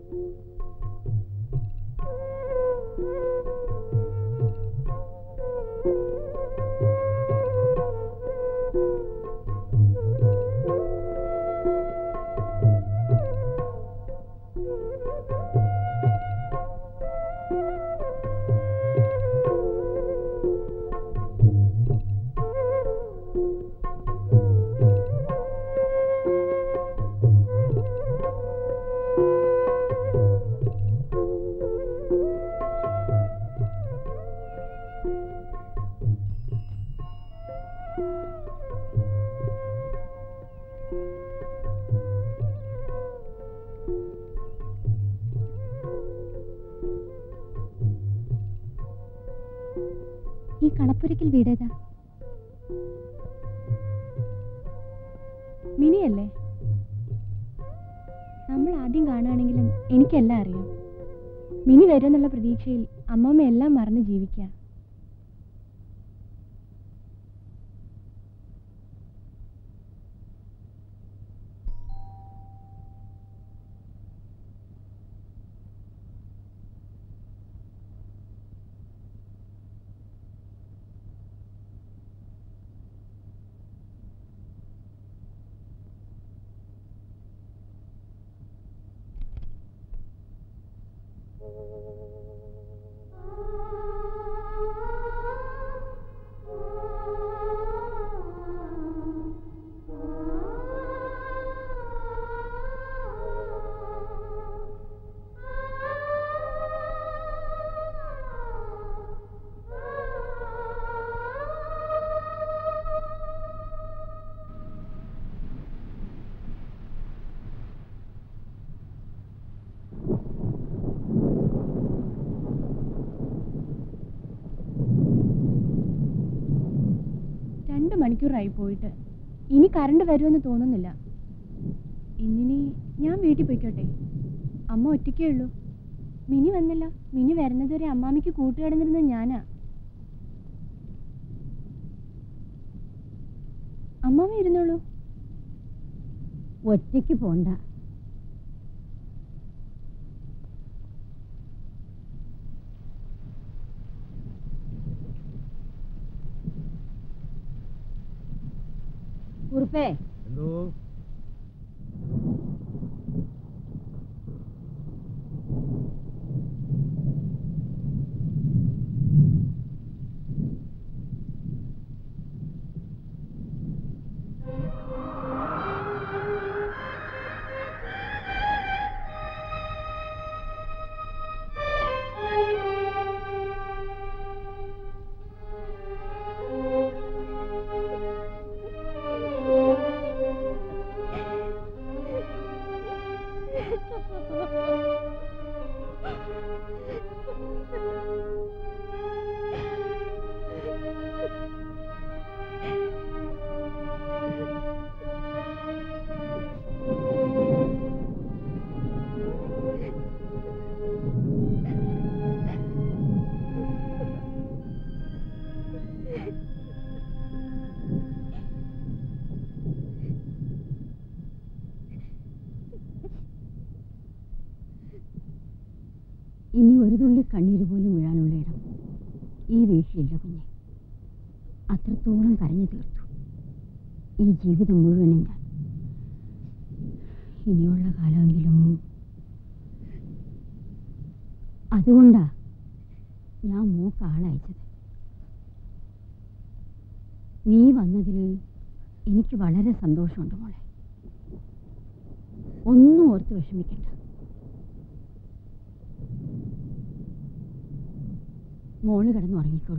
ഈ കളപ്പുരയ്ക്കൽ വീടേതാ മിനിയല്ലേ നമ്മൾ ആദ്യം കാണുകയാണെങ്കിലും എനിക്കെല്ലാം അറിയാം മിനി വരുമെന്നുള്ള പ്രതീക്ഷയിൽ അമ്മമ്മ എല്ലാം മറന്ന് ജീവിക്കുക രണ്ട് മണിക്കൂറായി പോയിട്ട് ഇനി കറണ്ട് വരുമെന്ന് തോന്നുന്നില്ല ഇന്നിനി ഞാൻ വീട്ടിൽ പോയിക്കോട്ടെ അമ്മ ഒറ്റയ്ക്കേ ഉള്ളൂ മിനി വന്നില്ല മിനി വരുന്നതുവരെ അമ്മാമിക്ക് കൂട്ടുകിടന്നിരുന്നത് ഞാനാ അമ്മാമ ഇരുന്നോളൂ ഒറ്റയ്ക്ക് പോണ്ട കുറുപ്പേ എന്തോ ഇനി ഒരു തുള്ളി കണ്ണീര് പോലും വീഴാനുള്ള ഇടം ഈ വീട്ടിലില്ല കുഞ്ഞെ അത്രത്തോളം കരഞ്ഞു തീർത്തു ഈ ജീവിതം മുഴുവനും ഞാൻ ഇനിയുള്ള കാലമെങ്കിലും അതുകൊണ്ടാ ഞാൻ മോക്ക് ആളയച്ചത് നീ വന്നതിൽ എനിക്ക് വളരെ സന്തോഷമുണ്ട് മോളെ ഒന്നും ഓർത്ത് വിഷമിക്കണ്ട മോള് കിടന്നുറങ്ങിക്കോളൂ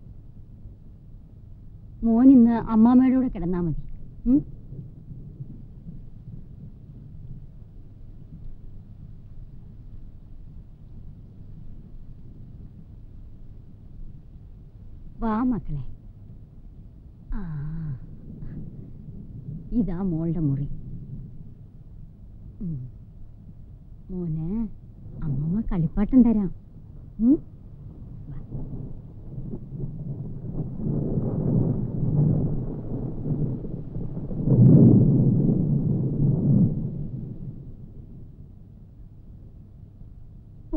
മോൻ ഇന്ന് അമ്മാമ്മയുടെ കൂടെ കിടന്നാ മതി ഉം? വാ മക്കളെ ആ ഇതാ മോളുടെ മുറി ഉം. മോനെ അമ്മമ്മ കളിപ്പാട്ടം തരാം ഉം? വാ.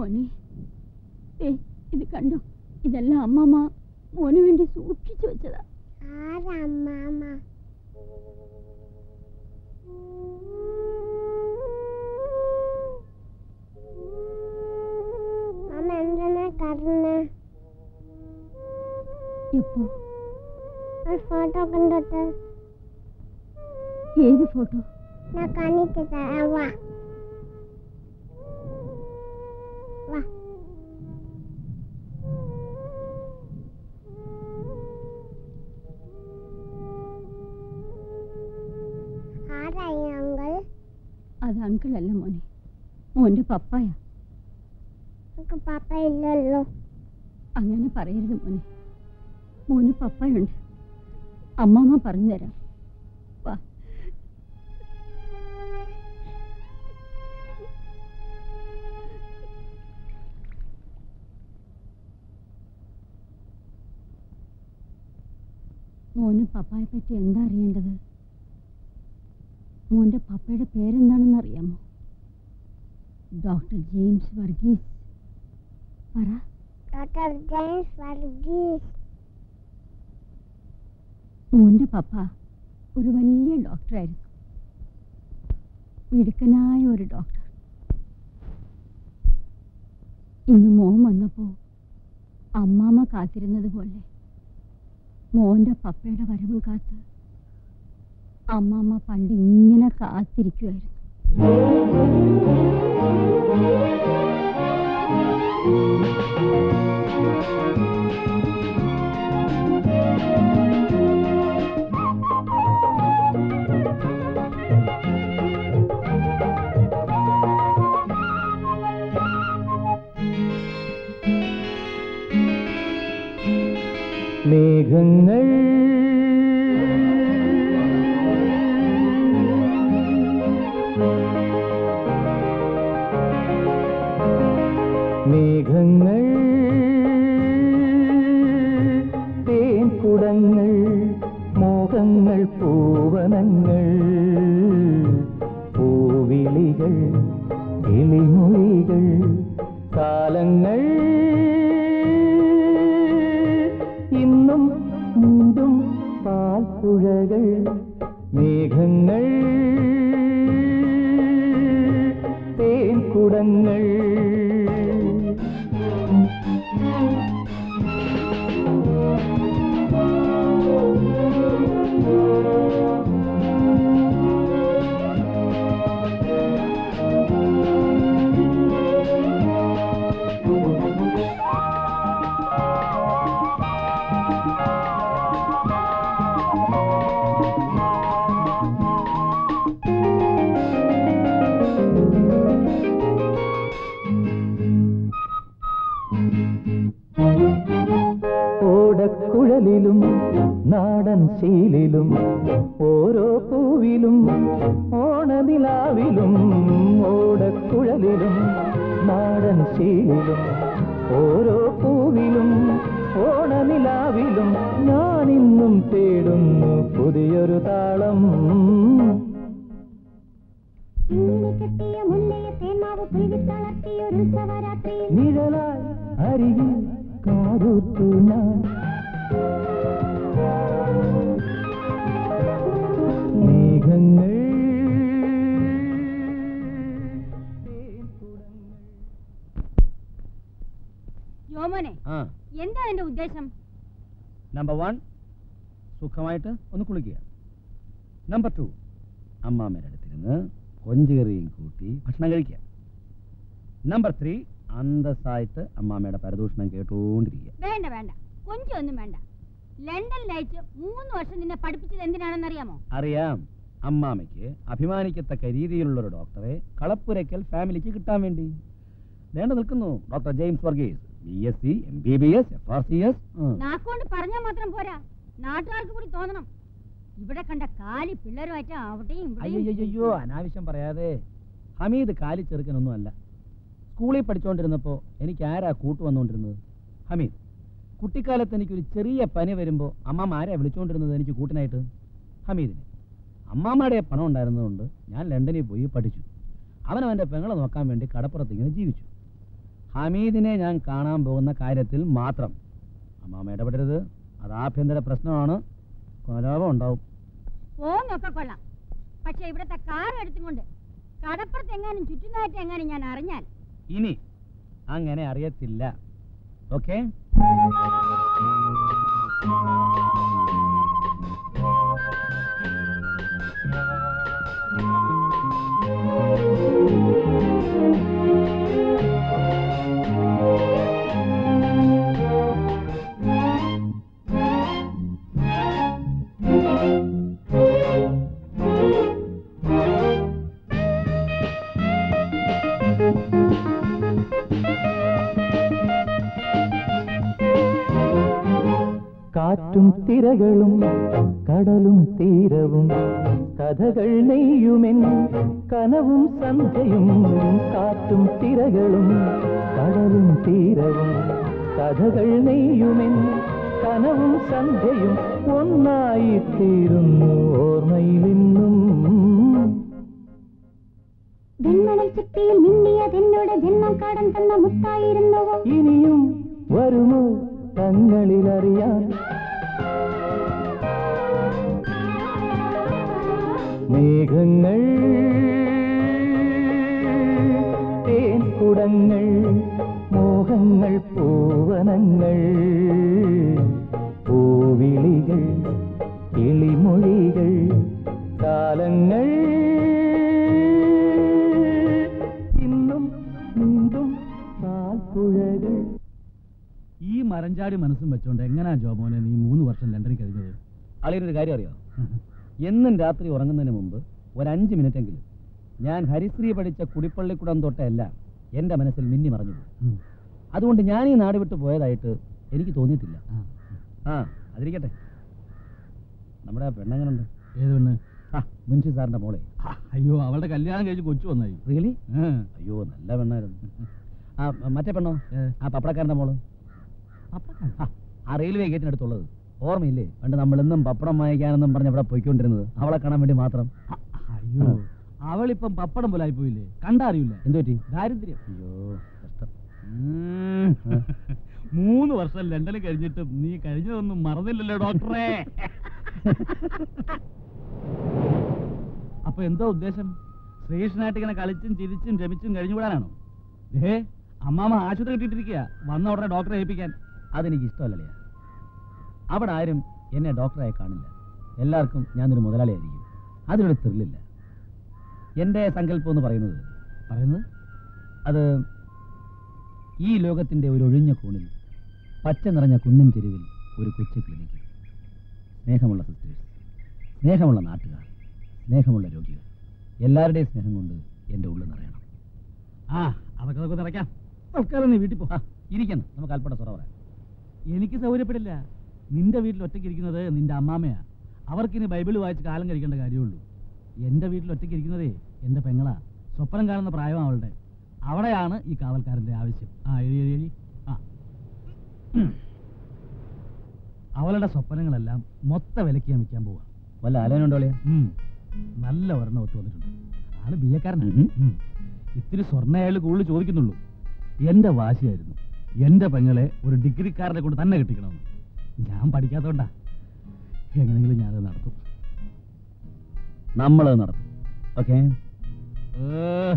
മോനെ ഏ ഇത് കണ്ടോ ഇതെല്ലാം അമ്മമ്മ മോന് വേണ്ടി സൂക്ഷിച്ചു വെച്ചതാ ആരമ്മാമ അമ്മ എന്തിനാ കരഞ്ഞേ എപ്പോ ഒരു ഫോട്ടോ കണ്ടിട്ട് ഏത് ഫോട്ടോ ഞാൻ കാണിച്ചു തരാം വാ വാ ആരായി അങ്കിൾ അത് അങ്കിളല്ല മോനെ മോന്റെ പപ്പായാ നമുക്ക് പാപ്പ ഇല്ലല്ലോ അങ്ങനെ പറയരുത് മോനെ മോന് പപ്പായുണ്ട് അമ്മമ്മ പറഞ്ഞു തരാം വാ മോന് പപ്പായെ പറ്റി എന്താ അറിയേണ്ടത് മോന്റെ പപ്പയുടെ പേരെന്താണെന്ന് അറിയാമോ ഡോക്ടർ ജെയിംസ് വർഗീസ് പറ ഡോക്ടർ ജെയിംസ് വർഗീസ് മോന്റെ പപ്പ ഒരു വലിയ ഡോക്ടറായിരുന്നു മിടുക്കനായ ഒരു ഡോക്ടർ ഇന്ന് മോൻ വന്നപ്പോ അമ്മാമ്മ കാത്തിരുന്നത് പോലെ മോന്റെ പപ്പയുടെ വരവും കാത്ത് അമ്മാമ്മ പണ്ട് ഇങ്ങനെ കാത്തിരിക്കുമായിരുന്നു മേഘങ്ങൾ മേഘങ്ങൾ തേൻകുടങ്ങൾ മോഹങ്ങൾ പൂവനങ്ങൾ പൂവിളികൾ കിളിമൊഴികൾ കാലങ്ങൾ ഇന്നും നീണ്ടും പാൽപ്പുഴകൾ മേഘങ്ങൾ തേൻകുടങ്ങൾ ഓടക്കുഴലിലും നാടൻ ശീലിലും ഓരോ പൂവിലും ഓണനിലാവിലും ഓടക്കുഴലിലും നാടൻ ശീലിലും ഓരോ പൂവിലും ഓണനിലാവിലും ഞാനിന്നും തേടുന്നു പുതിയൊരു താളം കെട്ടിയ മുല്ലയെ തേന്മാവ് പിഴുകിത്തളർത്തിയ ഒരു ഉത്സവരാത്രിയിൽ നിഴലായി അരികിൽ കാതൂത്തു ഞാൻ മേഘങ്ങൾ യോമോനെ ആ എന്താ എന്റെ ഉദ്ദേശം നമ്പർ വൺ സുഖമായിട്ട് ഒന്ന് കുളിക്കുക നമ്പർ ടു അമ്മാമ്മയുടെ അടുത്തിരുന്ന് കൊഞ്ചേറിയും കൂട്ടി ഭക്ഷണം കഴിക്കുക നമ്പർ ത്രീ അന്തസ്സായിട്ട് അമ്മാമ്മയുടെ പരദൂഷണം കേട്ടുകൊണ്ടിരിക്കുക വേണ്ട വേണ്ട കൊഞ്ചൊന്നും വേണ്ട ലണ്ടനിൽ അയച്ച് മൂന്ന് വർഷം നിന്നെ പഠിപ്പിച്ചത് എന്തിനാണെന്നറിയാമോ അറിയാം അമ്മാമ്മയ്ക്ക് അഭിമാനിക്കത്തക്ക രീതിയിലുള്ള ഒരു ഡോക്ടറെ കളപ്പുരയ്ക്കൽ ഫാമിലിക്ക് കിട്ടാൻ വേണ്ടി വേണ്ട നിൽക്കുന്നു doctor James Varghese B S C M B B S F R C S നാക്കുകൊണ്ട് പറഞ്ഞാൽ മാത്രം പോരാ നാട്ടുകാർക്ക് കൂടി തോന്നണം ഇവിടെ കണ്ട കാലി പിള്ളേരുമായിട്ട് അവിടെയും ഇവിടെയും അയ്യോ അനാവശ്യം പറയാതെ ഹമീദ് കാലി ചെറുക്കനൊന്നും അല്ല സ്കൂളിൽ പഠിച്ചുകൊണ്ടിരുന്നപ്പോൾ എനിക്ക് ആരാ കൂട്ടു വന്നുകൊണ്ടിരുന്നത് ഹമീദ് കുട്ടിക്കാലത്ത് എനിക്കൊരു ചെറിയ പനി വരുമ്പോൾ അമ്മമ്മ ആരാ വിളിച്ചുകൊണ്ടിരുന്നത് എനിക്ക് കൂട്ടിനായിട്ട് ഹമീദിനെ അമ്മാമ്മയുടെ പണം ഉണ്ടായിരുന്നതുകൊണ്ട് ഞാൻ ലണ്ടനിൽ പോയി പഠിച്ചു അവൻ അവൻ്റെ പെങ്ങളെ നോക്കാൻ വേണ്ടി കടപ്പുറത്ത് ഇങ്ങനെ ജീവിച്ചു ഹമീദിനെ ഞാൻ കാണാൻ പോകുന്ന കാര്യത്തിൽ മാത്രം അമ്മാമ ഇടപെടരുത് അത് ആഭ്യന്തര പ്രശ്നമാണ് കലാപം ഉണ്ടാവും പോന്നൊക്കെ കൊള്ളാം പക്ഷെ ഇവിടത്തെ കാർ എടുത്തുകൊണ്ട് കടപ്പുറത്ത് എങ്ങാനും ചുറ്റുനായിട്ട് എങ്ങാനും ഞാൻ അറിഞ്ഞാൽ ഇനി അങ്ങനെ അറിയത്തില്ല ഓക്കെ കാറ്റും തിരകളും കടലും തീരവും കഥകൾ നെയ്യുമെൻ കനവും സന്ധ്യയും കാറ്റും തിരകളും കടലും തീരവും കഥകൾ നെയ്യുമെൻ കനവും സന്ധ്യയും ഒന്നായി തീരുന്നു ഓർമ്മയിലിന്നും വെൺമണൽ ചിട്ടിയിൽ മിന്നിയതെന്നോട് ജന്മം കാടൻ തന്ന മുത്തായിരുന്നുവോ ഇനിയും വരുമോ തങ്ങളിലറിയാൻ മേഘങ്ങൾ തേൻകുടങ്ങൾ മോഹങ്ങൾ പൂവനങ്ങൾ പൂവിളികൾ കിളിമൊഴികൾ കാലങ്ങൾ ഇന്നും നീണ്ടും പാൽപ്പുഴകൾ ഈ മരഞ്ചാടി മനസ്സും വെച്ചോണ്ട് എങ്ങനാ ജോമോനെ നീ മൂന്ന് വർഷം ലണ്ടനിൽ കഴിഞ്ഞത് അളിയൊരു കാര്യം അറിയോ എന്നും രാത്രി ഉറങ്ങുന്നതിന് മുമ്പ് ഒരു അഞ്ച് മിനിറ്റെങ്കിലും ഞാൻ ഹരിശ്രീ പഠിച്ച കുടിപ്പള്ളിക്കുടം തൊട്ടെല്ലാം എൻ്റെ മനസ്സിൽ മിന്നി മറഞ്ഞു പോകും ഉം. അതുകൊണ്ട് ഞാൻ ഈ നാട് വിട്ട് പോയതായിട്ട് എനിക്ക് തോന്നിയിട്ടില്ല ആ. ആ അതിരിക്കട്ടെ നമ്മുടെ പെണ്ണെങ്ങനുണ്ട് ഏത് പെണ്ണ് ആ മുൻഷി സാറിന്റെ മോളെ ആ, അയ്യോ അവളുടെ കല്യാണം കഴിച്ച് കൊച്ചു വന്നായി റിയലി ആ. അയ്യോ നല്ല പെണ്ണായിരുന്നു ആ മറ്റേ പെണ്ണോ ഏ. ആ പപ്പടക്കാരന്റെ മോള് ആ, ആ റെയിൽവേ ഗേറ്റിനടുത്തുള്ളത് ഓർമ്മയില്ലേ പണ്ട് നമ്മളിന്നും പപ്പടം വാങ്ങിക്കാനെന്നും പറഞ്ഞ് അവിടെ പോയിക്കൊണ്ടിരുന്നത് അവളെ കാണാൻ വേണ്ടി മാത്രം ആ, അയ്യോ അവളിപ്പം പപ്പടം പോലെ ആയിപ്പോയില്ലേ കണ്ടറിയില്ല എന്തു പറ്റി ദാരിദ്ര്യം അയ്യോ കഷ്ടം ഉം. മൂന്ന് വർഷം ലണ്ടനിൽ കഴിഞ്ഞിട്ടും നീ കഴിഞ്ഞതൊന്നും മറന്നില്ലല്ലോ ഡോക്ടറെ അപ്പൊ എന്തോ ഉദ്ദേശം ശ്രീകൃഷ്ണനായിട്ട് ഇങ്ങനെ കളിച്ചും ചിരിച്ചും രമിച്ചും കഴിഞ്ഞുകൂടാനാണോ ഏ അമ്മാമ ആശുപത്രി കിട്ടിയിട്ടിരിക്കുക വന്ന ഉടനെ ഡോക്ടറെ ഏൽപ്പിക്കാൻ അതെനിക്ക് ഇഷ്ടമല്ലല്ലേ അവിടെ ആരും എന്നെ ഡോക്ടറായി കാണില്ല എല്ലാവർക്കും ഞാനൊരു മുതലാളിയായിരിക്കും അതിലൊരു ത്രില്ലില്ല എൻ്റെ സങ്കല്പം എന്ന് പറയുന്നത് പറയുന്നത് അത് ഈ ലോകത്തിൻ്റെ ഒരു ഒഴിഞ്ഞ കോണിൽ പച്ച നിറഞ്ഞ കുന്നിൻ ചെരുവിൽ ഒരു കൊച്ചു ക്ലിനിക്ക് സ്നേഹമുള്ള സിസ്റ്റേഴ്സ് സ്നേഹമുള്ള നാട്ടുകാർ സ്നേഹമുള്ള രോഗികൾ എല്ലാവരുടെയും സ്നേഹം കൊണ്ട് എൻ്റെ ഉള്ളിൽ നിറയണം ആ അതൊക്കെ നമുക്ക് നിറയ്ക്കാം തൽക്കാലം നീ വീട്ടിൽ പോ ആ, ഇരിക്കണം നമുക്ക് അല്പം സ്വറ പറയാം എനിക്ക് സൗകര്യപ്പെടില്ല നിന്റെ വീട്ടിൽ ഒറ്റയ്ക്ക് ഇരിക്കുന്നത് നിന്റെ അമ്മാമ്മയാ അവർക്കിനി ബൈബിൾ വായിച്ച് കാലം കഴിക്കേണ്ട കാര്യമുള്ളൂ എൻ്റെ വീട്ടിൽ ഒറ്റയ്ക്ക് ഇരിക്കുന്നതേ എൻ്റെ പെങ്ങളാ സ്വപ്നം കാണുന്ന പ്രായം അവളുടെ അവിടെയാണ് ഈ കാവൽക്കാരൻ്റെ ആവശ്യം ആ എഴി എഴി എഴി ആ അവളുടെ സ്വപ്നങ്ങളെല്ലാം മൊത്ത വിലക്ക് ഞാൻ വിൽക്കാൻ പോവാ വല്ല ആലോചനയുണ്ടോളിയാ ഉം. നല്ല ഒരെണ്ണം ഒത്തു വന്നിട്ടുണ്ട് ആള് ബി എക്കാരനാണ് ഉം. ഉം. ഇത്തിരി സ്വർണ്ണ അയാൾ കൂടുതൽ ചോദിക്കുന്നുള്ളൂ എന്റെ വാശിയായിരുന്നു എന്റെ പെങ്ങളെ ഒരു ഡിഗ്രിക്കാരനെ കൊണ്ട് തന്നെ കിട്ടിക്കണമെന്ന് ഞാൻ പഠിക്കാത്തോണ്ടാ എങ്ങനെയെങ്കിലും ഞാനത് നടത്തും നമ്മളത് നടത്തും ഓക്കെ ഏ.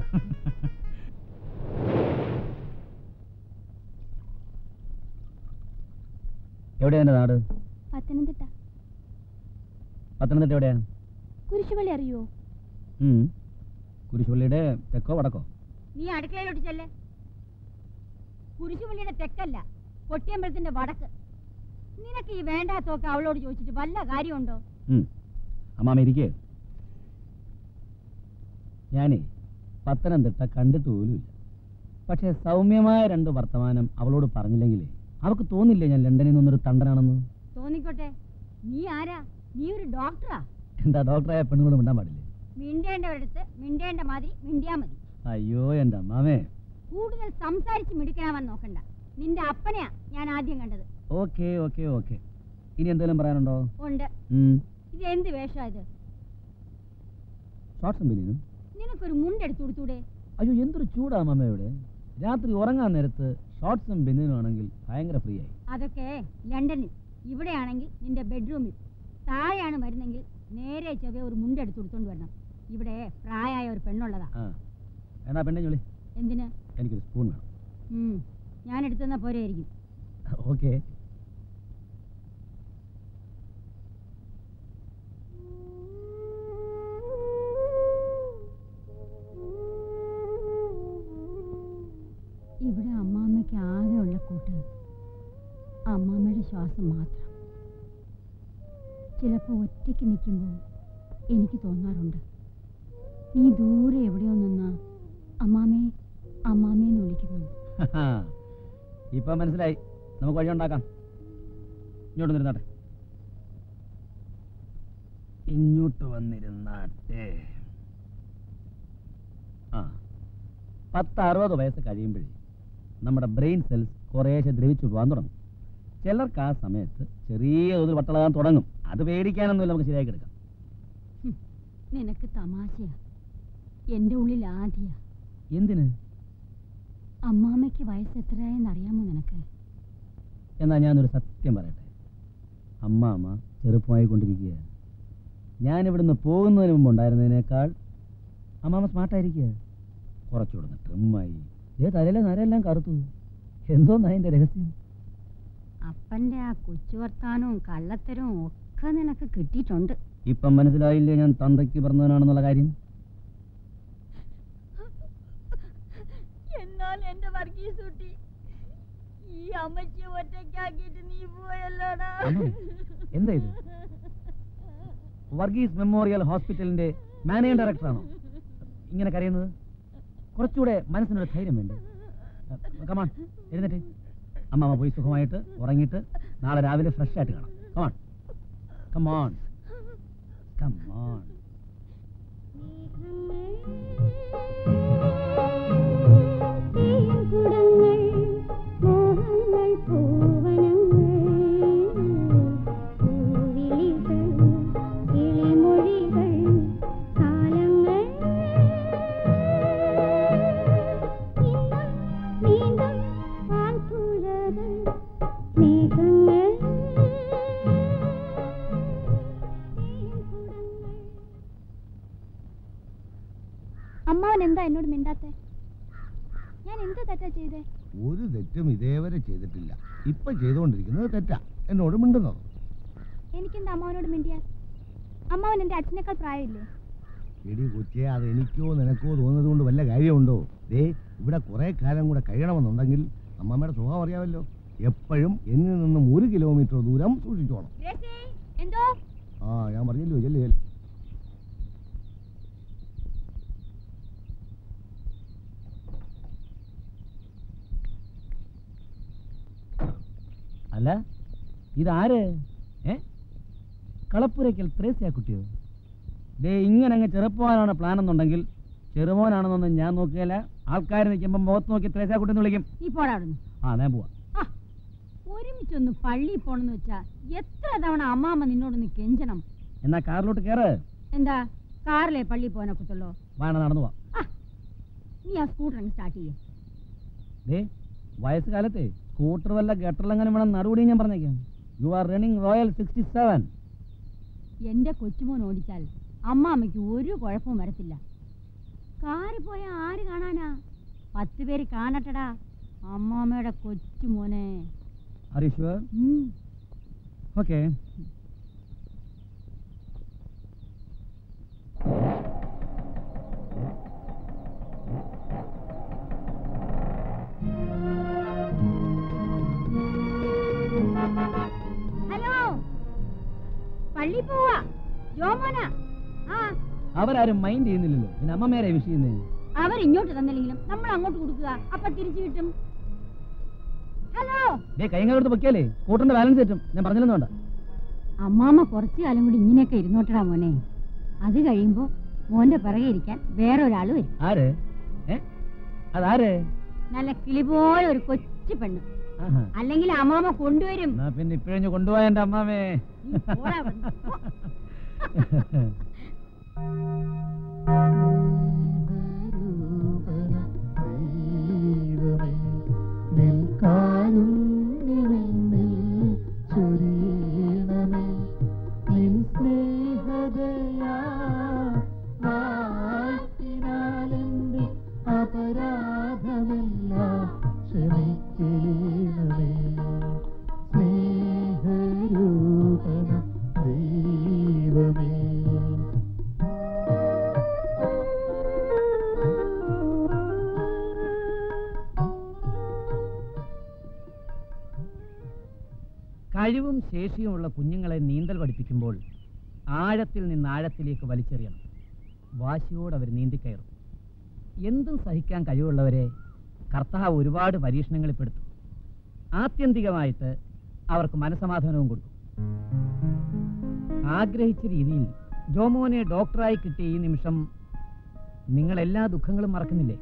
എവിടെയാ എൻ്റെ നാട് പത്തനംതിട്ട പത്തനംതിട്ട എവിടെയാ കുരിശുപള്ളി അറിയോ ഉം. കുരിശുപള്ളിയുടെ തെക്കോ വടക്കോ നീ അടുക്കളയിലോട്ട് ചെല്ലേ കുരിശുപള്ളിയുടെ തെക്കല്ല കൊട്ടിയമ്പലത്തിന്റെ വടക്ക് നിനക്ക് ഈ വേണ്ടാത്തൊക്കെ അവളോട് ചോദിച്ചിട്ട് വല്ല കാര്യമുണ്ടോ ഉം. അമ്മാമ ഇരിക്കേ ഞാനേ പത്തനംതിട്ട കണ്ടിട്ട് പോലുമില്ല പക്ഷേ സൗമ്യമായ രണ്ട് വർത്തമാനം അവളോട് പറഞ്ഞില്ലെങ്കിലേ അവൾക്ക് തോന്നില്ലേ ഞാൻ ലണ്ടനിൽ നിന്നൊരു തണ്ടനാണെന്ന് തോന്നിക്കോട്ടെ നീ ആരാ നീ ഒരു ഡോക്ടറാ എന്താ ഡോക്ടറായ പെണ്ണുങ്ങളോട് മിണ്ടാൻ പാടില്ലേ മിണ്ടേണ്ടവരടുത്ത് മിണ്ടേണ്ട മാതിരി മിണ്ടിയാ മതി അയ്യോ എൻ്റെ അമ്മാമേ കൂടുതൽ സംസാരിച്ച് മിടിക്കണമെന്ന് നോക്കണ്ട നിന്റെ അപ്പനെയാ ഞാൻ ആദ്യം കണ്ടത് ഓക്കെ ഓക്കെ ഓക്കെ ഇനി എന്തെങ്കിലും പറയാനുണ്ടോ ഉണ്ട് ഉം. ഇത് എന്ത് വേഷമാ ഇത് ഷോർട്ട്സും ബനിയനും നിനക്കൊരു മുണ്ടെടുത്ത് കൊടുത്തൂടെ അയ്യോ എന്തൊരു ചൂടാ അമ്മാമ ഇവിടെ രാത്രി ഉറങ്ങാൻ നേരത്ത് ഷോർട്സും ബെന്നിനും ആണെങ്കിൽ ഭയങ്കര ഫ്രീ ആയി അതൊക്കെ ലണ്ടനിൽ ഇവിടെയാണെങ്കിൽ നിന്റെ ബെഡ്റൂമിൽ താഴെയാണ് വരുന്നെങ്കിൽ നേരെ ചെവ്വേ ഒരു മുണ്ടെടുത്ത് കൊടുത്തോണ്ട് വരണം ഇവിടെ പ്രായമായ ഒരു പെണ്ണുള്ളതാ ആ എന്നാ പെണ്ണെ ജോളി എന്തിന് എനിക്കൊരു സ്പൂൺ വേണം ഉം, ഞാൻ എടുത്തുന്ന പോരെയായിരിക്കും ഓക്കെ ഇവിടെ അമ്മാമ്മയ്ക്ക് ആകെയുള്ള കൂട്ട് അമ്മാമ്മയുടെ ശ്വാസം മാത്രം ചിലപ്പോൾ ഒറ്റയ്ക്ക് നിൽക്കുമ്പോൾ എനിക്ക് തോന്നാറുണ്ട് നീ ദൂരെ എവിടെയോ നിന്നാ അമ്മാമേ അമ്മാമേന്ന് വിളിക്കുന്നു ഇപ്പൊ മനസ്സിലായി നമുക്ക് വഴി ഉണ്ടാക്കാം ഇങ്ങോട്ട് നിരുന്നാട്ടെ ഇങ്ങോട്ട് വന്നിരുന്നാട്ടെ ആ പത്ത് അറുപത് വയസ്സ് കഴിയുമ്പോഴേ നമ്മുടെ ബ്രെയിൻ സെൽസ് കുറേശ്ശെ ദ്രവിച്ചു പോകാൻ തുടങ്ങും ചിലർക്ക് ആ സമയത്ത് ചെറിയ തോതിൽ വട്ടളകാൻ തുടങ്ങും അത് പേടിക്കാനൊന്നുമില്ല നമുക്ക് ശരിയാക്കി എടുക്കാം നിനക്ക് തമാശയാ എൻ്റെ ഉള്ളിൽ ആദ്യ എന്തിന് അമ്മാമ്മയ്ക്ക് വയസ്സ് എത്രയായെന്ന് അറിയാമോ നിനക്ക് എന്നാ ഞാനൊരു സത്യം പറയട്ടെ അമ്മാമ്മ ചെറുപ്പമായിക്കൊണ്ടിരിക്കുക ഞാൻ ഇവിടുന്ന് പോകുന്നതിന് മുമ്പ് ഉണ്ടായിരുന്നതിനേക്കാൾ അമ്മാമ്മ സ്മാർട്ടായിരിക്കുക കുറച്ചുകൂടെ ട്രിമ്മായി ഇതേ തലയിലെ നരെല്ലാം കറുത്തു എന്തോന്നാ അതിന്റെ രഹസ്യം അപ്പൻ്റെ ആ കൊച്ചു വർത്താനവും കള്ളത്തരവും ഒക്കെ നിനക്ക് കിട്ടിയിട്ടുണ്ട് ഇപ്പം മനസ്സിലായില്ലേ ഞാൻ തന്തയ്ക്ക് പറഞ്ഞവനാണെന്നുള്ള കാര്യം എന്നാൽ എന്റെ വർഗീസ് കുട്ടി ഈ അമ്മച്ചിയെ ഒറ്റയ്ക്കാക്കിയിട്ട് നീ പോയല്ലോടാ അമ്മ, എന്താ ഇത്? വർഗീസ് മെമ്മോറിയൽ ഹോസ്പിറ്റലിന്റെ മാനേജിംഗ് ഡയറക്ടറാണോ ഇങ്ങനെ കരയുന്നത് കുറച്ചുകൂടെ മനസ്സിനൊരു ധൈര്യം വേണ്ടേ കമാൺ എഴുന്നേറ്റ് അമ്മമ്മ പോയി സുഖമായിട്ട് ഉറങ്ങിയിട്ട് നാളെ രാവിലെ ഫ്രഷ് ആയിട്ട് കാണാം കമാൺ കമാൺ കമാൺ തേൻകുടങ്ങൾ, മോഹങ്ങൾ, പൂവനങ്ങൾ, പൂവിളികൾ, കിളിമൊഴികൾ, കാലങ്ങൾ. ഇന്നും വീണ്ടും പാൽപ്പുഴകൾ, മേഘങ്ങൾ, തേൻകുടങ്ങൾ. അമ്മാവൻ എന്താ എന്നോട് മിണ്ടാത്തെ ഞാൻ എന്ത് തെറ്റാ ചെയ്തേ ഒരു തെറ്റും ഇതേവരെ ചെയ്തിട്ടില്ല ഇപ്പൊ ചെയ്തുകൊണ്ടിരിക്കുന്നത് തെറ്റാ എന്നോട് മിണ്ടുന്നത് എനിക്കെന്താ അമ്മാവനോട് മിണ്ടിയാൽ അമ്മാവൻ എൻ്റെ അച്ഛനേക്കാൾ പ്രായമില്ലേ എടി കൊച്ചേ അത് എനിക്കോ നിനക്കോ തോന്നുന്നത് കൊണ്ട് വല്ല കാര്യമുണ്ടോ ദേ ഇവിടെ കുറെ കാലം കൂടെ കഴിയണമെന്നുണ്ടെങ്കിൽ അമ്മമ്മയുടെ സ്വഭാവം അറിയാമല്ലോ എപ്പോഴും എന്നിൽ നിന്നും ഒരു കിലോമീറ്റർ ദൂരം സൂക്ഷിച്ചോണം എന്തോ ആ ഞാൻ പറഞ്ഞില്ലോ ചെല്ലു ചെല്ലു അല്ല ഇതാര് ഏ കളപ്പുരയ്ക്കൽ ത്രേസ്യ കുട്ടിയോ ദേ ഇങ്ങനെ അങ്ങ് ചെറുപ്പമാനാണ് പ്ലാൻ എന്നുണ്ടെങ്കിൽ ചെറുമോനാണെന്നൊന്നും ഞാൻ നോക്കുകയില്ല ആൾക്കാർ നിൽക്കുമ്പോൾ മുഖത്ത് നോക്കി ത്രേസ്യ കുട്ടി എന്ന് വിളിക്കും നീ പോടാ അവിടുന്ന് ആ ഞാൻ പോവാം ആ, ഒരുമിച്ചൊന്ന് പള്ളിയിൽ പോണെന്ന് വെച്ചാ എത്ര തവണ അമ്മാമ്മ നിന്നോടൊന്ന് കെഞ്ചണം എന്നാ കാറിലോട്ട് കയറ് എന്താ കാറിലെ പള്ളിയിൽ പോകാനൊക്കത്തുള്ളോ വേണം നടന്നു പോവാം ആ, നീ ആ സ്കൂട്ടർ അങ്ങ് സ്റ്റാർട്ട് ചെയ്യേ ദേ വയസ്സുകാലത്തെ സ്കൂട്ടർ വല്ല ഗട്ടറിലെങ്ങനെ വേണം നടുപടി ഞാൻ പറഞ്ഞേക്കാം you are running royal sixty seven എന്റെ കൊച്ചുമോൻ ഓടിച്ചാൽ അമ്മാമ്മയ്ക്ക് ഒരു കുഴപ്പവും വരത്തില്ല കാറി പോയ ആര് കാണാനാ പത്ത് പേര് കാണട്ടടാ അമ്മാമ്മയുടെ കൊച്ചുമോനെ ഹരീശ്വർ ഉം. ഓക്കെ ഹലോ പള്ളി പോവാ ജോമോന ആ അവരാരും മൈൻഡ് ചെയ്യുന്നില്ലല്ലോ പിന്നെ അമ്മമേരെ വിഷ് ചെയ്യുന്നേ അവരിങ്ങോട്ട് തന്നില്ലെങ്കിലും നമ്മൾ അങ്ങോട്ട് കൊടുക്കുക അപ്പൊ തിരിച്ചു കിട്ടും ഹലോ ദേ കൈകാലത്ത് പൊക്കിയാലേ സ്കൂട്ടറിന്റെ ബാലൻസ് തെറ്റും ഞാൻ പറഞ്ഞില്ലെന്ന് വേണ്ട അമ്മാമ്മ കുറച്ചു കാലം കൂടി ഇങ്ങനെയൊക്കെ ഇരുന്നോട്ടടാ മോനെ അത് കഴിയുമ്പോ മോന്റെ പിറകെ ഇരിക്കാൻ വേറൊരാള് വരും ആര് ഏ അതാര് നല്ല കിളി പോലെ ഒരു കൊച്ചു പെണ്ണ് ആഹാ. അല്ലെങ്കിൽ അമ്മാമ്മ കൊണ്ടുവരും എന്നാ പിന്നെ ഇപ്പഴഞ്ഞു കൊണ്ടുപോയ എന്റെ അമ്മാമേ നീ പോടാ അവിടുന്ന്. പോ. ശ്രീധരൂപന കാരുണ്യമെന്നിൽ ചൊരിയണമേ നിൻ സ്നേഹതയാ വാഴ്ത്തിനാലെന്റെ അപരാധമെല്ലാം ക്ഷമിക്കണമേ സ്നേഹരൂപന ദൈവമേ കഴിവും ശേഷിയുമുള്ള കുഞ്ഞുങ്ങളെ നീന്തൽ പഠിപ്പിക്കുമ്പോൾ ആഴത്തിൽ നിന്ന് ആഴത്തിലേക്ക് വലിച്ചെറിയണം വാശിയോടെ അവർ നീന്തിക്കയറും എന്തും സഹിക്കാൻ കഴിവുള്ളവരെ കർത്താവ് ഒരുപാട് പരീക്ഷണങ്ങളിൽ പെടുത്തും ആത്യന്തികമായിട്ട് അവർക്ക് മനസമാധാനവും കൊടുക്കും ആഗ്രഹിച്ച രീതിയിൽ ജോമോനെ ഡോക്ടറായി കിട്ടിയ ഈ നിമിഷം നിങ്ങൾ എല്ലാ ദുഃഖങ്ങളും മറക്കുന്നില്ലേ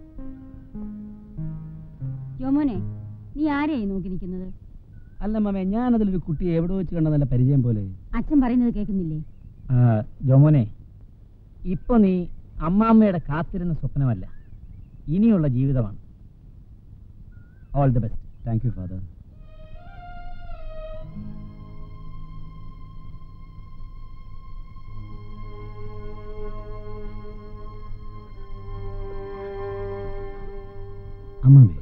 ജോമോനെ നീ ആരെയായി നോക്കി നിൽക്കുന്നത് അല്ല മാമേ ഞാനതിലൊരു കുട്ടിയെ എവിടെ വെച്ച് കണ്ട നല്ല പരിചയം പോലെ അച്ഛൻ പറയുന്നത് കേൾക്കുന്നില്ലേ ആ, ജോമോനെ ഇപ്പൊ നീ അമ്മാമ്മയുടെ കാത്തിരുന്ന സ്വപ്നമല്ല ഇനിയുള്ള ജീവിതമാണ് all the best thank you father അമ്മാമേ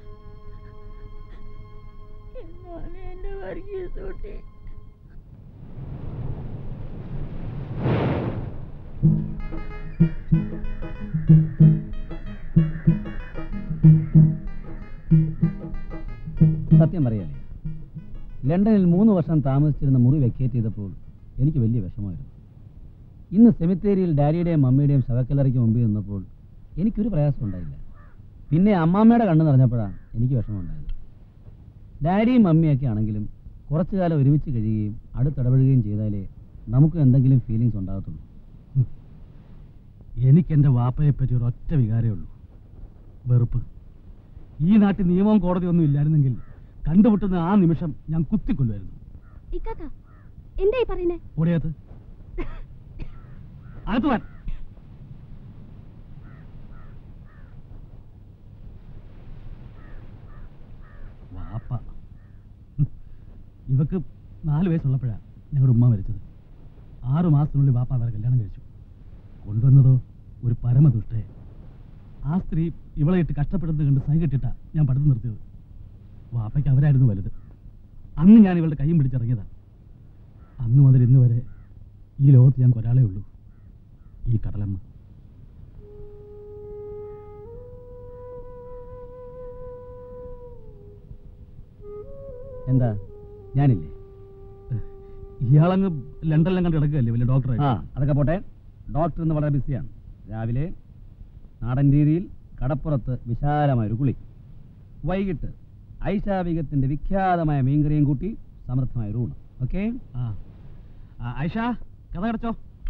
സത്യം പറയാലേ ലണ്ടനിൽ മൂന്ന് വർഷം താമസിച്ചിരുന്ന മുറി വെക്കേറ്റ് ചെയ്തപ്പോൾ എനിക്ക് വലിയ വിഷമമായിരുന്നു ഇന്ന് സെമിത്തേരിയിൽ ഡാഡിയുടെയും മമ്മിയുടെയും ശവക്കല്ലറയ്ക്ക് മുമ്പിൽ നിന്നപ്പോൾ എനിക്കൊരു പ്രയാസം ഉണ്ടായില്ല പിന്നെ അമ്മാമ്മയുടെ കണ്ണ് നിറഞ്ഞപ്പോഴാണ് എനിക്ക് വിഷമമുണ്ടായത് ഡാഡിയും മമ്മിയൊക്കെ ആണെങ്കിലും കുറച്ചു കാലം ഒരുമിച്ച് കഴിയുകയും അടുത്തിടപെടുകയും ചെയ്താലേ നമുക്ക് എന്തെങ്കിലും ഫീലിങ്സ് ഉണ്ടാകത്തുള്ളൂ എനിക്ക് എൻ്റെ വാപ്പയെ പറ്റി ഒരു ഒറ്റ വികാരമേ ഉള്ളൂ വെറുപ്പ് ഈ നാട്ടിൽ നിയമവും കോടതിയൊന്നും ഇല്ലായിരുന്നെങ്കിൽ കണ്ടുമുട്ടുന്ന ആ നിമിഷം ഞാൻ കുത്തിക്കൊല്ലുമായിരുന്നു ഇക്കാക്ക എന്തായി പറയുന്നേ ഓടിയകത്ത് അകത്ത് വാൻ വാപ്പ ഹും. ഇവക്ക് നാല് വയസ്സുള്ളപ്പോഴാണ് ഞങ്ങളുടെ ഉമ്മ മരിച്ചത് ആറു മാസത്തിനുള്ളിൽ വാപ്പ അവരെ കല്യാണം കഴിച്ചു കൊണ്ടുവന്നതോ ഒരു പരമദുഷ്ടയെ ആ സ്ത്രീ ഇവളെ ഇട്ട് കഷ്ടപ്പെടുന്നത് കണ്ട് സഹി കെട്ടിട്ടാ ഞാൻ പഠിത്തം നിർത്തിയത് വാപ്പയ്ക്ക് അവരായിരുന്നു വലുത് അന്ന് ഞാൻ ഇവളുടെ കൈയും പിടിച്ചിറങ്ങിയതാ അന്ന് മുതൽ ഇന്ന് വരെ ഈ ലോകത്ത് ഞങ്ങൾക്ക് ഒരാളേ ഉള്ളൂ ഈ കടലമ്മ എന്താ ഞാനില്ലേ ഇയാളങ്ങ് ലണ്ടനിലും കണ്ട് കിടക്കുകയല്ലേ വലിയ ഡോക്ടറെ ആ അതൊക്കെ പോട്ടെ ഡോക്ടർ ഇന്ന് വളരെ ബിസിയാണ് രാവിലെ നാടൻ രീതിയിൽ കടപ്പുറത്ത് വിശാലമായ ഒരു കുളി വൈകിട്ട് ഐശാവികത്തിന്റെ വിഖ്യാതമായ മീൻകറിയും കൂട്ടി സമൃദ്ധമായ ഒരു ഊണ് ഓക്കെ ആ ആ, ആയിഷ കഥ കടച്ചോ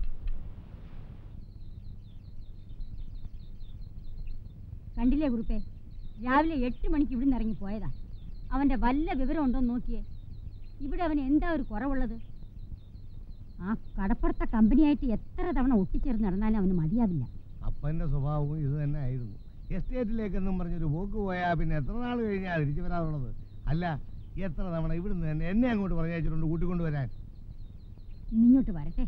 കണ്ടില്ലേ കുറുപ്പേ രാവിലെ എട്ട് മണിക്ക് ഇവിടുന്ന് ഇറങ്ങി പോയതാ അവന്റെ വല്ല വിവരം ഉണ്ടോ എന്ന് നോക്കിയേ ഇവിടെ അവന് എന്താ ഒരു കുറവുള്ളത് ആ കടപ്പുറത്തെ കമ്പനിയായിട്ട് എത്ര തവണ ഒട്ടിച്ചേർന്ന് നടന്നാലും അവന് മതിയാവില്ല അപ്പന്റെ സ്വഭാവവും ഇത് തന്നെ ആയിരുന്നു എസ്റ്റേറ്റിലേക്കെന്നും പറഞ്ഞൊരു പോക്ക് പോയാൽ പിന്നെ എത്ര നാൾ കഴിഞ്ഞാൽ തിരിച്ചു വരാറുള്ളത് അല്ല എത്ര തവണ ഇവിടുന്ന് തന്നെ എന്നെ അങ്ങോട്ട് പറഞ്ഞയച്ചിട്ടുണ്ട് കൂട്ടിക്കൊണ്ട് വരാൻ ഇന്നിങ്ങോട്ട് വരട്ടെ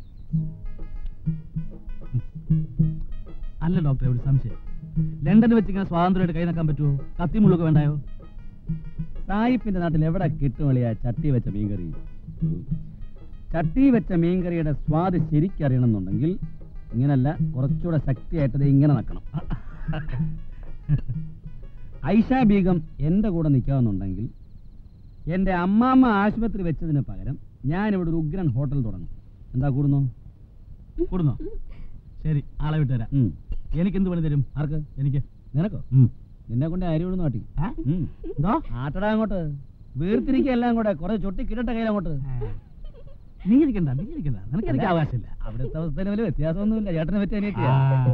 അല്ല ഡോക്ടറെ ഒരു സംശയം ലണ്ടനിൽ വെച്ച് ഇങ്ങനെ സ്വാതന്ത്ര്യമായിട്ട് കൈ നക്കാൻ പറ്റുമോ കത്തിമുള്ളൊക്കെ വേണ്ടായോ സായിപ്പിന്റെ നാട്ടിൽ എവിടെ കിട്ടുമളിയാ ചട്ടി വെച്ച മീൻകറി ചട്ടി വെച്ച മീൻകറിയുടെ സ്വാദ് ശരിക്കറിയണമെന്നുണ്ടെങ്കിൽ ഇങ്ങനല്ല കുറച്ചുകൂടെ ശക്തിയായിട്ട് ദേ ഇങ്ങനെ നക്കണം ഐഷ ബീഗം എൻ്റെ കൂടെ നിൽക്കാമെന്നുണ്ടെങ്കിൽ എൻ്റെ അമ്മാമ്മ ആശുപത്രി വെച്ചതിന് പകരം ഞാനിവിടെ ഒരു ഉഗ്രൻ ഹോട്ടൽ തുടങ്ങും എന്താ കൂടുന്നു കൂടുന്നോ ശരി ആളെ വിട്ടുതരാം ഉം. എനിക്ക് എന്ത് പണി തരും ആർക്ക് എനിക്ക് നിനക്കോ ഉം. നിന്നെ കൊണ്ട് അരി വിടുന്നു നാട്ടി ആ? എന്തോ ആട്ടടാ അങ്ങോട്ട് വീർത്തിരിക്കുക എല്ലാം കൂടെ കുറെ ചൊട്ടി കിട്ടട്ടെ കയ്യിൽ അങ്ങോട്ട് നീ ഇരിക്കണ്ട നീ ഇരിക്കണ്ട നിനക്ക് എനിക്ക് അവകാശമില്ല അവിടുത്തെ അവസ്ഥയിൽ വലിയ വ്യത്യാസമൊന്നുമില്ല ചേട്ടനെ പറ്റി അനിയത്തിയാ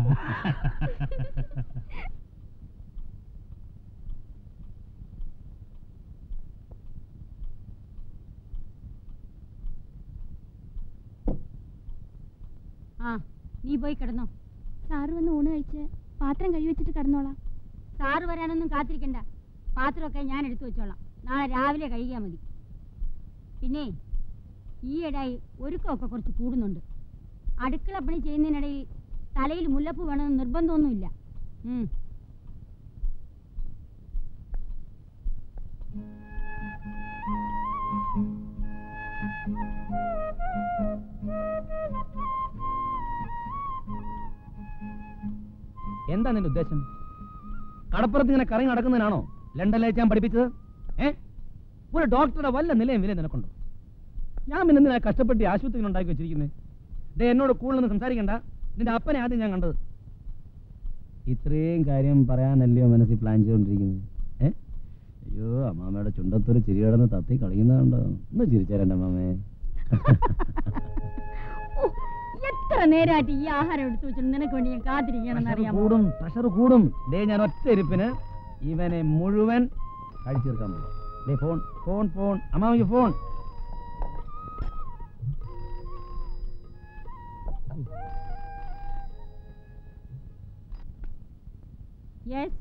ആ നീ പോയി കിടന്നോ സാറ് വന്ന് ഊണ് കഴിച്ച് പാത്രം കഴുകി വെച്ചിട്ട് കിടന്നോളാം സാറ് വരാനൊന്നും കാത്തിരിക്കണ്ട പാത്രമൊക്കെ ഞാൻ എടുത്തു വെച്ചോളാം നാളെ രാവിലെ കഴിയാൽ മതി പിന്നെ ഈയിടായി ഒരുക്കമൊക്കെ കുറച്ച് കൂടുന്നുണ്ട് അടുക്കള പണി ചെയ്യുന്നതിനിടയിൽ തലയിൽ മുല്ലപ്പൂ വേണമെന്ന് നിർബന്ധമൊന്നുമില്ല ഉം. എന്താ നിന്റെ ഉദ്ദേശം കടപ്പുറത്ത് ഇങ്ങനെ കറങ്ങി നടക്കുന്നതിനാണോ ലണ്ടനിൽ ഞാൻ പഠിപ്പിച്ചത് ഏ ഒരു ഡോക്ടറുടെ വല്ല നിലയും വില നിനക്കുണ്ടോ ഞാൻ പിന്നെ എന്തിനാ കഷ്ടപ്പെട്ട് ഈ ആശുപത്രിയിൽ ഉണ്ടാക്കി വെച്ചിരിക്കുന്നത് ദേ എന്നോട് കൂടുതലൊന്നും സംസാരിക്കണ്ട നിന്റെ അപ്പനെ ആദ്യം ഞാൻ കണ്ടത് ഇത്രയും കാര്യം പറയാനല്ലയോ മനസ്സിൽ പ്ലാൻ ചെയ്തുകൊണ്ടിരിക്കുന്നത് ഏ അയ്യോ അമ്മാമ്മയുടെ ചുണ്ടത്തൊരു ചിരി കിടന്ന് തത്തി കളിയുന്നതുണ്ടോ ഒന്ന് ചിരിച്ചേരണ്ട അമ്മാമേ ഓ, എത്ര നേരമായിട്ട് ഈ ആഹാരം എടുത്തു വെച്ചിട്ട് നിനക്ക് വേണ്ടി ഞാൻ കാത്തിരിക്കണമെന്ന് പ്രഷർ അറിയാമോ കൂടും പ്രഷർ കൂടും ദേ ഞാൻ ഒറ്റ ഇരിപ്പിന് ഇവനെ മുഴുവൻ കഴിച്ചു തീർക്കാൻ പോകും ദേ ഫോൺ ഫോൺ ഫോൺ അമ്മാമയ്ക്ക് ഫോൺ യെസ്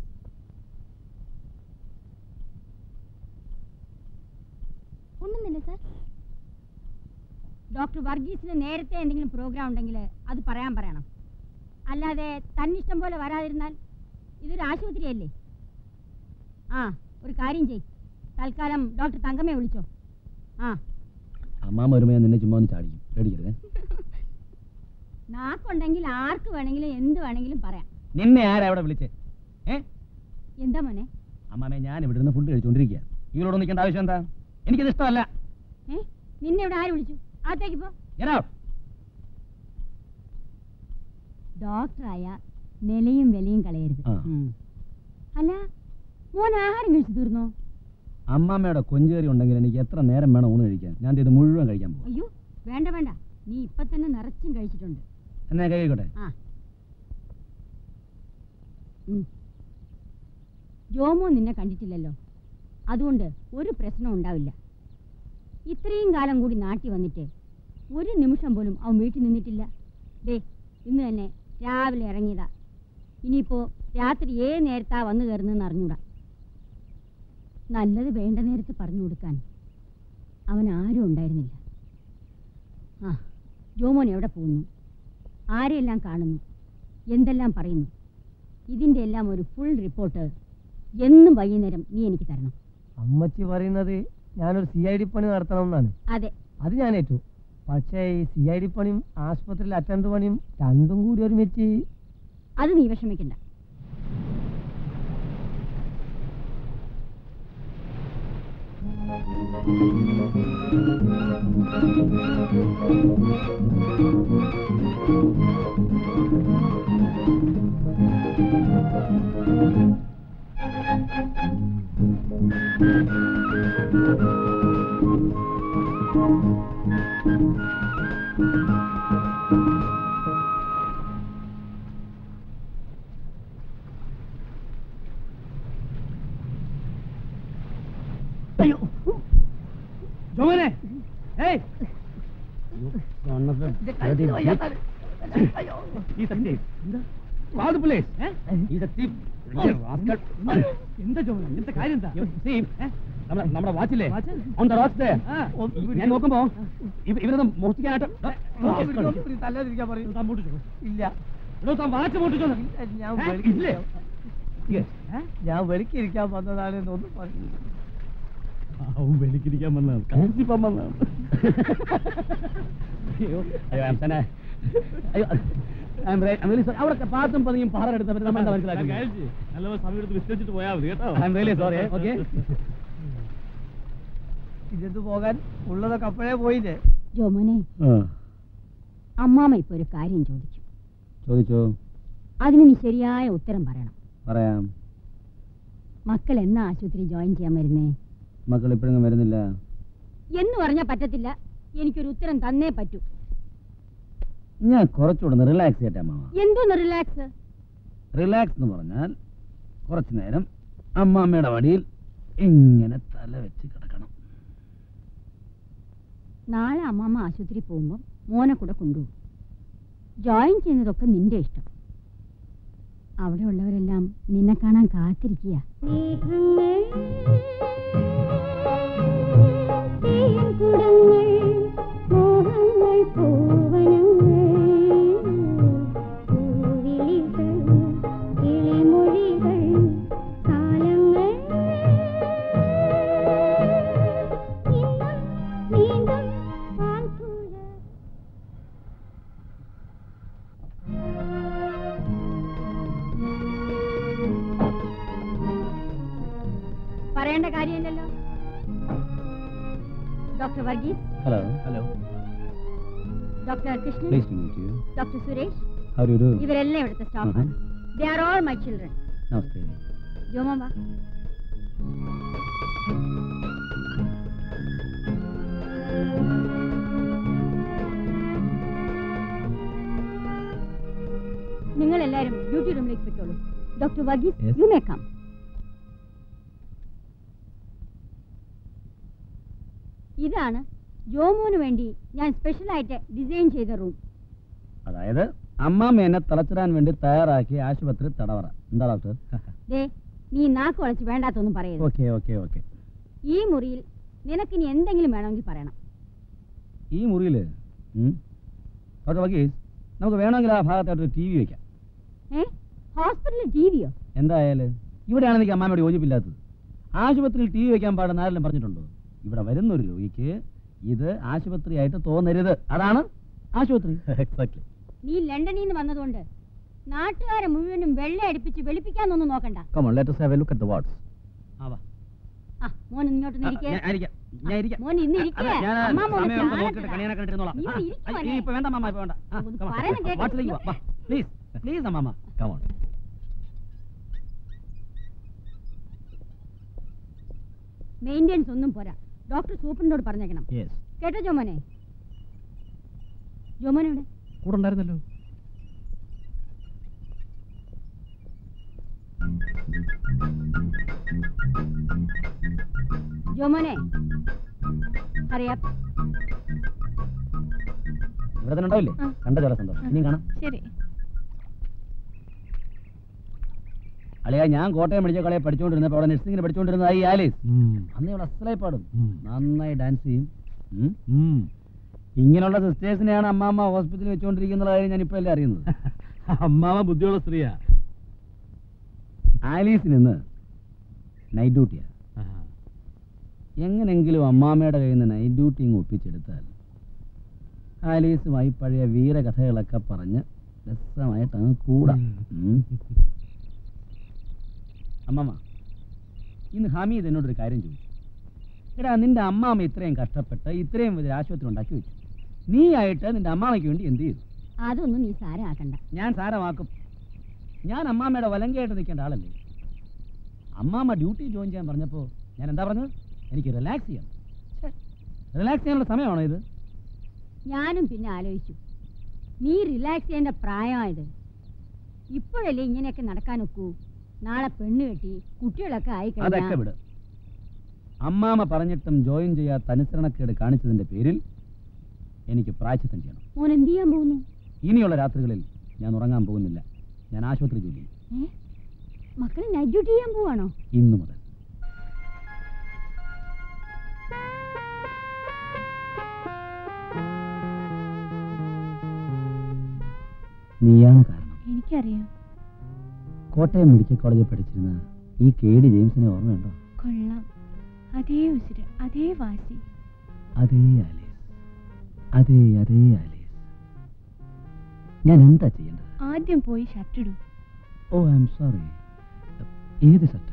ഒന്നുമില്ല സാർ ഡോക്ടർ വർഗീസിന് നേരത്തെ എന്തെങ്കിലും പ്രോഗ്രാം ഉണ്ടെങ്കിൽ അത് പറയാൻ പറയണം അല്ലാതെ തന്നിഷ്ടം പോലെ വരാതിരുന്നാൽ ഇതൊരു ആശുപത്രിയല്ലേ ആ ഒരു കാര്യം ചെയ് തൽക്കാലം ഡോക്ടർ തങ്കമ്മയെ വിളിച്ചോ ആ അമ്മാമ വരുമ്പോൾ ഞാൻ നിന്നെ ചുമ്മാ ഒന്ന് ചാടിക്കും പേടിക്കരുതേ നാക്കുണ്ടെങ്കിൽ ആർക്ക് വേണമെങ്കിലും എന്ത് വേണമെങ്കിലും പറയാം നിന്നെ ആരാ അവിടെ വിളിച്ചേ ഏ എന്താ മോനെ അമ്മാമേ ഞാൻ ഇവിടെ നിന്ന് ഫുഡ് കഴിച്ചുകൊണ്ടിരിക്കുക ഇവരോട് നിൽക്കേണ്ട ആവശ്യം എന്താ എനിക്കത് ഇഷ്ടമല്ല ഏ നിന്നെ ഇവിടെ ആര് വിളിച്ചു അകത്തേക്ക് പോ Get out. ഡോക്ടറായ നിലയും വിലയും കളയരുത് ആ. ഉം. അല്ല മോൻ ആഹാരം കഴിച്ചു തീർന്നോ അമ്മാമ്മയുടെ കൊഞ്ചേറി ഉണ്ടെങ്കിൽ എനിക്ക് എത്ര നേരം വേണം ഊണ് കഴിക്കാൻ ഞാൻ ഇത് മുഴുവൻ കഴിക്കാൻ പോകും അയ്യോ വേണ്ട വേണ്ട നീ ഇപ്പൊ തന്നെ നിറച്ചും കഴിച്ചിട്ടുണ്ട് എന്നാ കഴിക്കട്ടെ ആ ഉം. ജോമോ നിന്നെ കണ്ടിട്ടില്ലല്ലോ അതുകൊണ്ട് ഒരു പ്രശ്നം ഉണ്ടാവില്ല ഇത്രയും കാലം കൂടി നാട്ടി വന്നിട്ട് ഒരു നിമിഷം പോലും അവൻ വീട്ടിൽ നിന്നിട്ടില്ല ദേ ഇന്ന് തന്നെ രാവിലെ ഇറങ്ങിയതാ ഇനിയിപ്പോ രാത്രി ഏത് നേരത്താ വന്നു കയറുന്നതെന്ന് അറിഞ്ഞൂടാ നല്ലത് വേണ്ട നേരത്ത് പറഞ്ഞു കൊടുക്കാൻ അവൻ ആരും ഉണ്ടായിരുന്നില്ല ആ ജോമോൻ എവിടെ പോകുന്നു ആരെയെല്ലാം കാണുന്നു എന്തെല്ലാം പറയുന്നു ഇതിൻ്റെ എല്ലാം ഒരു ഫുൾ റിപ്പോർട്ട് എന്നും വൈകുന്നേരം നീ എനിക്ക് തരണം അമ്മച്ചി പറയുന്നത് ഞാനൊരു സി ഐ ഡി പണി നടത്തണം എന്നാണ് അതെ അത് ഞാൻ ഏറ്റു പക്ഷേ ഈ സി ഐ ഡി പണിയും ആശുപത്രിയിൽ അറ്റൻഡർ പണിയും രണ്ടും കൂടി ഒരുമിച്ച് അത് നീ വിഷമിക്കണ്ട അയ്യോ ജോമനെ ഏയ് He's a thief. Call the police. He's a thief. Rascal. എന്താ ജോമോനെ എന്താ കാര്യം എന്താ You see, നമ്മുടെ നമ്മുടെ വാച്ചില്ലേ Watch? ഓൺ ദ റോക്സ് ആ. ഞാൻ നോക്കുമ്പോ ഇവ- ഇവരൊന്നും മോഷ്ടിക്കാനായിട്ട് തല്ലാതിരിക്കാൻ പറയും താൻ പൊട്ടിച്ചോ ഇല്ല എടോ താൻ വാച്ച് പൊട്ടിച്ചോ ഞാൻ ഏ? വെളുക്കി- ഇല്ലേ? ഞാൻ വെളുക്കിരിക്കാൻ വന്നതാണ് എന്നൊന്നും പറഞ്ഞു അവൻ വെളിക്കിരിക്കാൻ വന്നതാണ് കത്തിപ്പാൻ വന്നതാണ് അയ്യോ അയ്യോ I'm sorry. അയ്യോ I'm very- I'm really sorry. അവിടെ പാത്തും പതിയും പാറ എടുത്തപ്പോൾ നമ്മൾ എന്താ മനസ്സിലാക്കുന്നത് നല്ല സമയം എടുത്ത് വിസ്തരിച്ചിട്ട് പോയാൽ മതി കേട്ടോ I'm really sorry, okay? ഇതെന്ത് പോകാൻ ഉള്ളതൊക്കെ അപ്പോഴേ പോയില്ലേ ജോമോനെ അമ്മാമ ഇപ്പൊ ഒരു കാര്യം ചോദിച്ചു ചോദിച്ചോ അതിന് നീ ശരിയായ ഉത്തരം പറയണം പറയാം മക്കൾ എന്നാ ആശുപത്രി ജോയിൻ ചെയ്യാൻ വരുന്നേ മക്കൾ ഇപ്പോഴൊന്നും വരുന്നില്ല എന്ന് പറഞ്ഞാൽ പറ്റത്തില്ല എനിക്കൊരു ഉത്തരം തന്നേ പറ്റൂ ഞാൻ കുറച്ചുകൂടെ ഒന്ന് റിലാക്സ് ചെയ്യട്ടെ അമ്മാവ എന്തോന്ന് റിലാക്സ് റിലാക്സ് എന്ന് പറഞ്ഞാൽ കുറച്ചു നേരം അമ്മാമ്മയുടെ വടിയിൽ ഇങ്ങനെ തല വെച്ച് കിടക്കണം നാളെ അമ്മാമ്മ ആശുപത്രി പോകുമ്പോൾ മോനെ കൂടെ കൊണ്ടുപോകും ജോയിൻ ചെയ്യുന്നതൊക്കെ നിന്റെ ഇഷ്ടം അവിടെ ഉള്ളവരെല്ലാം നിന്നെ കാണാൻ കാത്തിരിക്കുക മേഘങ്ങൾ doctor Varghese hello hello doctor Krishnan please to meet you doctor Suresh how do do ഇവരെല്ലാം ഇവിടുത്തെ staff they are all my children namaste Jomon വാ നിങ്ങൾ എല്ലാവരും ഡ്യൂട്ടി റൂമിലേക്ക് പൊയ്ക്കോളൂ doctor Varghese Yes. You may come ഇതാണ് ജോമോന് വേണ്ടി ഞാൻ സ്പെഷ്യലായിട്ട് ഡിസൈൻ ചെയ്ത റൂം അതായത് അമ്മാമ്മ എന്നെ തളച്ചിടാൻ വേണ്ടി തയ്യാറാക്കി ആശുപത്രി തടവറ എന്താ ഡോക്ടർ ദേ നീ നാക്ക് വളച്ച് വേണ്ടാത്തൊന്നും പറയരുത് ഓക്കെ ഓക്കെ ഓക്കെ ഈ മുറിയിൽ നിനക്കിനി എന്തെങ്കിലും വേണമെങ്കിൽ പറയണം ഈ മുറിയിൽ ഡോക്ടർ വക്കീസ് നമുക്ക് വേണമെങ്കിൽ ആ ഭാഗത്തായിട്ട് ഒരു ടി വി വെക്കാം ഏ ഹോസ്പിറ്റലിൽ ടി വിയോ എന്തായാലും ഇവിടെയാണ് എനിക്ക് അമ്മാമ്മയോട് യോജിപ്പില്ലാത്തത് ആശുപത്രിയിൽ ടി വി വെക്കാൻ പാടുന്ന ആരെങ്കിലും പറഞ്ഞിട്ടുണ്ടോ ഇവിടെ വരുന്ന ഒരു രോഗിക്ക് ഇത് ആശുപത്രിയായിട്ട് തോന്നരുത് അതാണ് ആശുപത്രി എക്സാക്ട്ലി നീ ലണ്ടനിൽ നിന്ന് വന്നതുകൊണ്ട് നാട്ടുകാരെ മുഴുവനും വെള്ള അടിപ്പിച്ച് വെളുപ്പിക്കാന്നൊന്നും നോക്കണ്ട Come on, let us have a look at the wards. ആ മോൻ ഇങ്ങോട്ട് ആ, ഇരിക്കേ ഞാൻ ഇരിക്കാം. ഞാൻ ഇരിക്കാം. മോൻ ഇന്ന് ഇരിക്കേ അല്ല, ഞാൻ അമ്മ മോനെ സമയം ഒന്ന് ചാടണ്ട. നോക്കിയിട്ട് കണിയാനെ കണ്ടിരുന്നോളാം. നീ ആ, ഒന്ന് ഇരിക്ക് ആ, മോനെ. ഇപ്പൊ വേണ്ട അമ്മാമ, ഇപ്പൊ വേണ്ട. ആ, ഒന്ന് come on. പറയുന്നത് കേക്ക്. വാർഡിലേക്ക് വാ, വാ. Please, please അമ്മാമ. Come on. മെയിൻ്റെനൻസ് ഒന്നും പോരാ ഡോക്ടർ സൂപ്രണ്ടോട് പറഞ്ഞേക്കണം Yes. കേട്ടോ ജോമോനെ ജോമോനെ ഇവിടെ കൂടെ ഉണ്ടായിരുന്നല്ലോ ജോമോനെ അറിയാം ഇവിടെ തന്നെ ഉണ്ടാവില്ലേ ആ. കണ്ട ചില സന്തോഷം ഇനിയും കാണാം ശരി അളിയാ ഞാൻ കോട്ടയം മെഡിക്കൽ കോളേജ് പഠിച്ചുകൊണ്ടിരുന്നപ്പോൾ അവിടെ നഴ്സിംഗിന് പഠിച്ചുകൊണ്ടിരുന്നത് ഈ ആലീസ് അന്ന് ഇവിടെ അസലായി പാടും നന്നായി ഡാൻസ് ചെയ്യും ഉം. ഇങ്ങനെയുള്ള സിസ്റ്റേഴ്സിനെയാണ് അമ്മാമ്മ ഹോസ്പിറ്റലിൽ വെച്ചുകൊണ്ടിരിക്കുന്ന കാര്യം ഞാൻ ഇപ്പൊ അല്ലേ അറിയുന്നത് അമ്മാവ ബുദ്ധിയുള്ള സ്ത്രീയാ ആലീസിന് ഇന്ന് നൈറ്റ് ഡ്യൂട്ടിയാ എങ്ങനെങ്കിലും അമ്മാമ്മയുടെ കയ്യിൽ നിന്ന് നൈറ്റ് ഡ്യൂട്ടി ഇങ്ങ് ഒപ്പിച്ചെടുത്താൽ ആലീസുമായി പഴയ വീരകഥകളൊക്കെ പറഞ്ഞ് രസമായിട്ട് അങ്ങ് കൂടാം ഉം. അമ്മമ്മ ഇന്ന് ഹമീദ് എന്നോടൊരു കാര്യം ചോദിച്ചു എടാ നിന്റെ അമ്മാമ്മ ഇത്രയും കഷ്ടപ്പെട്ട് ഇത്രയും വലിയ ആശുപത്രി ഉണ്ടാക്കി വെച്ചു നീ ആയിട്ട് നിന്റെ അമ്മാമ്മയ്ക്ക് വേണ്ടി എന്ത് ചെയ്തു അതൊന്നും നീ സാരമാക്കണ്ട ഞാൻ സാരമാക്കും ഞാൻ അമ്മാമ്മയുടെ വലങ്കയായിട്ട് നിൽക്കേണ്ട ആളല്ലേ അമ്മാമ്മ ഡ്യൂട്ടി ജോയിൻ ചെയ്യാൻ പറഞ്ഞപ്പോൾ ഞാൻ എന്താ പറഞ്ഞത് എനിക്ക് റിലാക്സ് ചെയ്യണം റിലാക്സ് ചെയ്യാനുള്ള സമയമാണോ ഇത് ഞാനും പിന്നെ ആലോചിച്ചു നീ റിലാക്സ് ചെയ്യേണ്ട പ്രായമായത് ഇപ്പോഴല്ലേ ഇങ്ങനെയൊക്കെ നടക്കാനൊക്കൂ നാളെ പെണ്ണ് കെട്ടി കുട്ടികളൊക്കെ ആയി അതൊക്കെ കഴിഞ്ഞാൽ വിട് അമ്മാമ്മ പറഞ്ഞിട്ടും ജോയിൻ ചെയ്യാത്ത അനുസരണക്കേട് കാണിച്ചതിന്റെ പേരിൽ എനിക്ക് പ്രായച്ചിത്തം ചെയ്യണം മോൻ എന്ത് ചെയ്യാൻ പോകുന്നു ഇനിയുള്ള രാത്രികളിൽ ഞാൻ ഉറങ്ങാൻ പോകുന്നില്ല ഞാൻ ആശുപത്രി ജോലി ചെയ്യും ഏ മക്കളെ നൈറ്റ് ഡ്യൂട്ടി ചെയ്യാൻ പോവാണോ ഇന്നു മുതൽ നീയാണ് കാരണം എനിക്കറിയാം കോട്ടയം മെഡിക്കൽ കോളേജിൽ പഠിച്ചിരുന്ന ഈ കെ ഡി ജെയിംസിനെ ഓർമ്മയുണ്ടോ കൊള്ളാം അതേ ഉസിര് അതേ വാശി അതേ ആലീസ് അതേ അതേ ആലീസ് ഞാൻ എന്താ ചെയ്യേണ്ടത് ആദ്യം പോയി ഷർട്ടിടൂ ഓ ഐ എം സോറി ഏത് ഷർട്ട്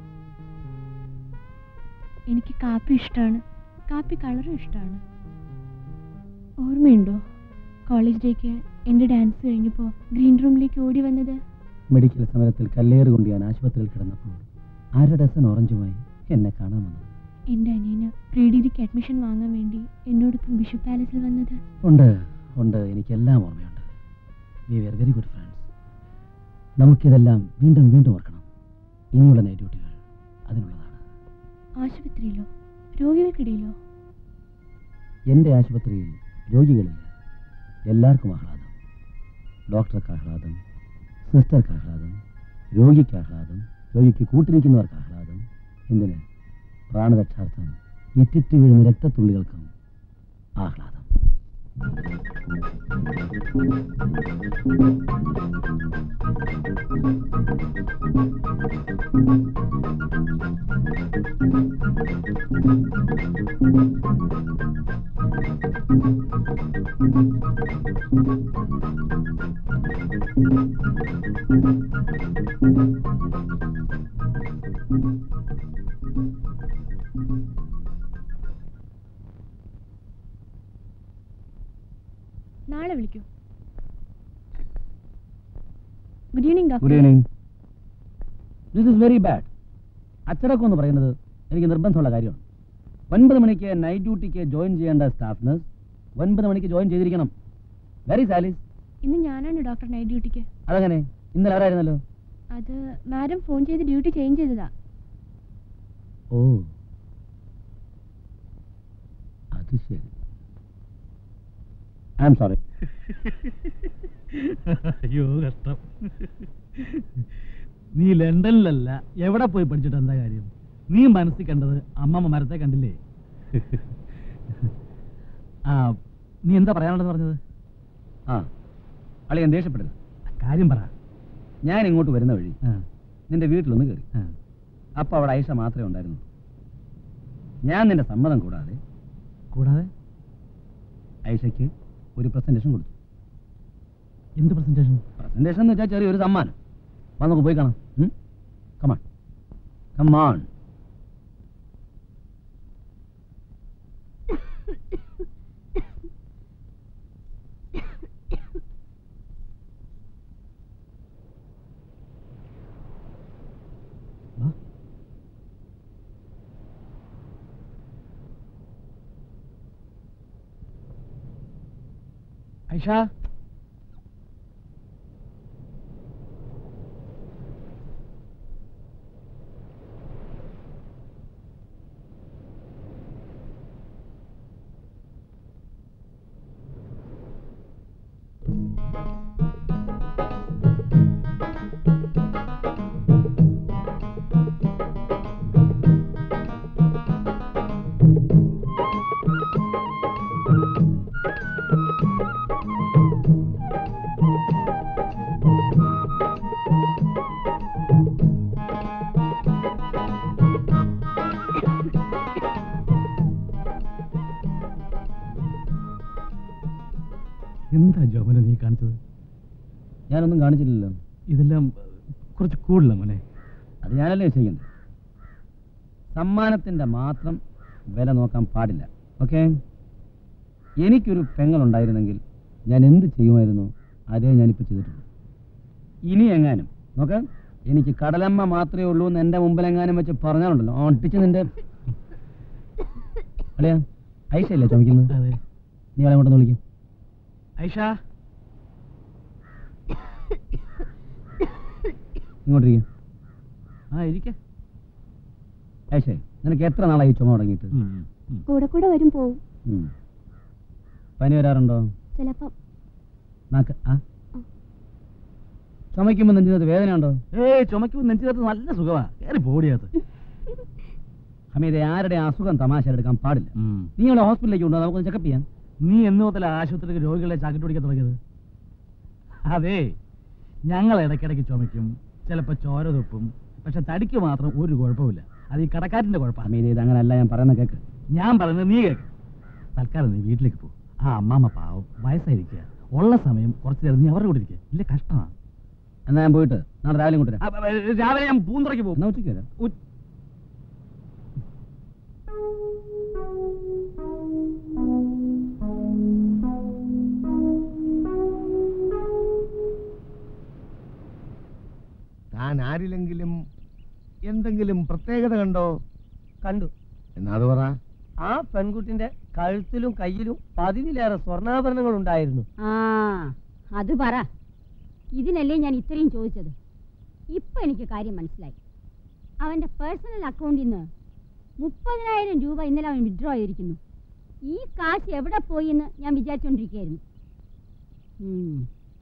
എനിക്ക് കാപ്പി ഇഷ്ടമാണ് കാപ്പി കളറും ഇഷ്ടമാണ് ഓർമ്മയുണ്ടോ കോളേജ് ഡേക്ക് എൻ്റെ ഡാൻസ് കഴിഞ്ഞപ്പോൾ ഗ്രീൻ റൂമിലേക്ക് ഓടി വന്നത് മെഡിക്കൽ സമരത്തിൽ കല്ലേറ് കൊണ്ട് ഞാൻ ആശുപത്രിയിൽ കിടന്നപ്പോൾ അര ഡസൻ ഓറഞ്ചുമായി എന്നെ കാണാൻ വന്നത് എൻ്റെ അനിയന് പ്രീ ഡിഗ്രിക്ക് അഡ്മിഷൻ വാങ്ങാൻ വേണ്ടി എന്നോടൊപ്പം ബിഷപ്പ് പാലസിൽ വന്നത് ഉണ്ട് ഉണ്ട് എനിക്കെല്ലാം ഓർമ്മയുണ്ട് we ver very good friends നമുക്കിതെല്ലാം വീണ്ടും വീണ്ടും ഓർക്കണം ഇനിയുള്ള നൈറ്റ് ഡ്യൂട്ടികൾ അതിനുള്ളതാണ് ആശുപത്രിയിലോ രോഗികൾക്കിടയിലോ എൻ്റെ ആശുപത്രിയിൽ രോഗികളില്ല എല്ലാവർക്കും ആഹ്ലാദം ഡോക്ടർക്ക് ആഹ്ലാദം സിസ്റ്റർക്ക് ആഹ്ലാദം രോഗിക്ക് ആഹ്ലാദം രോഗിക്ക് കൂട്ടിരിക്കുന്നവർക്ക് ആഹ്ലാദം എന്തിന് പ്രാണരക്ഷാർത്ഥം ഇറ്റിറ്റ് വീഴുന്ന രക്തത്തുള്ളികൾക്കും ആഹ്ലാദം നാളെ വിളിക്കൂ good evening good doctor evening this is very bad അച്ചടക്കം എന്ന് പറയുന്നത് എനിക്ക് നിർബന്ധമുള്ള കാര്യമാണ് ഒൻപത് മണിക്ക് നൈറ്റ് ഡ്യൂട്ടിക്ക് ജോയിൻ ചെയ്യേണ്ട സ്റ്റാഫ് നഴ്സ് ഒൻപത് മണിക്ക് ജോയിൻ ചെയ്തിരിക്കണം വെരി സാലീസ് ഇന്ന് ഞാനാണ് ഡോക്ടർ നൈറ്റ് ഡ്യൂട്ടിക്ക് അതങ്ങനെ ഇന്നലെ ആരായിരുന്നല്ലോ അത് മാഡം ഫോൺ ചെയ്ത് ഡ്യൂട്ടി ചേഞ്ച് ചെയ്തതാ ഓ അത് ശരി ഐ എം സോറി അയ്യോ കഷ്ടം നീ ലണ്ടനിലല്ല എവിടെ പോയി പഠിച്ചിട്ട് എന്താ കാര്യം നീ മനസ്സിൽ കണ്ടത് അമ്മമ്മ മരത്തെ കണ്ടില്ലേ ആ നീ എന്താ പറയാനുണ്ടെന്ന് പറഞ്ഞത് ആ അളിയൻ ദേഷ്യപ്പെടില്ല കാര്യം പറ ഞാൻ ഇങ്ങോട്ട് വരുന്ന വഴി ആ, നിന്റെ വീട്ടിലൊന്ന് കയറി ആ. അപ്പൊ അവിടെ ഐഷ മാത്രമേ ഉണ്ടായിരുന്നു ഞാൻ നിന്റെ സമ്മതം കൂടാതെ കൂടാതെ ഐഷയ്ക്ക് ഒരു പ്രസന്റേഷൻ കൊടുത്തു എന്ത് പ്രസന്റേഷൻ പ്രസന്റേഷൻ എന്ന് വെച്ചാൽ ചെറിയൊരു സമ്മാനം വാ നമുക്ക് പോയി കാണാം കമാൺ കമാൺ ഐഷ എന്താ ജോമന നീ കാണിച്ചത് ഞാനൊന്നും കാണിച്ചില്ലല്ലോ ഇതെല്ലാം ഏ, കുറച്ച് കൂടുതല മോനെ അത് ഞാനല്ലേ ചെയ്യണ്ടേ സമ്മാനത്തിന്റെ മാത്രം വില നോക്കാൻ പാടില്ല ഓക്കെ എനിക്കൊരു പെങ്ങളുണ്ടായിരുന്നെങ്കിൽ ഞാൻ എന്ത് ചെയ്യുമായിരുന്നു അതേ ഞാനിപ്പോൾ ചെയ്തിട്ടുള്ളൂ ഇനി എങ്ങാനും നോക്ക എനിക്ക് കടലമ്മ മാത്രമേ ഉള്ളൂ എന്ന് എൻ്റെ മുമ്പിലെങ്ങാനും വെച്ച് പറഞ്ഞാലുണ്ടല്ലോ ഒട്ടിച്ച് നിന്റെ അളിയാ ഐഷയല്ലേ ചുമക്കുന്നത് അതെ നീ ആളെ കൊണ്ടൊന്ന് വിളിക്കും ഐഷ ഇങ്ങോട്ടിരിക്കും ആ ഇരിക്കെ ഐഷേ നിനക്ക് എത്ര നാളായി ചുമ തുടങ്ങിയിട്ട് കൂടെ കൂടെ വരും പോവും ഉം. പനി വരാറുണ്ടോ ചിലപ്പം നാക്ക് ആ ചുമയ്ക്കുമ്പോൾ നെഞ്ചിനകത്ത് വേദന ഉണ്ടോ ഏയ് ചുമക്കുമ്പോൾ നെഞ്ചിനകത്ത് നല്ല സുഖമാ കയറി പോടിയത് ഹമീദെ ആരുടെ അസുഖം തമാശ എടുക്കാൻ പാടില്ല നീ അവളെ ഹോസ്പിറ്റലിലേക്ക് കൊണ്ടുപോകാം നമുക്കൊന്ന് ചെക്കപ്പ് ചെയ്യാം നീ എന്ന് മുതൽ ആശുപത്രിക്ക് രോഗികളെ ചാക്കിട്ട് പിടിക്കാൻ തുടങ്ങിയത് അതെ ഞങ്ങൾ ഇടയ്ക്കിടയ്ക്ക് ചുമയ്ക്കും ചിലപ്പോൾ ചോര തുപ്പും പക്ഷെ തടിക്ക് മാത്രം ഒരു കുഴപ്പമില്ല അത് ഈ കടക്കാരൻ്റെ കുഴപ്പമാണ് ഹമീദെ ഇത് അങ്ങനെയല്ല ഞാൻ പറയുന്ന കേക്ക് ഞാൻ പറയുന്നത് നീ കേൾക്ക് തൽക്കാലം നീ വീട്ടിലേക്ക് പോ ആ അമ്മാമ്മ പാവം വയസ്സായിരിക്കുക ഉള്ള സമയം കുറച്ച് നേരം നീ അവരുടെ കൂടെ ഇരിക്കുക ഇല്ല കഷ്ടമാണ് എന്നാ ഞാൻ പോയിട്ട് നാളെ രാവിലെ ഇങ്ങോട്ട് വരാം രാവിലെ ഞാൻ പൂന്തുറയ്ക്ക് പോകും എന്നാ ഉച്ചയ്ക്ക് വരാം ഉ- താൻ ആരിലെങ്കിലും എന്തെങ്കിലും പ്രത്യേകത കണ്ടോ കണ്ടു എന്നാ അത് പറ ആ പെൺകുട്ടിന്റെ കഴുത്തിലും കയ്യിലും പതിവിലേറെ സ്വർണ്ണാഭരണങ്ങൾ ഉണ്ടായിരുന്നു ആ അത് പറ ഇതിനല്ലേ ഞാൻ ഇത്രയും ചോദിച്ചത് ഇപ്പൊ എനിക്ക് കാര്യം മനസ്സിലായി അവന്റെ പേഴ്സണൽ അക്കൗണ്ടിൽ നിന്ന് മുപ്പതിനായിരം രൂപ ഇന്നലെ അവൻ വിഡ്രോ ചെയ്തിരിക്കുന്നു ഈ കാശ് എവിടെ പോയി എന്ന് ഞാൻ വിചാരിച്ചുകൊണ്ടിരിക്കുകയായിരുന്നു ഉം.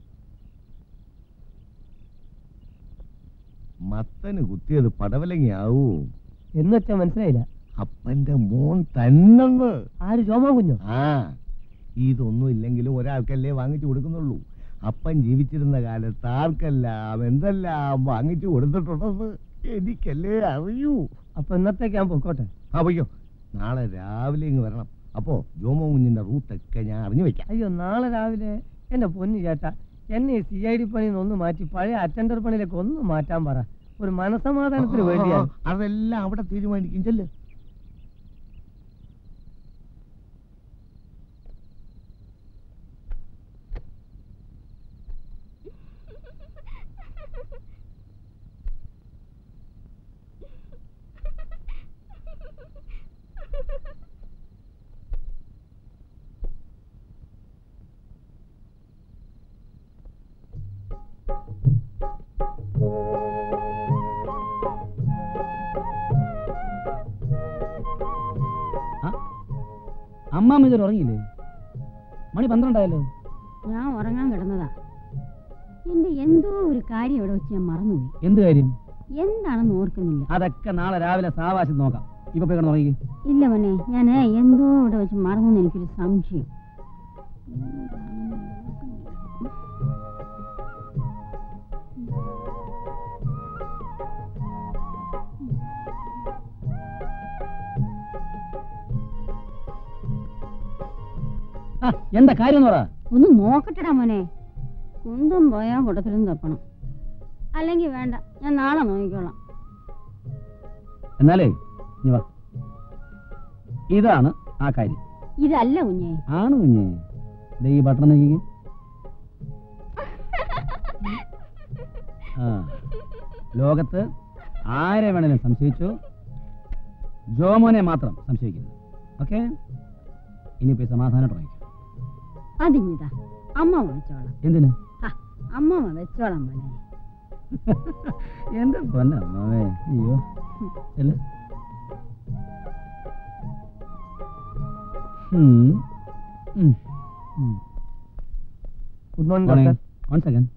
മത്തന് കുത്തിയത് പടവലങ്ങിയാവൂ എന്നുവെച്ചാ മനസ്സിലായില്ല അപ്പന്റെ മോൻ തന്നെന്ന് ആര് ജോമാ കുഞ്ഞോ ആ ഇതൊന്നും ഇല്ലെങ്കിലും ഒരാൾക്കല്ലേ വാങ്ങിച്ചു കൊടുക്കുന്നുള്ളൂ അപ്പൻ ജീവിച്ചിരുന്ന കാലത്ത് ആർക്കെല്ലാം എന്തെല്ലാം വാങ്ങിച്ചു കൊടുത്തിട്ടുണ്ടെന്ന് എനിക്കല്ലേ അറിയൂ അപ്പൊ ഇന്നത്തേക്ക് ഞാൻ പൊക്കോട്ടെ ആ പൊയ്ക്കോ നാളെ രാവിലെ ഇങ്ങ് വരണം അപ്പോ ജോമോ കുഞ്ഞിന്റെ റൂട്ടൊക്കെ ഞാൻ അറിഞ്ഞു വെക്കാം അയ്യോ നാളെ രാവിലെ എന്റെ പൊന്നു ചേട്ടാ എന്നെ സി ഐ ഡി പണിയിൽ നിന്ന് ഒന്ന് മാറ്റി പഴയ അറ്റൻഡർ പണിയിലേക്ക് ഒന്ന് മാറ്റാൻ പറ ഒരു മനസമാധാനത്തിന് വേണ്ടിയാണ് ആ, അതെല്ലാം അവിടെ തീരുമാനിക്കും ചെല്ല് ആ അമ്മാമ്മ ഇതൊരു ഉറങ്ങിയില്ലേ മണി പന്ത്രണ്ടായല്ലോ ഞാൻ ഉറങ്ങാൻ കിടന്നതാ എന്റെ എന്തോ ഒരു കാര്യം ഇവിടെ വെച്ച് ഞാൻ മറന്നുപോയി എന്ത് കാര്യം എന്താണെന്ന് ഓർക്കുന്നില്ല അതൊക്കെ നാളെ രാവിലെ സാവാശം നോക്കാം ഇപ്പൊ പോയി കിടന്ന് ഉറങ്ങി ഇല്ല മോനെ ഞാൻ എന്തോ ഇവിടെ വെച്ച് മറന്നു എനിക്കൊരു സംശയം ആ എന്താ കാര്യം എന്ന് പറ ഒന്ന് നോക്കട്ടെടാ മോനെ കുന്തം പോയാ കുടത്തിലും തപ്പണം അല്ലെങ്കിൽ വേണ്ട ഞാൻ നാളെ നോക്കിക്കോളാം എന്നാലേ നീ വാ ഇതാണ് ആ കാര്യം ഇതല്ല കുഞ്ഞേ ആണ് കുഞ്ഞേ ദേ ഈ ബട്ടൺ നോക്കിക്കേ ആ ലോകത്ത് ആരെ വേണേലും സംശയിച്ചു ജോമോനെ മാത്രം സംശയിക്കരുത് ഓക്കെ ഇനിയിപ്പോ ഈ സമാധാനം പറയും അതിഞ്ഞിതാ അമ്മ വെച്ചോളാം എന്തിന് ആ, അമ്മ വെച്ചോളാം മോനെ എന്റെ പൊന്നമ്മേ അയ്യോ ചെല്ല് ഉം. ഉം. ഉം. Good morning Morning. Doctor One second.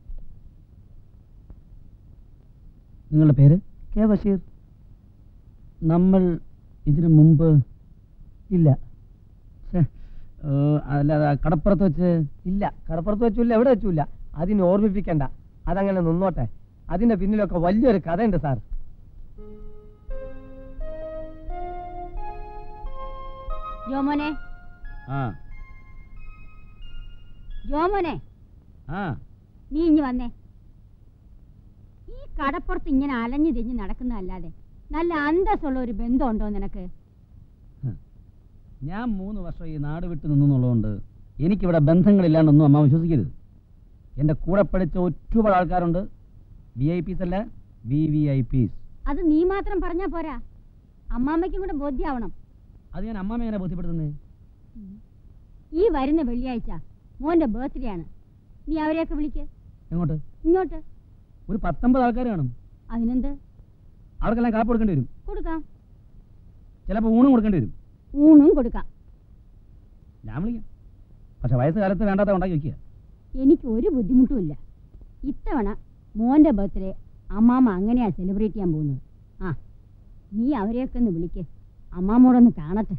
നിങ്ങളുടെ പേര് കെ ബഷീർ നമ്മൾ ഇതിനു മുമ്പ് ഇല്ല ഛെ, ഏ, അല്ലാതെ ആ കടപ്പുറത്ത് വെച്ച് ഇല്ല കടപ്പുറത്ത് വെച്ചില്ല എവിടെ വെച്ചില്ല അതിനെ ഓർമ്മിപ്പിക്കണ്ട അതങ്ങനെ നിന്നോട്ടെ അതിന്റെ പിന്നിലൊക്കെ വലിയൊരു കഥയുണ്ട് സാർ ജോമോനെ ആ ജോമോനെ ആ നീ ഇഞ്ഞ് വന്നേ ഈ കടപ്പുറത്ത് ഇങ്ങനെ അലഞ്ഞു തിരിഞ്ഞ് നടക്കുന്നതല്ലാതെ നല്ല അന്തസ്സുള്ള ഒരു ബന്ധമുണ്ടോ നിനക്ക് ഞാൻ മൂന്ന് വർഷം ഈ നാട് വിട്ട് നിന്നുള്ളതുകൊണ്ട് എനിക്കിവിടെ ബന്ധങ്ങളില്ലാണ്ടൊന്നും അമ്മ വിശ്വസിക്കരുത് എൻ്റെ കൂടെ പഠിച്ച ഒരുപാട് ആൾക്കാരുണ്ട് വി ഐ പീസ് അല്ല വി വി ഐ പീസ് അത് നീ മാത്രം പറഞ്ഞാ പോരാ അമ്മാമ്മയ്ക്കും കൂടെ ബോധ്യാവണം അത് ഞാൻ അമ്മാമ്മ എങ്ങനെ ബോധ്യപ്പെടുത്തുന്നത് ഈ വരുന്ന വെള്ളിയാഴ്ച മോന്റെ ബർത്ത്ഡേ ആണ് നീ അവരെയൊക്കെ വിളിക്ക് എങ്ങോട്ട് ഇങ്ങോട്ട് ഒരു പത്തൊമ്പത് ആൾക്കാർ കാണും അതിനെന്ത് അവർക്കെല്ലാം കാപ്പ് കൊടുക്കേണ്ടി വരും കൊടുക്കാം ചിലപ്പോൾ ഊണും കൊടുക്കേണ്ടി വരും ഊണും കൊടുക്കാം ഞാൻ വിളിക്കാം പക്ഷെ വയസ്സ് കാലത്ത് വേണ്ടാത്ത ഉണ്ടാക്കി വെക്കുക എനിക്ക് ഒരു ബുദ്ധിമുട്ടുമില്ല ഇത്തവണ മോന്റെ ബർത്ത്ഡേ അമ്മാമ്മ അങ്ങനെയാ സെലിബ്രേറ്റ് ചെയ്യാൻ പോകുന്നത് ആ നീ അവരെയൊക്കെ ഒന്ന് വിളിക്ക് അമ്മാമ്മോടൊന്ന് കാണട്ടെ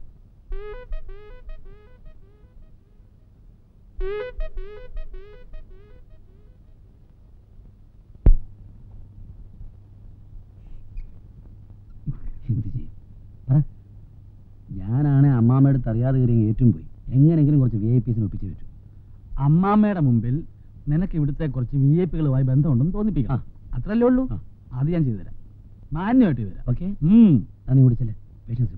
എന്ത് ചെയ്യും പറ ഞാനാണ് അമ്മാമ്മയുടെ അടുത്ത് അറിയാതെ കയറി ഏറ്റും പോയി എങ്ങനെയെങ്കിലും കുറച്ച് വി ഐ പീസിന് ഒപ്പിച്ച് പറ്റും അമ്മാമ്മയുടെ മുമ്പിൽ നിനക്ക് ഇവിടുത്തെ കുറച്ച് വി ഐ പികളുമായി ബന്ധമുണ്ടെന്ന് തോന്നിപ്പിക്കണം അത്രല്ലേ ഉള്ളൂ ആ. അത് ഞാൻ ചെയ്തു തരാം മാന്യമായിട്ട് ചെയ്തു തരാം ഓക്കെ ഉം. നീ കുടിച്ചല്ലേ പേഷ്യൻസ്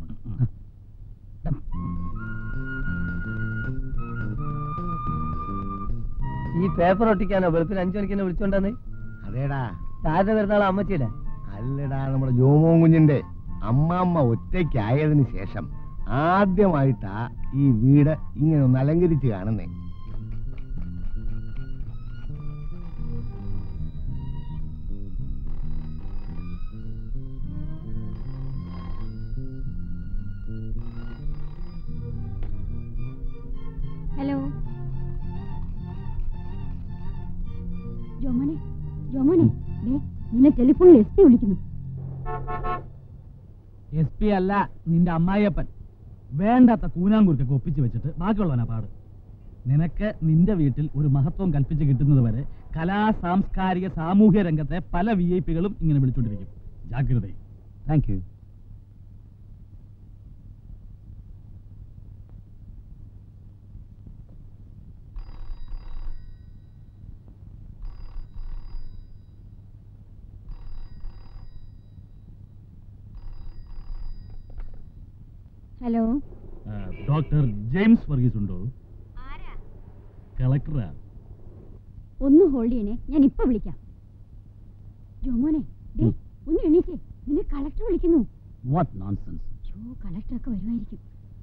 ഈ പേപ്പർ ഒട്ടിക്കാനോ വെളുപ്പിന് അഞ്ചു മണിക്ക് എന്നെ വിളിച്ചോണ്ടെന്ന് അതേടാ ആരുടെ പെരുന്നാൾ അമ്മച്ചിയുടെ അല്ലടാ നമ്മുടെ ജോമോൻ കുഞ്ഞിന്റെ അമ്മാമ്മ ഒറ്റയ്ക്കായതിനു ശേഷം ആദ്യമായിട്ടാ ഈ വീട് ഇങ്ങനെ ഒന്ന് അലങ്കരിച്ച് കാണുന്നേ ഹലോ ജോമോനെ ജോമോനെ ദേ നിന്നെ ടെലിഫോണിൽ എസ് പി വിളിക്കുന്നു എസ് പി അല്ല നിന്റെ അമ്മായിയപ്പൻ വേണ്ടാത്ത കൂനാങ്കുറുക്കൊക്കെ ഒപ്പിച്ച് വെച്ചിട്ട് ബാക്കിയുള്ളവനാ പാട് നിനക്ക് നിന്റെ വീട്ടിൽ ഒരു മഹത്വം കൽപ്പിച്ച് കിട്ടുന്നത് വരെ കലാ സാംസ്കാരിക സാമൂഹ്യ രംഗത്തെ പല വി ഐ പികളും ഇങ്ങനെ വിളിച്ചുകൊണ്ടിരിക്കും ജാഗ്രത thank you hello doctor James Varghese ഉണ്ടോ കളക്ടറാ ഒന്ന് ഹോൾഡ് ചെയ്യണേ ഞാൻ ഇപ്പൊ വിളിക്കാം ജോമോനെ ദേ ഉം. ഒന്ന് എണീറ്റേ നിന്നെ കളക്ടർ വിളിക്കുന്നു വാട്ട് നോൺസെൻസ് ഷോ കളക്ടറൊക്കെ വരുമായിരിക്കും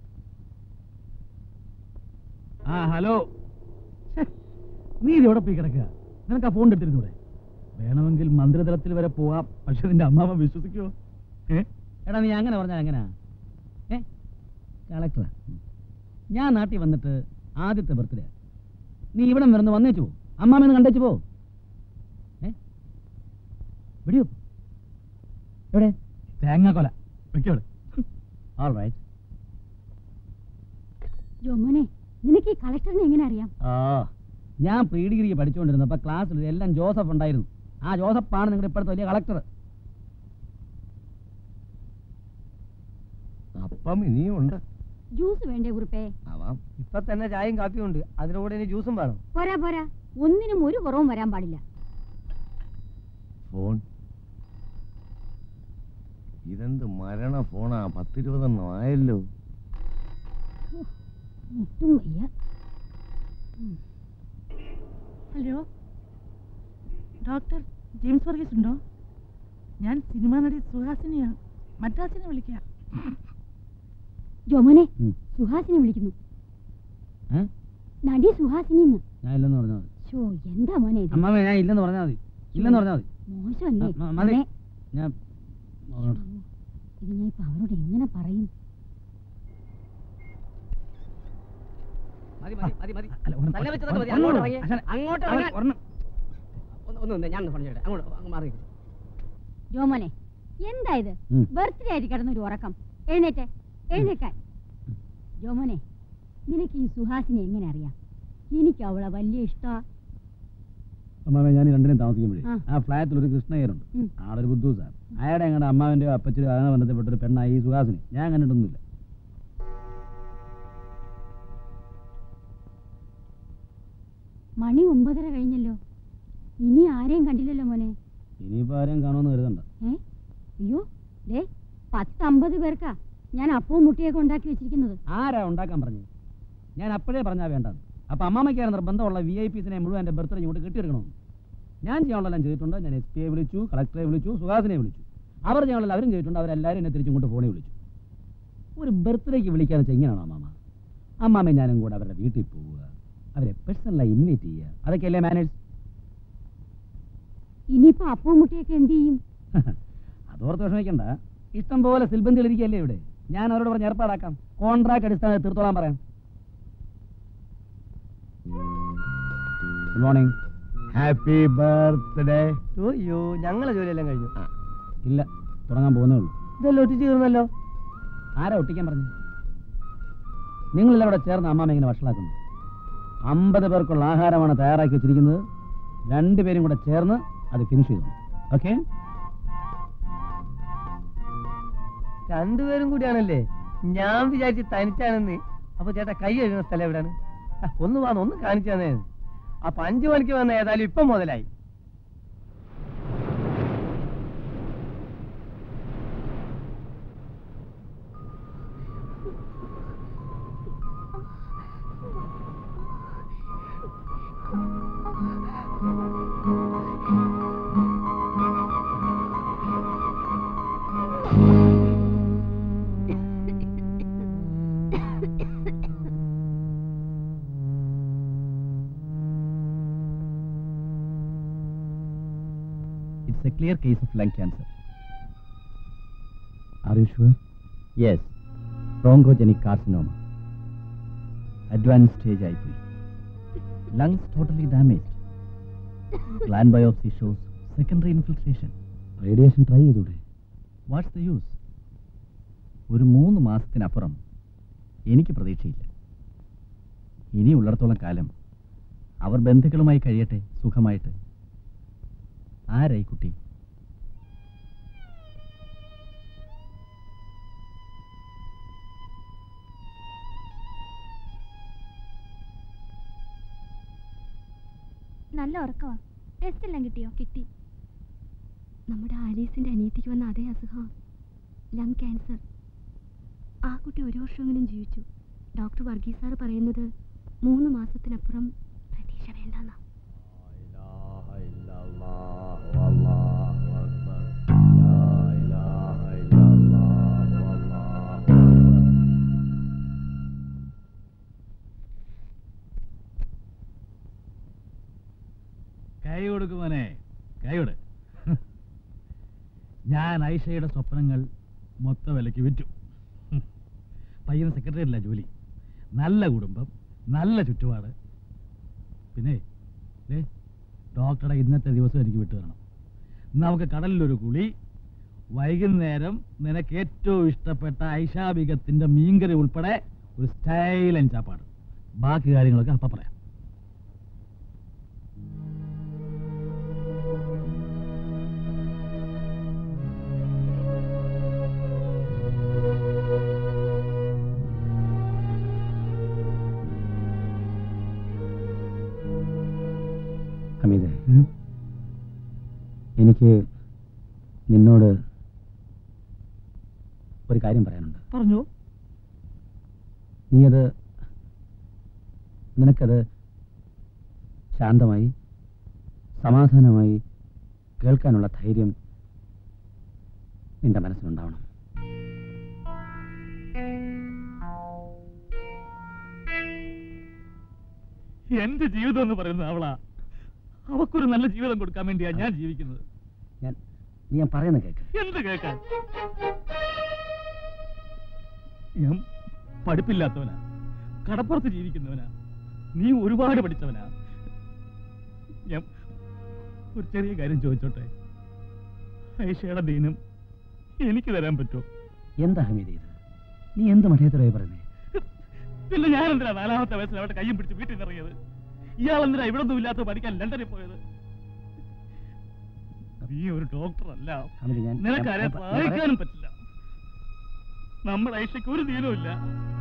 ആ ഹലോ ഛെ, നീ ഇത് എവിടെ പോയി കിടക്കുക നിനക്ക് ആ ഫോൺ എടുത്തിരുന്നൂടെ വേണമെങ്കിൽ മന്ത്രിതലത്തിൽ വരെ പോവാം പക്ഷെ നിന്റെ അമ്മാവൻ വിശ്വസിക്കുമോ ഏ എടാ നീ അങ്ങനെ പറഞ്ഞാൽ എങ്ങനെയാ ഏ കളക്ടറാ ഞാൻ നാട്ടിൽ വന്നിട്ട് ആദ്യത്തെ ബർത്ത്ഡേ നീ ഇവിടെ വരുന്ന വന്നേച്ചു പോ അമ്മാമെന്ന് കണ്ടേച്ചു പോ ഏ വിടിയോ എവിടെ തേങ്ങാക്കൊല വെക്കോളെ ഓൾ റൈറ്റ് ജോമോനെ നിനക്ക് ഈ കളക്ടറിനെ എങ്ങനെ അറിയാം ആ ഞാൻ പ്രീ ഡിഗ്രിക്ക് പഠിച്ചുകൊണ്ടിരുന്നപ്പോൾ ക്ലാസ്സിൽ എല്ലാം ജോസഫ് ഉണ്ടായിരുന്നു ആ ജോസഫാണ് നിങ്ങളുടെ ഇപ്പോഴത്തെ വലിയ കളക്ടർ അപ്പം ഇനിയും ഉണ്ട് ജ്യൂസ് വേണ്ടേ കുറിപ്പേ ആവാം ഇപ്പൊ തന്നെ ചായയും കാപ്പിയും ഉണ്ട് അതിന്റെ കൂടെ ഇനി ജ്യൂസും വേണം പോരാ പോരാ ഒന്നിനും ഒരു കുറവും വരാൻ പാടില്ല ഫോൺ ഇതെന്ത് മരണ ഫോണാ പത്തിരുപതെണ്ണം ആയല്ലോ മുട്ടും വയ്യ ഹലോ ഡോക്ടർ ജെയിംസ് വർഗീസ് ഉണ്ടോ ഞാൻ സിനിമാ നടി സുഹാസിനിയാണ് മദ്രാസിനെ വിളിക്കാം ജോമോനെ ഉം. സുഹാസിനെ വിളിക്കുന്നു ഏ? നടി സുഹാസിനി ഞാൻ ഇല്ലെന്ന് പറഞ്ഞാൽ മതി ഷോ എന്താ മോനെ ഇത് അമ്മാമ ഞാൻ ഇല്ലെന്ന് പറഞ്ഞാൽ മതി ഇല്ലെന്ന് പറഞ്ഞാൽ മതി മോശമല്ലേ മ- മ- മതി. അതെ. ഞാൻ ഇത് ഞാൻ ഇപ്പൊ അവരോട് എങ്ങനെ പറയും മതി മതി മതി മതി അല്ല, ഒരെണ്ണം തല വെച്ചതൊക്കെ മതി. ഒരെണ്ണം അങ്ങോട്ട് ഇറങ്ങി. ഇറങ്ങി. അങ്ങോട്ട് ഇറങ്ങി. ഒരെണ്ണം. ഒന്ന് ഒന്ന് നിന്ന് ഞാൻ പറഞ്ഞു അങ്ങോട്ട് അങ്ങ് മാറി ജോമോനെ എന്താ ഇത് ഉം. ബർത്ത്ഡേ ആയിട്ട് കിടന്നൊരു ഉറക്കം എഴുന്നേറ്റ് എഴുന്നേക്കാൻ ജോമോനെ നിനക്ക് ഈ സുഹാസിനെ എങ്ങനെ അറിയാം എനിക്ക് അവളെ വലിയ ഇഷ്ടാ അമ്മാമ ഞാൻ ഈ രണ്ടിനും താമസിക്കുമ്പോഴേ ആ. ആ ഫ്ലാറ്റിൽ ഒരു കൃഷ്ണയ്യരുണ്ട് ഉം. ആളൊരു ബുദ്ധൂസാണ് അയാളുടെ ഞങ്ങളുടെ അമ്മാവിൻ്റെയോ അപ്പച്ചോ അങ്ങനെ ബന്ധപ്പെട്ട ഒരു പെണ്ണായി ഈ സുഹാസിനി ഞാൻ കണ്ടിട്ടൊന്നുമില്ല മണി ഒമ്പതര കഴിഞ്ഞല്ലോ ഇനി ആരെയും കണ്ടില്ലല്ലോ മോനെ ഇനിയിപ്പോൾ ആരെയും കാണുമെന്ന് കരുതണ്ട ഏ അയ്യോ ദേ പത്തമ്പത് പേർക്കാ ഞാൻ അപ്പവും മുട്ടിയൊക്കെ ഉണ്ടാക്കി വെച്ചിരിക്കുന്നത് ആരാ ഉണ്ടാക്കാൻ പറഞ്ഞു ഞാൻ അപ്പോഴേ പറഞ്ഞാൽ വേണ്ടത് അപ്പം അമ്മാമയ്ക്കാണ് നിർബന്ധമുള്ള വി ഐ പീസിനെ മുഴുവൻ എൻ്റെ ബർത്ത്ഡേ ഇങ്ങോട്ട് കെട്ടിയെടുക്കണമെന്ന് ഞാൻ ചെയ്യാനുള്ളതെല്ലാം ചെയ്തിട്ടുണ്ട് ഞാൻ എസ് പി ഐ വിളിച്ചു കളക്ടറെ വിളിച്ചു സുഹാസിനെ വിളിച്ചു അവർ ചെയ്യാനുള്ള അവരും ചെയ്തിട്ടുണ്ട് അവരെല്ലാവരും എന്നെ തിരിച്ചിങ്ങോട്ട് ഫോണിൽ വിളിച്ചു ഒരു ബർത്ത്ഡേക്ക് വിളിക്കാന്ന് വെച്ചാൽ ഇങ്ങനെയാണോ അമ്മാമ അമ്മാമയും ഞാനും കൂടെ അവരുടെ വീട്ടിൽ പോവുക അവരെ പേഴ്സണലായി ഇൻവൈറ്റ് ചെയ്യുക അതൊക്കെയല്ലേ മാനേജ് ഇനിയിപ്പോ അപ്പവും മുട്ടിയൊക്കെ എന്ത് ചെയ്യും അതോർത്ത് വിഷമിക്കണ്ട ഇഷ്ടം പോലെ സിൽബന്ധികൾ ഇരിക്കുകയല്ലേ ഇവിടെ ഞാൻ അവരോട് പറഞ്ഞ് ഏർപ്പാടാക്കാം കോൺട്രാക്ട് അടിസ്ഥാനത്തിൽ തീർത്തോളാൻ പറയാം ഗുഡ് മോർണിംഗ് ഹാപ്പി ബർത്ത്ഡേ അയ്യോ ഞങ്ങളെ ജോലിയെല്ലാം കഴിഞ്ഞു ഇല്ല തുടങ്ങാൻ പോകുന്നേ ഉള്ളൂ ഇതെല്ലാം ഒറ്റിച്ച് തീർന്നല്ലോ ആരാ ഒട്ടിക്കാൻ പറഞ്ഞു നിങ്ങളെല്ലാം ഇവിടെ ചേർന്ന് അമ്മാമ ഇങ്ങനെ വഷളാക്കുന്നു അമ്പത് പേർക്കുള്ള ആഹാരമാണ് തയ്യാറാക്കി വെച്ചിരിക്കുന്നത് രണ്ടുപേരും കൂടെ ചേർന്ന് അത് ഫിനിഷ് ചെയ്തു ഓക്കെ രണ്ടുപേരും കൂടിയാണല്ലേ ഞാൻ വിചാരിച്ച് തനിച്ചാണെന്ന് അപ്പൊ ചേട്ടാ കൈ കഴുകുന്ന സ്ഥലം എവിടെയാണ് ആ, ഒന്ന് വന്ന് ഒന്ന് കാണിച്ചു തന്നെ അപ്പൊ അഞ്ചു മണിക്ക് വന്ന ഏതായാലും ഇപ്പം മുതലായി it's a clear case of lung cancer are you sure yes bronchogenic carcinoma advance stage ആയിപ്പോയി lungs totally damage gland biopsy shows secondary infiltration radiation try ചെയ്തൂടെ വാട്ട്സ് ദ യൂസ് ഒരു മൂന്ന് മാസത്തിനപ്പുറം എനിക്ക് പ്രതീക്ഷയില്ല ഇനിയുള്ളിടത്തോളം കാലം അവർ ബന്ധുക്കളുമായി കഴിയട്ടെ സുഖമായിട്ട് ആരായി കുട്ടി നല്ല ഉറക്കമാ ടെസ്റ്റ് എല്ലാം കിട്ടിയോ കിട്ടി നമ്മുടെ ആലീസിന്റെ അനിയത്തിക്ക് വന്ന അതേ അസുഖം ലങ് ക്യാൻസർ ആ കുട്ടി ഒരു വർഷമെങ്കിലും ജീവിച്ചു ഡോക്ടർ വർഗീസ് സാർ പറയുന്നത് മൂന്ന് മാസത്തിനപ്പുറം പ്രതീക്ഷ വേണ്ടെന്നാ കൈ കൊടുക്കുമോനെ കൈ കൊടു ഞാൻ ഐഷയുടെ സ്വപ്നങ്ങൾ മൊത്ത വിലയ്ക്ക് വിറ്റു പയ്യന് സെക്രട്ടറിയല്ല ജോലി നല്ല കുടുംബം നല്ല ചുറ്റുപാട് പിന്നെ ദേ ഡോക്ടറുടെ ഇന്നത്തെ ദിവസം എനിക്ക് വിട്ടു തരണം നമുക്ക് കടലിലൊരു കുളി വൈകുന്നേരം നിനക്ക് ഏറ്റവും ഇഷ്ടപ്പെട്ട ഐഷാബികത്തിന്റെ മീൻകറി ഉൾപ്പെടെ ഒരു സ്റ്റൈലൻ ചാപ്പാട് ബാക്കി കാര്യങ്ങളൊക്കെ അപ്പം പറയാം ഹമീദ് എനിക്ക് നിന്നോട് ഒരു കാര്യം പറയാനുണ്ട് പറഞ്ഞു നീ അത് നിനക്കത് ശാന്തമായി സമാധാനമായി കേൾക്കാനുള്ള ധൈര്യം നിന്റെ മനസ്സിലുണ്ടാവണം എന്റെ ജീവിതം എന്ന് പറയുന്നത് അവളാ അവക്കൊരു നല്ല ജീവിതം കൊടുക്കാൻ വേണ്ടിയാ ഞാൻ ജീവിക്കുന്നത് ഞാൻ നീ ഞാൻ പറയുന്ന കേക്ക് എന്ത് കേൾക്കാൻ ഞാൻ പഠിപ്പില്ലാത്തവനാ കടപ്പുറത്ത് ജീവിക്കുന്നവനാ നീ ഒരുപാട് പഠിച്ചവനാ ഞാൻ ഒരു ചെറിയ കാര്യം ചോദിച്ചോട്ടെ ഐഷയുടെ ദീനം എനിക്ക് തരാൻ പറ്റുമോ എന്താ ഹമീദ് ഇത് നീ എന്ത് മഠയത്തരായി പറയുന്നേ പിന്നെ ഞാൻ എന്തിനാ നാലാമത്തെ വയസ്സിൽ അവരുടെ കയ്യും പിടിച്ച് വീട്ടിൽ നിന്ന് ഇറങ്ങിയത് ഇയാൾ എന്തിനാ ഇവിടെ ഒന്നും ഇല്ലാത്ത പഠിക്കാൻ ലണ്ടനിൽ പോയത് നീ ഒരു ഡോക്ടർ അല്ല ഹമീദ് ഞാൻ നിനക്ക് ഞാൻ- ആരെ ഞാൻ- ഞാൻ സഹായിക്കാനും പറ്റില്ല നമ്മുടെ ഐഷയ്ക്ക് ഒരു ദീനവും ഇല്ല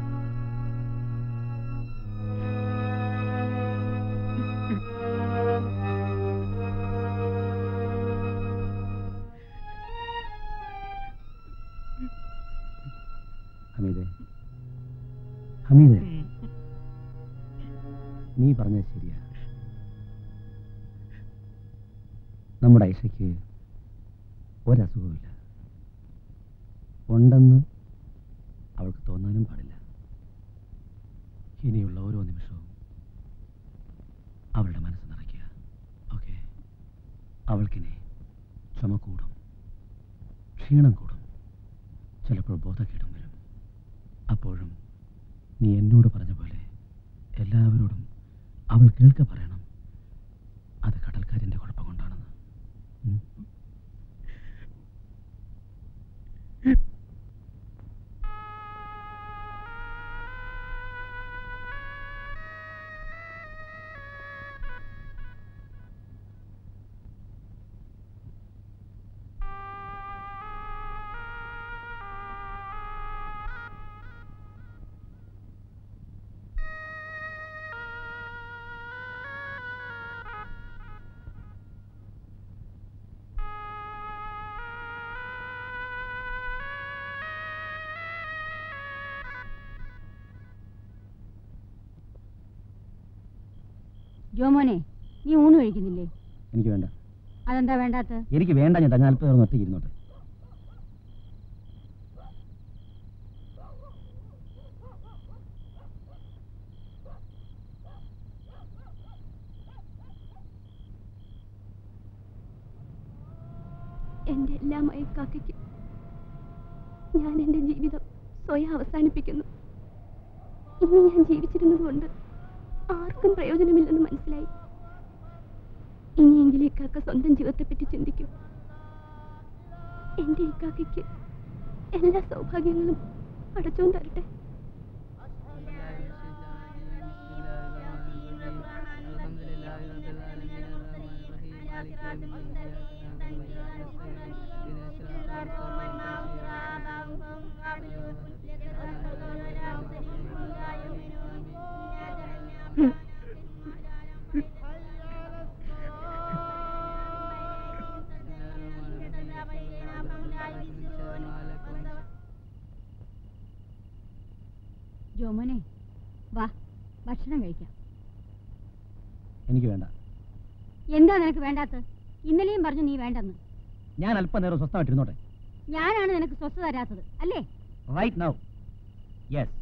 ഹമീദേ ഹമീദേ ഉം. നീ പറഞ്ഞത് ശരിയാ നമ്മുടെ ഐഷയ്ക്ക് ഒരസുഖമില്ല ഉണ്ടെന്ന് അവൾക്ക് തോന്നാനും പാടില്ല ഇനിയുള്ള ഓരോ നിമിഷവും അവളുടെ മനസ്സ് നിറയ്ക്കുക ഓക്കെ അവൾക്കിനി ചുമ കൂടും ക്ഷീണം കൂടും ചിലപ്പോൾ ബോധക്കേടും വരും അപ്പോഴും നീ എന്നോട് പറഞ്ഞ പോലെ എല്ലാവരോടും അവൾ കേൾക്ക പറയണം അത് കടൽക്കാരിന്റെ കുഴപ്പം കൊണ്ടാണെന്ന് ഉം? ജോമോനെ നീ ഊണ് കഴിക്കുന്നില്ലേ എനിക്ക് വേണ്ട അതെന്താ വേണ്ടാത്ത എനിക്ക് വേണ്ട ചേട്ടാ ഞാൻ അല്പം നേരം ഒറ്റയ്ക്ക് ഇരുന്നോട്ടെ എൻ്റെ എല്ലാമായി കാക്കയ്ക്ക് ഞാൻ എൻ്റെ ജീവിതം സ്വയം അവസാനിപ്പിക്കുന്നു ഇനി ഞാൻ ജീവിച്ചിരുന്നത് കൊണ്ട് ആർക്കും പ്രയോജനമില്ലെന്ന് മനസ്സിലായി ഇനിയെങ്കിലും ഇക്കാക്ക സ്വന്തം ജീവിതത്തെപ്പറ്റി ചിന്തിക്കൂ എൻ്റെ ഇക്കാക്കയ്ക്ക് എല്ലാ സൗഭാഗ്യങ്ങളും അടച്ചോൻ തരട്ടെ ജോമോനെ വാ ഭക്ഷണം കഴിക്കാം എനിക്ക് വേണ്ട എന്താ നിനക്ക് വേണ്ടാത്ത ഇന്നലെയും പറഞ്ഞു നീ വേണ്ടെന്ന് ഞാൻ അല്പം നേരം സ്വസ്ഥമായിട്ടിരുന്നോട്ടെ ഞാനാണ് നിനക്ക് സ്വസ്ഥ തരാത്തത് അല്ലേ റൈറ്റ് നൗ യെസ്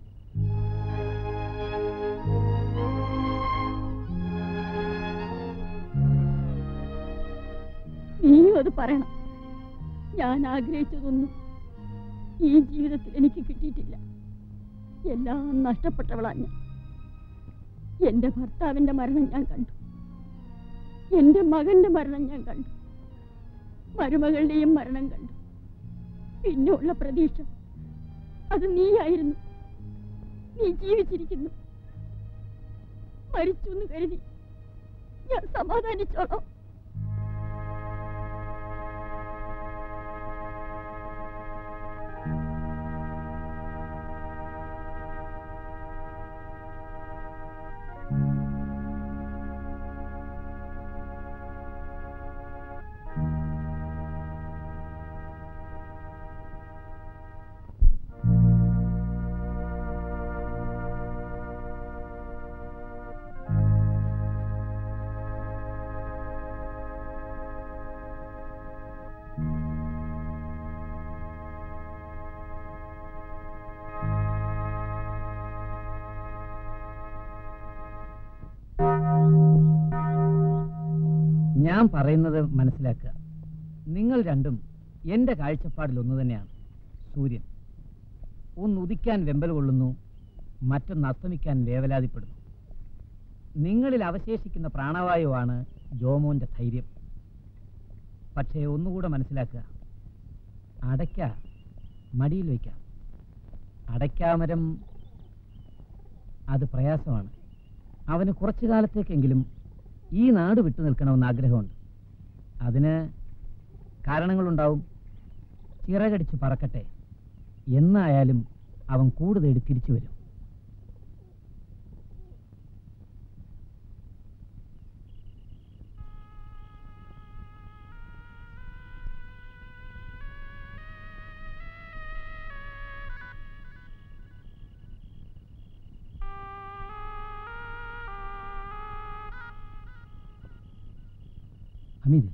നീയും അത് പറയണം ഞാൻ ആഗ്രഹിച്ചതൊന്നും ഈ ജീവിതത്തിൽ എനിക്ക് കിട്ടിയിട്ടില്ല എല്ലാം നഷ്ടപ്പെട്ടവളാ ഞാൻ എന്റെ ഭർത്താവിന്റെ മരണം ഞാൻ കണ്ടു എന്റെ മകന്റെ മരണം ഞാൻ കണ്ടു മരുമകളുടെയും മരണം കണ്ടു പിന്നെ ഉള്ള പ്രതീക്ഷ അത് നീയായിരുന്നു നീ ജീവിച്ചിരിക്കുന്നു മരിച്ചു എന്ന് കരുതി ഞാൻ സമാധാനിച്ചോളാം ഞാൻ പറയുന്നത് മനസ്സിലാക്കുക നിങ്ങൾ രണ്ടും എൻ്റെ കാഴ്ചപ്പാടിൽ ഒന്ന് തന്നെയാണ് സൂര്യൻ ഒന്ന് ഉദിക്കാൻ വെമ്പൽ കൊള്ളുന്നു മറ്റൊന്ന് അസ്തമിക്കാൻ വേവലാതിപ്പെടുന്നു നിങ്ങളിൽ അവശേഷിക്കുന്ന പ്രാണവായുവാണ് ജോമോന്റെ ധൈര്യം പക്ഷേ ഒന്നുകൂടെ മനസ്സിലാക്കുക അടയ്ക്ക മടിയിൽ വയ്ക്കാം അടയ്ക്കാമരം അത് പ്രയാസമാണ് അവന് കുറച്ചു കാലത്തേക്കെങ്കിലും ഈ നാട് വിട്ടു നിൽക്കണമെന്ന് ആഗ്രഹമുണ്ട് അതിന് കാരണങ്ങളുണ്ടാവും ചിറകടിച്ച് പറക്കട്ടെ എന്നായാലും അവൻ കൂടുതൽ തിരിച്ചു വരും ഹമീദ്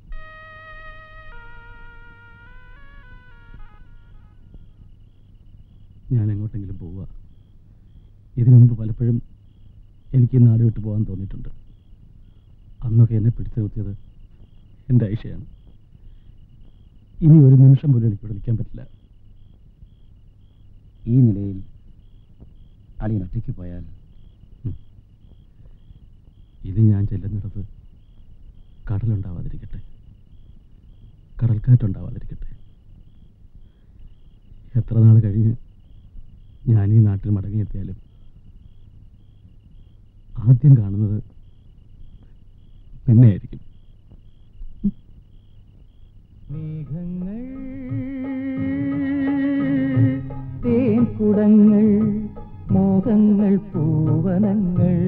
ഞാൻ എങ്ങോട്ടെങ്കിലും പോവുക ഇതിനു മുമ്പ് പലപ്പോഴും എനിക്ക് ഈ നാട് വിട്ടു പോകാൻ തോന്നിയിട്ടുണ്ട് അന്നൊക്കെ എന്നെ പിടിച്ചു നിർത്തിയത് എൻ്റെ ഐഷയാണ് ഇനി ഒരു നിമിഷം പോലും എനിക്കിവിടെ നിൽക്കാൻ പറ്റില്ല ഈ നിലയിൽ അളിയൻ ഒറ്റയ്ക്ക് പോയാൽ ഇനി ഞാൻ ചെല്ലുന്നിടത്ത് കടലുണ്ടാവാതിരിക്കട്ടെ കടൽക്കാറ്റുണ്ടാവാതിരിക്കട്ടെ എത്ര നാൾ കഴിഞ്ഞ് ഞാൻ ഈ നാട്ടിൽ മടങ്ങിയെത്തിയാലും ആദ്യം കാണുന്നത് നിന്നെയായിരിക്കും മേഘങ്ങൾ തേൻകുടങ്ങൾ മോഹങ്ങൾ പൂവനങ്ങൾ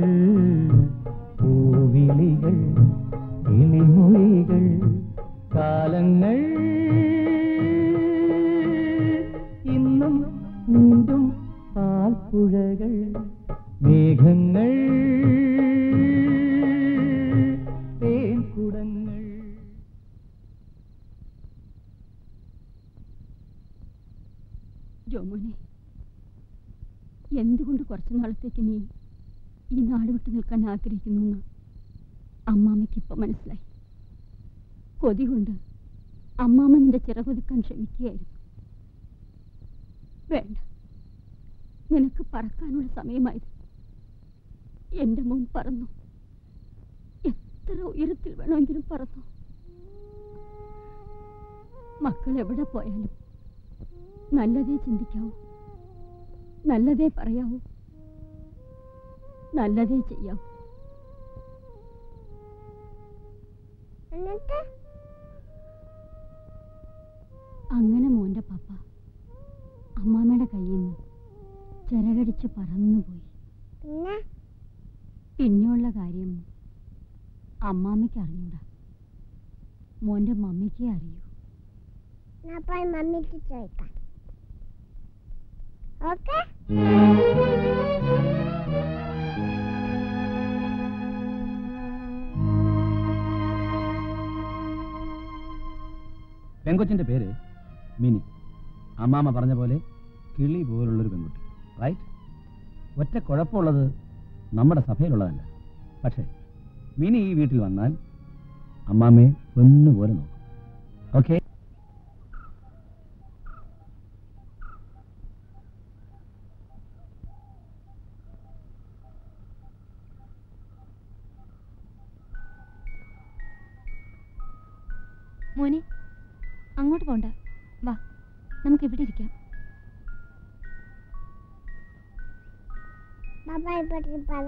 പൂവിളികൾ കിളിമൊഴികൾ കാലങ്ങൾ ഇന്നും വീണ്ടും പാൽപ്പുഴകൾ മേഘങ്ങൾ തേൻകുടങ്ങൾ ജോമോനെ എന്തുകൊണ്ട് കുറച്ചു നാളത്തേക്ക് നീ ഈ നാട് വിട്ടു നിൽക്കാൻ ആഗ്രഹിക്കുന്നു എന്ന് അമ്മാമ്മയ്ക്ക് ഇപ്പം മനസ്സിലായി കൊതി കൊണ്ട് അമ്മാമ്മ നിന്റെ ചിറകൊതുക്കാൻ ശ്രമിക്കുകയായിരുന്നു വേണ്ട നിനക്ക് പറക്കാനുള്ള സമയമായത് എന്റെ മുൻ പറന്നു എത്ര ഉയരത്തിൽ വേണമെങ്കിലും പറന്നു മക്കൾ എവിടെ പോയാലും നല്ലതേ ചിന്തിക്കാവൂ നല്ലതേ പറയാവൂ നല്ലതേ ചെയ്യാവൂ എന്നിട്ട് അങ്ങനെ മോന്റെ പപ്പ അമ്മാമ്മയുടെ കയ്യിൽ നിന്ന് ചിറകടിച്ച് പറന്നുപോയി പിന്നെ പിന്നെയുള്ള കാര്യം അമ്മാമ്മയ്ക്ക് അറിഞ്ഞൂടാ മോന്റെ മമ്മിക്കേ അറിയൂ ഞാൻ പോയി മമ്മിക്ക് ചോദിക്കാം ഓക്കെ പെങ്കൊച്ചിന്റെ പേര് മിനി അമ്മാമ്മ പറഞ്ഞ പോലെ കിളി പോലുള്ളൊരു പെൺകുട്ടി റൈറ്റ് ഒറ്റ കുഴപ്പമുള്ളത് നമ്മുടെ സഭയിലുള്ളതല്ല പക്ഷേ മിനി ഈ വീട്ടിൽ വന്നാൽ അമ്മാമ്മയെ പൊന്നുപോലെ നോക്കും ഓക്കെ മോനെ അങ്ങോട്ട് പോണ്ട വാ നമുക്ക് ഇവിടെ ഇരിക്കാം പാപ്പായെ പറ്റി പറ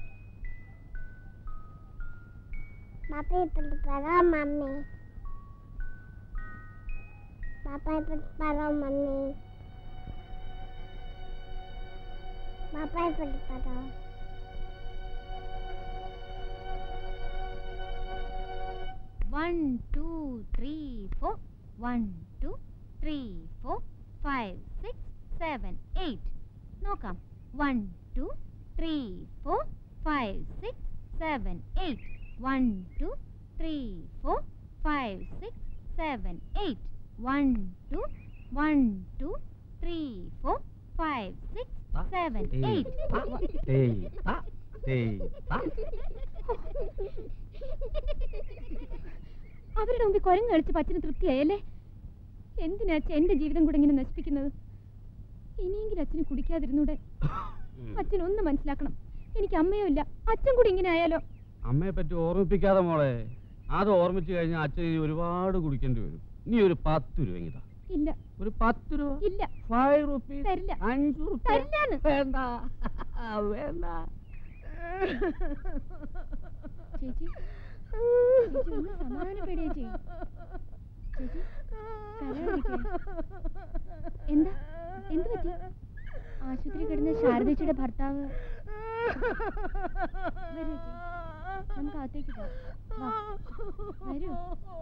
പാപ്പയെ പറ്റി പറ മമ്മി പാപ്പയെ പറ്റി പറ മമ്മി പാപ്പയെ പറ്റി പറ one two three four one two three four five six seven eight നോക്കാം one two three four five six seven eight one two three four five six seven eight one two one two three four five six seven eight അവരുടെ മുമ്പിൽ കുരങ്ങ് കളിച്ച് പച്ചന് തൃപ്തിയായല്ലേ എന്തിനാ അച്ഛൻ എന്റെ ജീവിതം കൂടെ ഇങ്ങനെ നശിപ്പിക്കുന്നത് ഇനിയെങ്കിലും അച്ഛന് കുടിക്കാതിരുന്നൂടെ അച്ഛൻ ഒന്ന് മനസ്സിലാക്കണം എനിക്ക് അമ്മയോ ഇല്ല അച്ഛൻ കൂടി ഇങ്ങനെ ആയാലോ അമ്മയെ പറ്റി ഓർമ്മിപ്പിക്കാതെ മോളെ അത് ഓർമ്മിച്ചു കഴിഞ്ഞാൽ അച്ഛൻ ഇനി ഒരുപാട് കുടിക്കേണ്ടി വരും നീ ഒരു പത്ത് രൂപ ഇങ്ങിതാ ഇല്ല ഒരു പത്ത് രൂപ ഇല്ല ഫൈവ് റുപ്പീസ് തരില്ല അഞ്ചു റുപ്പീസ് തരില്ലാന്ന് വേണ്ട വേണ്ട ചേച്ചി ചേച്ചി ഒന്ന് സമാധാനപ്പെടുകയും ചെയ്യും ചേച്ചി കരയാതിരിക്കുക എന്താ എന്ത് പറ്റി ആശുപത്രി കിടന്ന ശാരദച്ചിയുടെ ഭർത്താവ് വരൂ ചേച്ചി നമുക്ക് അകത്തേക്ക് പോവാം വാ വരൂ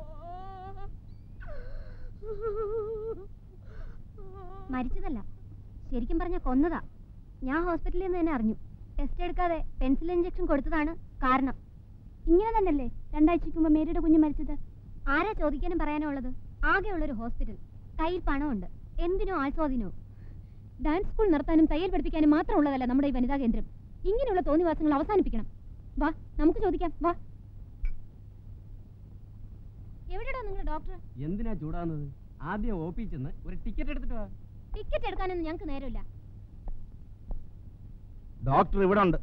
മരിച്ചതല്ല ശരിക്കും പറഞ്ഞ കൊന്നതാ ഞാൻ ഹോസ്പിറ്റലിൽ നിന്ന് തന്നെ അറിഞ്ഞു ടെസ്റ്റ് എടുക്കാതെ പെൻസിൽ ഇഞ്ചക്ഷൻ കൊടുത്തതാണ് കാരണം ഇങ്ങനെ തന്നെയല്ലേ രണ്ടാഴ്ചയ്ക്ക് മുമ്പ് മേരിയുടെ കുഞ്ഞ് മരിച്ചത് ആരാ ചോദിക്കാനും പറയാനും ഉള്ളത് ആകെയുള്ളൊരു ഹോസ്പിറ്റൽ കയ്യിൽ പണമുണ്ട് എന്തിനോ ആസ്വാദിനോ ഡാൻസ് സ്കൂൾ നടത്താനും തയ്യൽ പഠിപ്പിക്കാനും മാത്രമുള്ളതല്ല നമ്മുടെ ഈ വനിതാ കേന്ദ്രം ഇങ്ങനെയുള്ള തോന്നിവാസങ്ങൾ അവസാനിപ്പിക്കണം വാ നമുക്ക് ചോദിക്കാം വാ എവിടെയാണോ നിങ്ങളുടെ ഡോക്ടർ എന്തിനാ ചൂടാകുന്നത് ആദ്യം ഓഫീസിൽ ചെന്ന് ഒരു ടിക്കറ്റ് എടുത്തിട്ട് വാ ടിക്കറ്റ് എടുക്കാനൊന്നും ഞങ്ങൾക്ക് നേരമില്ല ഡോക്ടർ ഇവിടെ ഉണ്ട്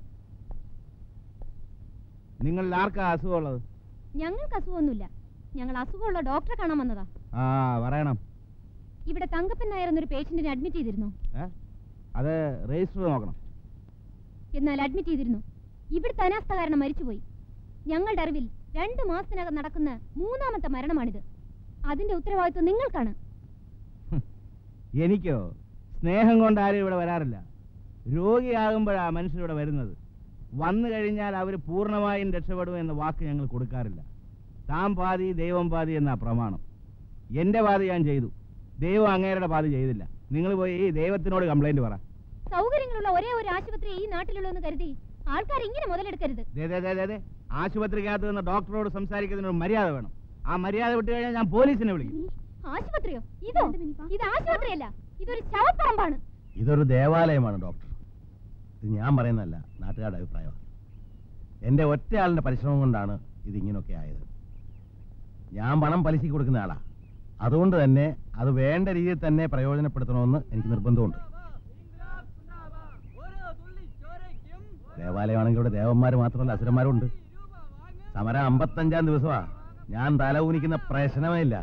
നിങ്ങളിൽ ആർക്കാ അസുഖമുള്ളത് ഞങ്ങൾക്ക് അസുഖമൊന്നുമില്ല ഞങ്ങൾ അസുഖമുള്ള ഡോക്ടറെ കാണാൻ വന്നതാ ആ പറയണം ഇവിടെ തങ്കപ്പൻ നായർ എന്നൊരു പേഷ്യന്റിനെ അഡ്മിറ്റ് ചെയ്തിരുന്നു ഏ അത് രജിസ്റ്റർ നോക്കണം എന്നാൽ അഡ്മിറ്റ് ചെയ്തിരുന്നു ഇവിടുത്തെ അനാസ്ഥ കാരണം മരിച്ചുപോയി ഞങ്ങളുടെ അറിവിൽ രണ്ട് മാസത്തിനകം നടക്കുന്ന മൂന്നാമത്തെ മരണമാണിത് അതിന്റെ ഉത്തരവാദിത്വം നിങ്ങൾക്കാണ് എനിക്കോ സ്നേഹം കൊണ്ട് ആരും ഇവിടെ വരാറില്ല രോഗിയാകുമ്പോഴാ മനുഷ്യരിവിടെ വരുന്നത് വന്നു കഴിഞ്ഞാൽ അവർ പൂർണ്ണമായും രക്ഷപ്പെടും എന്ന വാക്ക് ഞങ്ങൾ കൊടുക്കാറില്ല താൻ പാതി ദൈവം പാതി എന്നാ പ്രമാണം എൻ്റെ പാതി ഞാൻ ചെയ്തു ദൈവം അങ്ങേരുടെ പാതി ചെയ്തില്ല നിങ്ങൾ പോയി ഈ ദൈവത്തിനോട് കംപ്ലൈന്റ് പറ സൗകര്യങ്ങളുള്ള ഒരേ ഒരു ആശുപത്രി ഈ നാട്ടിലുള്ളൂ എന്ന് കരുതി ആൾക്കാർ ഇങ്ങനെ മുതലെടുക്കരുത് ദേ, ദേ, ദേ, ദേ, ദേ. ആശുപത്രിക്കകത്ത് നിന്ന് ഡോക്ടറോട് സംസാരിക്കുന്നതിന് ഒരു മര്യാദ വേണം ആ മര്യാദ വിട്ട് കഴിഞ്ഞാൽ ഞാൻ പോലീസിനെ വിളിക്കും ആശുപത്രിയോ ഇതോ ഇത് ആശുപത്രിയല്ല ഇതൊരു ശവപ്പറമ്പാണ് ഇതൊരു ദേവാലയമാണ് ഡോക്ടർ ഇത് ഞാൻ പറയുന്നതല്ല നാട്ടുകാരുടെ അഭിപ്രായമാണ് എൻ്റെ ഒറ്റയാളിൻ്റെ പരിശ്രമം കൊണ്ടാണ് ഇതിങ്ങനെയൊക്കെ ആയത് ഞാൻ പണം പലിശയ്ക്ക് കൊടുക്കുന്ന ആളാ അതുകൊണ്ട് തന്നെ അത് വേണ്ട രീതിയിൽ തന്നെ പ്രയോജനപ്പെടുത്തണമെന്ന് എനിക്ക് നിർബന്ധമുണ്ട് ദേവാലയമാണെങ്കിൽ ഇവിടെ ദേവന്മാർ മാത്രമല്ല അസുരന്മാരും ഉണ്ട് സമരം അമ്പത്തഞ്ചാം ദിവസമാ ഞാൻ തല ഊനിക്കുന്ന പ്രശ്നമേ ഇല്ല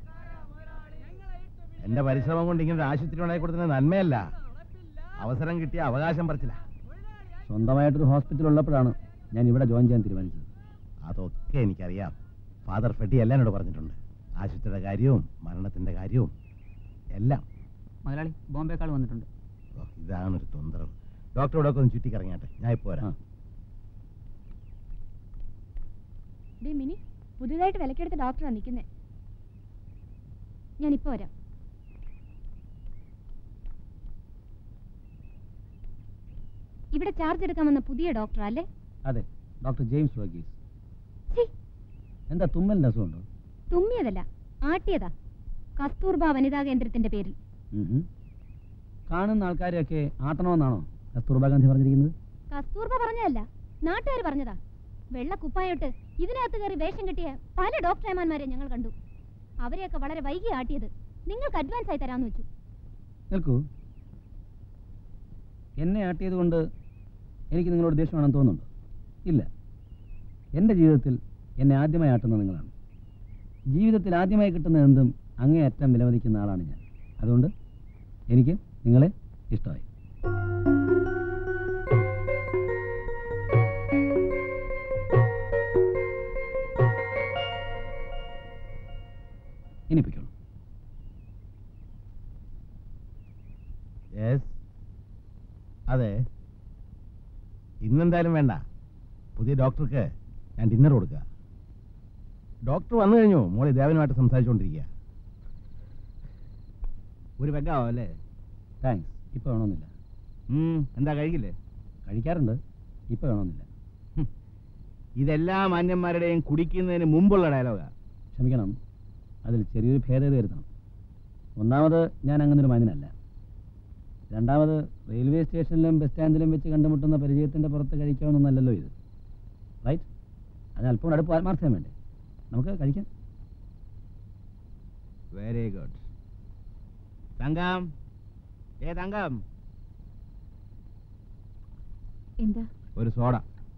എന്റെ പരിശ്രമം കൊണ്ട് ഇങ്ങനെ ഒരു ആശുപത്രി ഉണ്ടാക്കി കൊടുക്കുന്നത് നന്മയല്ല അവസരം കിട്ടിയ അവകാശം പറിച്ചില്ല സ്വന്തമായിട്ടൊരു ഹോസ്പിറ്റൽ ഉള്ളപ്പോഴാണ് ഞാൻ ഇവിടെ ജോയിൻ ചെയ്യാൻ തീരുമാനിച്ചത് അതൊക്കെ എനിക്കറിയാം ഫാദർ ഫെട്ടി എല്ലാം എന്നോട് പറഞ്ഞിട്ടുണ്ട് ആശുപത്രിയുടെ കാര്യവും മരണത്തിന്റെ കാര്യവും എല്ലാം മുതലാളി ബോംബെക്കാൾ വന്നിട്ടുണ്ട് ഓ, ഇതാണൊരു തൊന്തരവ് ഡോക്ടർ ഇവിടെ ഒക്കെ ഒന്ന് ചുറ്റിക്കറങ്ങിയാട്ടെ ഞാൻ ഇപ്പോൾ വരാം ഡേ മിനി പുതിയതായിട്ട് വിലക്കെടുത്ത ഡോക്ടറാണ് നിൽക്കുന്നത് ഞാൻ ഇപ്പൊ വരാം ഇവിടെ ചാർജ് എടുക്കാൻ വന്ന പുതിയ ഡോക്ടർ അല്ലേ അതെ ഡോക്ടർ ജെയിംസ് വർഗീസ് ഛീ, എന്താ തുമ്മലിന്റെ അസുഖമുണ്ടോ തുമ്മിയതല്ല ആട്ടിയതാ കസ്തൂർബ വനിതാ കേന്ദ്രത്തിന്റെ പേരിൽ ഉം ഉം. കാണുന്ന ആൾക്കാരെയൊക്കെ ആട്ടണമെന്നാണോ കസ്തൂർബ ഗാന്ധി പറഞ്ഞിരിക്കുന്നത് കസ്തൂർബ പറഞ്ഞതല്ല നാട്ടുകാർ പറഞ്ഞതാ വെള്ള കുപ്പായോട്ട് ഇതിനകത്ത് കയറി വേഷം കെട്ടിയ പല ഡോക്ടർമാരെ ഞങ്ങൾ കണ്ടു അവരെയൊക്കെ വളരെ വൈകി ആട്ടിയത് നിങ്ങൾക്ക് അഡ്വാൻസ് ആയി തരാന്ന് വെച്ചു നിൽക്കൂ എന്നെ ആട്ടിയത് കൊണ്ട് എനിക്ക് നിങ്ങളോട് ദേഷ്യമാണെന്ന് തോന്നുന്നുണ്ടോ ഇല്ല എൻ്റെ ജീവിതത്തിൽ എന്നെ ആദ്യമായി ആട്ടുന്നത് നിങ്ങളാണ് ജീവിതത്തിൽ ആദ്യമായി കിട്ടുന്ന എന്തും അങ്ങേയറ്റം വിലമതിക്കുന്ന ആളാണ് ഞാൻ അതുകൊണ്ട് എനിക്ക് നിങ്ങളെ ഇഷ്ടമായി ഇനി പൊയ്ക്കോളൂ യെസ് അതെ ഇന്നെന്തായാലും വേണ്ട പുതിയ ഡോക്ടർക്ക് ഞാൻ ഡിന്നർ കൊടുക്കുക ഡോക്ടർ വന്നു കഴിഞ്ഞു മോളി ദേവനുമായിട്ട് സംസാരിച്ചുകൊണ്ടിരിക്കുക ഒരു വെക്കാവോ അല്ലേ താങ്ക്സ് ഇപ്പോൾ വേണമെന്നില്ല ഉം, എന്താ കഴിക്കില്ലേ കഴിക്കാറുണ്ട് ഇപ്പോൾ വേണമെന്നില്ല ഇതെല്ലാ മാന്യന്മാരുടെയും കുടിക്കുന്നതിന് മുമ്പുള്ള ഡയലോഗാ ക്ഷമിക്കണം അതിൽ ചെറിയൊരു ഭേദഗതി വരുത്തണം ഒന്നാമത് ഞാൻ അങ്ങനെ ഒരു മാന്യനല്ല രണ്ടാമത് റെയിൽവേ സ്റ്റേഷനിലും ബസ് സ്റ്റാൻഡിലും വെച്ച് കണ്ടുമുട്ടുന്ന പരിചയത്തിൻ്റെ പുറത്ത് കഴിക്കാവുന്നതല്ലല്ലോ ഇത് റൈറ്റ് അതിന് അല്പം കൂടെ അടുപ്പ് ആത്മാർത്ഥം വേണ്ടേ നമുക്ക് കഴിക്കാം വെരി ഗുഡ് തങ്കം ഏ തങ്കം എന്താ ഒരു സോഡ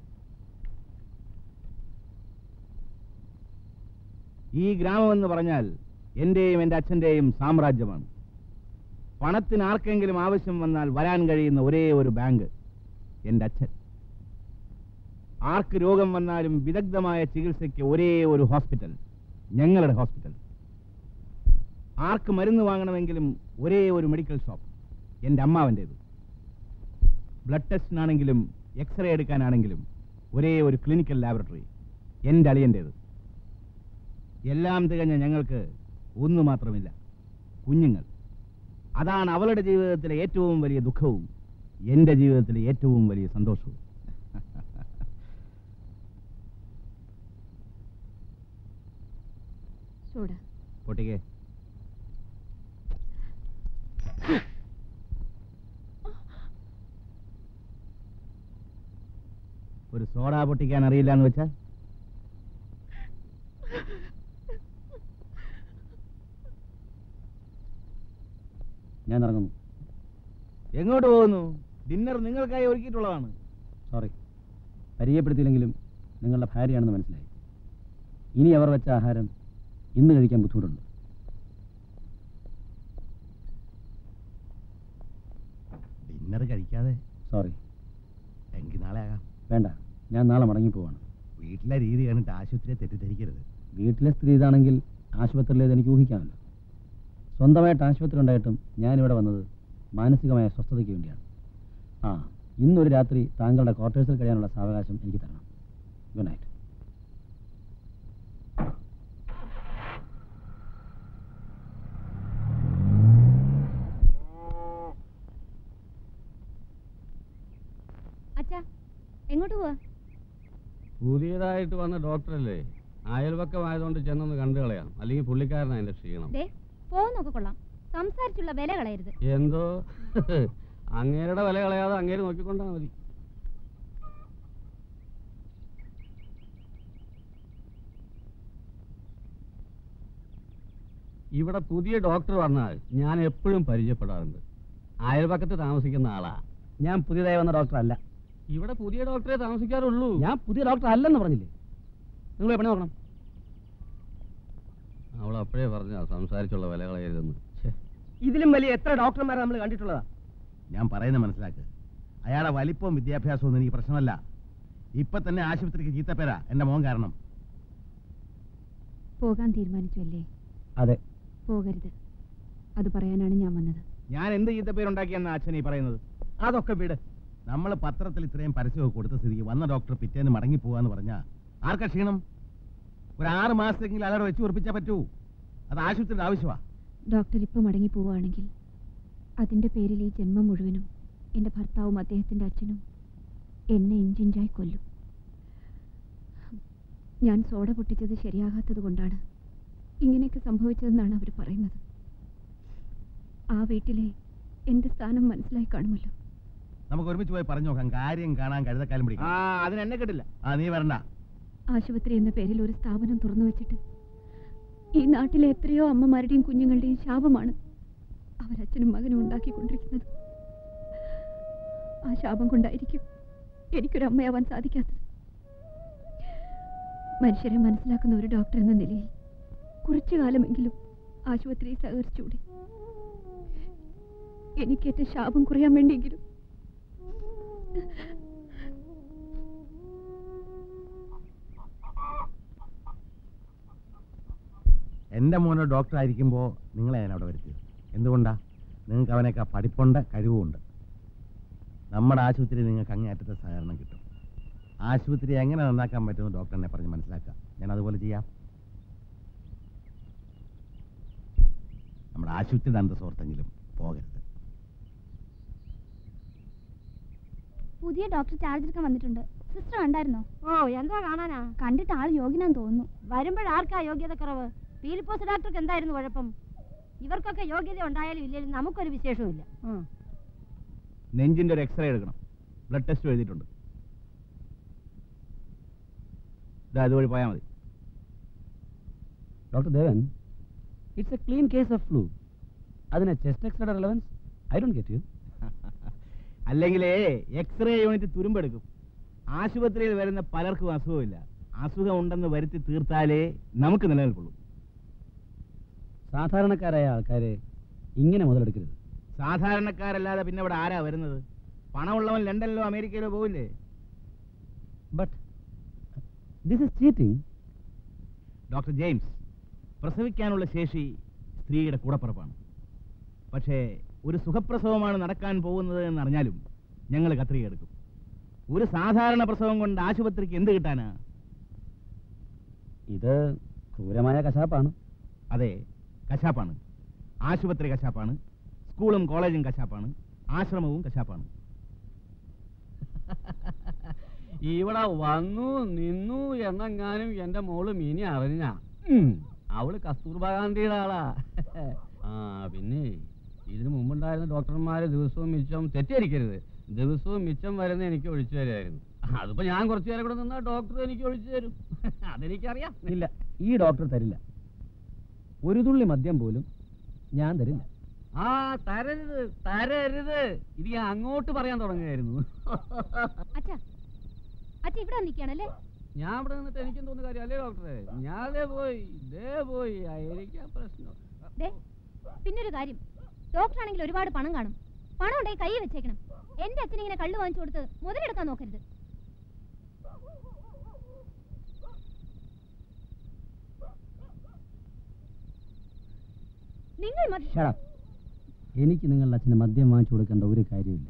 ഈ ഗ്രാമം എന്ന് പറഞ്ഞാൽ എന്റെയും എൻ്റെ അച്ഛൻ്റെയും സാമ്രാജ്യമാണ് പണത്തിന് ആർക്കെങ്കിലും ആവശ്യം വന്നാൽ വരാൻ കഴിയുന്ന ഒരേ ഒരു ബാങ്ക് എൻ്റെ അച്ഛൻ ആർക്ക് രോഗം വന്നാലും വിദഗ്ധമായ ചികിത്സയ്ക്ക് ഒരേ ഒരു ഹോസ്പിറ്റൽ ഞങ്ങളുടെ ഹോസ്പിറ്റൽ ആർക്ക് മരുന്ന് വാങ്ങണമെങ്കിലും ഒരേ ഒരു മെഡിക്കൽ ഷോപ്പ് എൻ്റെ അമ്മാവൻ്റേത് ബ്ലഡ് ടെസ്റ്റിനാണെങ്കിലും എക്സ്റേ എടുക്കാനാണെങ്കിലും ഒരേ ഒരു ക്ലിനിക്കൽ ലാബറട്ടറി എൻ്റെ അളിയൻ്റേത് എല്ലാം തികഞ്ഞ ഞങ്ങൾക്ക് ഒന്നു മാത്രമില്ല കുഞ്ഞുങ്ങൾ അതാണ് അവളുടെ ജീവിതത്തിലെ ഏറ്റവും വലിയ ദുഃഖവും എൻ്റെ ജീവിതത്തിലെ ഏറ്റവും വലിയ സന്തോഷവും സോഡ പൊട്ടിക്കേ ഒരു സോഡ പൊട്ടിക്കാൻ അറിയില്ല എന്ന് വെച്ചാൽ ഞാൻ ഇറങ്ങുന്നു എങ്ങോട്ട് പോകുന്നു ഡിന്നർ നിങ്ങൾക്കായി ഒരുക്കിയിട്ടുള്ളതാണ് സോറി പരിചയപ്പെടുത്തിയില്ലെങ്കിലും നിങ്ങളുടെ ഭാര്യയാണെന്ന് മനസ്സിലായി ഇനി അവർ വെച്ച ആഹാരം ഇന്ന് കഴിക്കാൻ ബുദ്ധിമുട്ടുണ്ട് ഡിന്നർ കഴിക്കാതെ സോറി എങ്കിൽ നാളെ ആകാം വേണ്ട ഞാൻ നാളെ മടങ്ങി പോവാണ് വീട്ടിലെ രീതി കണ്ടിട്ട് ആശുപത്രിയെ തെറ്റിദ്ധരിക്കരുത് വീട്ടിലെ സ്ഥിതി ഇതാണെങ്കിൽ ആശുപത്രിയിലേത് എനിക്ക് ഊഹിക്കാമല്ലോ സ്വന്തമായിട്ട് ആശുപത്രി ഉണ്ടായിട്ടും ഞാനിവിടെ വന്നത് മാനസികമായ സ്വസ്ഥതയ്ക്ക് വേണ്ടിയാണ് ആ ഇന്നൊരു രാത്രി താങ്കളുടെ ക്വാർട്ടേഴ്സിൽ കഴിയാനുള്ള സാവകാശം എനിക്ക് തരണം ഗുഡ് നൈറ്റ് അച്ഛാ എങ്ങോട്ട് പോവാ പുതിയതായിട്ട് വന്ന ഡോക്ടറല്ലേ അയൽവക്കമായതുകൊണ്ട് ചെന്നൊന്ന് കണ്ടു കളയാം അല്ലെങ്കിൽ പുള്ളിക്കാരനാ എന്റെ ക്ഷീണം ദേ പോകുന്നൊക്കെ കൊള്ളാം സംസാരിച്ചുള്ള വില കളയരുത് എന്തോ അങ്ങേരുടെ വില കളയാതെ അങ്ങേര് നോക്കിക്കൊണ്ടാ മതി ഇവിടെ പുതിയ ഡോക്ടർ വന്നാൽ ഞാൻ എപ്പോഴും പരിചയപ്പെടാറുണ്ട് അയൽപക്കത്ത് താമസിക്കുന്ന ആളാ ഞാൻ പുതിയതായി വന്ന ഡോക്ടർ അല്ല ഇവിടെ പുതിയ ഡോക്ടറെ താമസിക്കാറുള്ളൂ ഞാൻ പുതിയ ഡോക്ടർ അല്ലെന്ന് പറഞ്ഞില്ലേ നിങ്ങൾ പണി നോക്കണം അവൾ അപ്പോഴേ പറഞ്ഞ സംസാരിച്ചുള്ള വില കളയരുതെന്ന് ഛേ ഇതിലും വലിയ എത്ര ഡോക്ടർമാരെ നമ്മൾ കണ്ടിട്ടുള്ളതാ ഞാൻ പറയുന്നത് മനസ്സിലാക്ക് അയാളെ വലിപ്പവും വിദ്യാഭ്യാസവും ഒന്നും എനിക്ക് പ്രശ്നമല്ല ഇപ്പൊ തന്നെ ആശുപത്രിക്ക് ചീത്തപ്പേരാ എന്റെ മോൻ കാരണം പോകാൻ തീരുമാനിച്ചു അല്ലേ അതെ പോകരുത് അത് പറയാനാണ് ഞാൻ വന്നത് ഞാൻ എന്ത് ചീത്തപ്പേരുണ്ടാക്കിയെന്ന അച്ഛൻ ഈ പറയുന്നത് അതൊക്കെ വിട് നമ്മൾ പത്രത്തിൽ ഇത്രയും പരസ്യമൊക്കെ കൊടുത്ത സ്ഥിതിക്ക് വന്ന ഡോക്ടർ പിറ്റേന്ന് മടങ്ങി പോവാന്ന് പറഞ്ഞാ ആർക്കാ ക്ഷീണം ഒരു ആറ് മാസത്തെങ്കിലും അയാളെ വെച്ച് ഉറപ്പിച്ചാ പറ്റൂ അത് ആശുപത്രിയുടെ ആവശ്യമാ ഡോക്ടർ ഇപ്പോൾ മടങ്ങി പോവുകയാണെങ്കിൽ അതിൻ്റെ പേരിൽ ഈ ജന്മം മുഴുവനും എൻ്റെ ഭർത്താവും അദ്ദേഹത്തിൻ്റെ അച്ഛനും എന്നെ ഇഞ്ചിഞ്ചായി കൊല്ലും ഞാൻ സോഡ പൊട്ടിച്ചത് ശരിയാകാത്തത് കൊണ്ടാണ് ഇങ്ങനെയൊക്കെ സംഭവിച്ചതെന്നാണ് അവർ പറയുന്നത് ആ വീട്ടിലെ എൻ്റെ സ്ഥാനം മനസ്സിലായി കാണുമല്ലോ നമുക്ക് ഒരുമിച്ച് പോയി പറഞ്ഞു നോക്കാം കാര്യം കാണാൻ കഴുതക്കാലം പിടിക്കാം ആ അതിന് എന്നെ കിട്ടില്ല ആ നീ വരണ്ട ആശുപത്രി എന്ന പേരിൽ ഒരു സ്ഥാപനം തുറന്നു വെച്ചിട്ട് ഈ നാട്ടിലെ എത്രയോ അമ്മമാരുടെയും കുഞ്ഞുങ്ങളുടെയും ശാപമാണ് അവരച്ഛനും മകനും ഉണ്ടാക്കിക്കൊണ്ടിരിക്കുന്നത് ആ ശാപം കൊണ്ടായിരിക്കും എനിക്കൊരു അമ്മയാവാൻ സാധിക്കാത്തത് മനുഷ്യരെ മനസ്സിലാക്കുന്ന ഒരു ഡോക്ടർ എന്ന നിലയിൽ കുറച്ചു കാലമെങ്കിലും ആശുപത്രിയിൽ സഹകരിച്ചൂടെ എനിക്കേറ്റ ശാപം കുറയാൻ വേണ്ടിയെങ്കിലും എൻ്റെ മോനെ ഡോക്ടർ ആയിരിക്കുമ്പോൾ നിങ്ങളെ ഞാൻ അവിടെ വരുത്തിയത് എന്തുകൊണ്ടാ നിങ്ങൾക്ക് അവനൊക്കെ പഠിപ്പുണ്ട് കഴിവുമുണ്ട് നമ്മുടെ ആശുപത്രി നിങ്ങൾക്ക് അങ്ങേയറ്റത്തെ സഹകരണം കിട്ടും ആശുപത്രി എങ്ങനെ നന്നാക്കാൻ പറ്റുമെന്ന് ഡോക്ടറിനെ പറഞ്ഞ് മനസ്സിലാക്കാം ഞാൻ അതുപോലെ ചെയ്യാം നമ്മുടെ ആശുപത്രിയുടെ അന്തസ്സോർത്തെങ്കിലും പോകരുത് പുതിയ ഡോക്ടർ ചാർജ് എടുക്കാൻ വന്നിട്ടുണ്ട് സിസ്റ്റർ കണ്ടായിരുന്നോ ഓ എന്താ കാണാനാ കണ്ടിട്ട് ആൾ യോഗ്യനാന്ന് തോന്നുന്നു വരുമ്പോഴാർക്കാ യോഗ്യത കുറവ് പീലിപ്പോസ് ഡോക്ടർക്ക് എന്തായിരുന്നു കുഴപ്പം ഇവർക്കൊക്കെ യോഗ്യത ഉണ്ടായാലും ഇല്ലെങ്കിലും നമുക്കൊരു വിശേഷവുമില്ല നെഞ്ചിന്റെ ഒരു എക്സ്റേ എടുക്കണം ബ്ലഡ് ടെസ്റ്റ് എഴുതിയിട്ടുണ്ട് ഇതാ ഇതുവഴി പോയാൽ മതി doctor Devan it's a clean case of flu അതിന് ചെസ്റ്റ് എക്സ്റേയുടെ relevance I don't get you അല്ലെങ്കിലേ എക്സ്റേ യൂണിറ്റ് തുരുമ്പെടുക്കും ആശുപത്രിയിൽ വരുന്ന പലർക്കും അസുഖമില്ല അസുഖം ഉണ്ടെന്ന് വരുത്തി തീർത്താലേ നമുക്ക് നിലനിൽക്കുള്ളൂ സാധാരണക്കാരായ ആൾക്കാരെ ഇങ്ങനെ മുതലെടുക്കരുത് സാധാരണക്കാരല്ലാതെ പിന്നെ ഇവിടെ ആരാ വരുന്നത് പണമുള്ളവൻ ലണ്ടനിലോ അമേരിക്കയിലോ പോവില്ലേ but this is cheating doctor James പ്രസവിക്കാനുള്ള ശേഷി സ്ത്രീയുടെ കൂടപ്പിറപ്പാണ് പക്ഷേ ഒരു സുഖപ്രസവമാണ് നടക്കാൻ പോകുന്നത് എന്നറിഞ്ഞാലും ഞങ്ങൾ കത്രിക എടുക്കും ഒരു സാധാരണ പ്രസവം കൊണ്ട് ആശുപത്രിക്ക് എന്ത് കിട്ടാനാ ഇത് ക്രൂരമായ കശാപ്പാണ് അതെ കശാപ്പാണ് ആശുപത്രി കശാപ്പാണ് സ്കൂളും കോളേജും കശാപ്പാണ് ആശ്രമവും കശാപ്പാണ് ഇവിടെ വന്നു നിന്നു എന്നെങ്ങാനും എന്റെ മോള് മിനി അറിഞ്ഞ അവള് കസ്തൂർബ ഗാന്ധിയുടെ ആളാ ആ പിന്നെ ഇതിനു മുമ്പുണ്ടായിരുന്ന ഡോക്ടർമാര് ദിവസവും മിച്ചം തെറ്റിദ്ധരിക്കരുത് ദിവസവും മിച്ചം വരുന്ന എനിക്ക് ഒഴിച്ചു തരുമായിരുന്നു അതിപ്പോ ഞാൻ കുറച്ചു നേരം കൂടെ നിന്നാ ഡോക്ടർ എനിക്ക് ഒഴിച്ചു തരും അതെനിക്കറിയാം ഇല്ല ഈ ഡോക്ടർ തരില്ല ഒരു തുള്ളി മദ്യം പോലും ഞാൻ തരില്ല ആ തരരുത് തരരുത് ഇത് ഞാൻ അങ്ങോട്ട് പറയാൻ തുടങ്ങുകയായിരുന്നു അച്ഛാ അച്ഛ ഇവിടെ നിൽക്കുകയാണല്ലേ ഞാൻ ഇവിടെ നിന്നിട്ട് എനിക്കും തോന്നുന്ന കാര്യം അല്ലേ ഡോക്ടറെ ഞാൻ ദേ പോയി ദേ പോയി എനിക്കാ പ്രശ്നം ദേ പിന്നൊരു കാര്യം ഡോക്ടർ ആണെങ്കിൽ ഒരുപാട് പണം കാണും പണം ഉണ്ടെങ്കിൽ കൈ വെച്ചേക്കണം എന്റെ അച്ഛൻ ഇങ്ങനെ കള്ളു വാങ്ങിച്ചു കൊടുത്ത് മുതലെടുക്കാൻ നോക്കരുത് നിങ്ങൾ മതി- Shut up. എനിക്ക് നിങ്ങളുടെ അച്ഛന് മദ്യം വാങ്ങിച്ചു കൊടുക്കേണ്ട ഒരു കാര്യമില്ല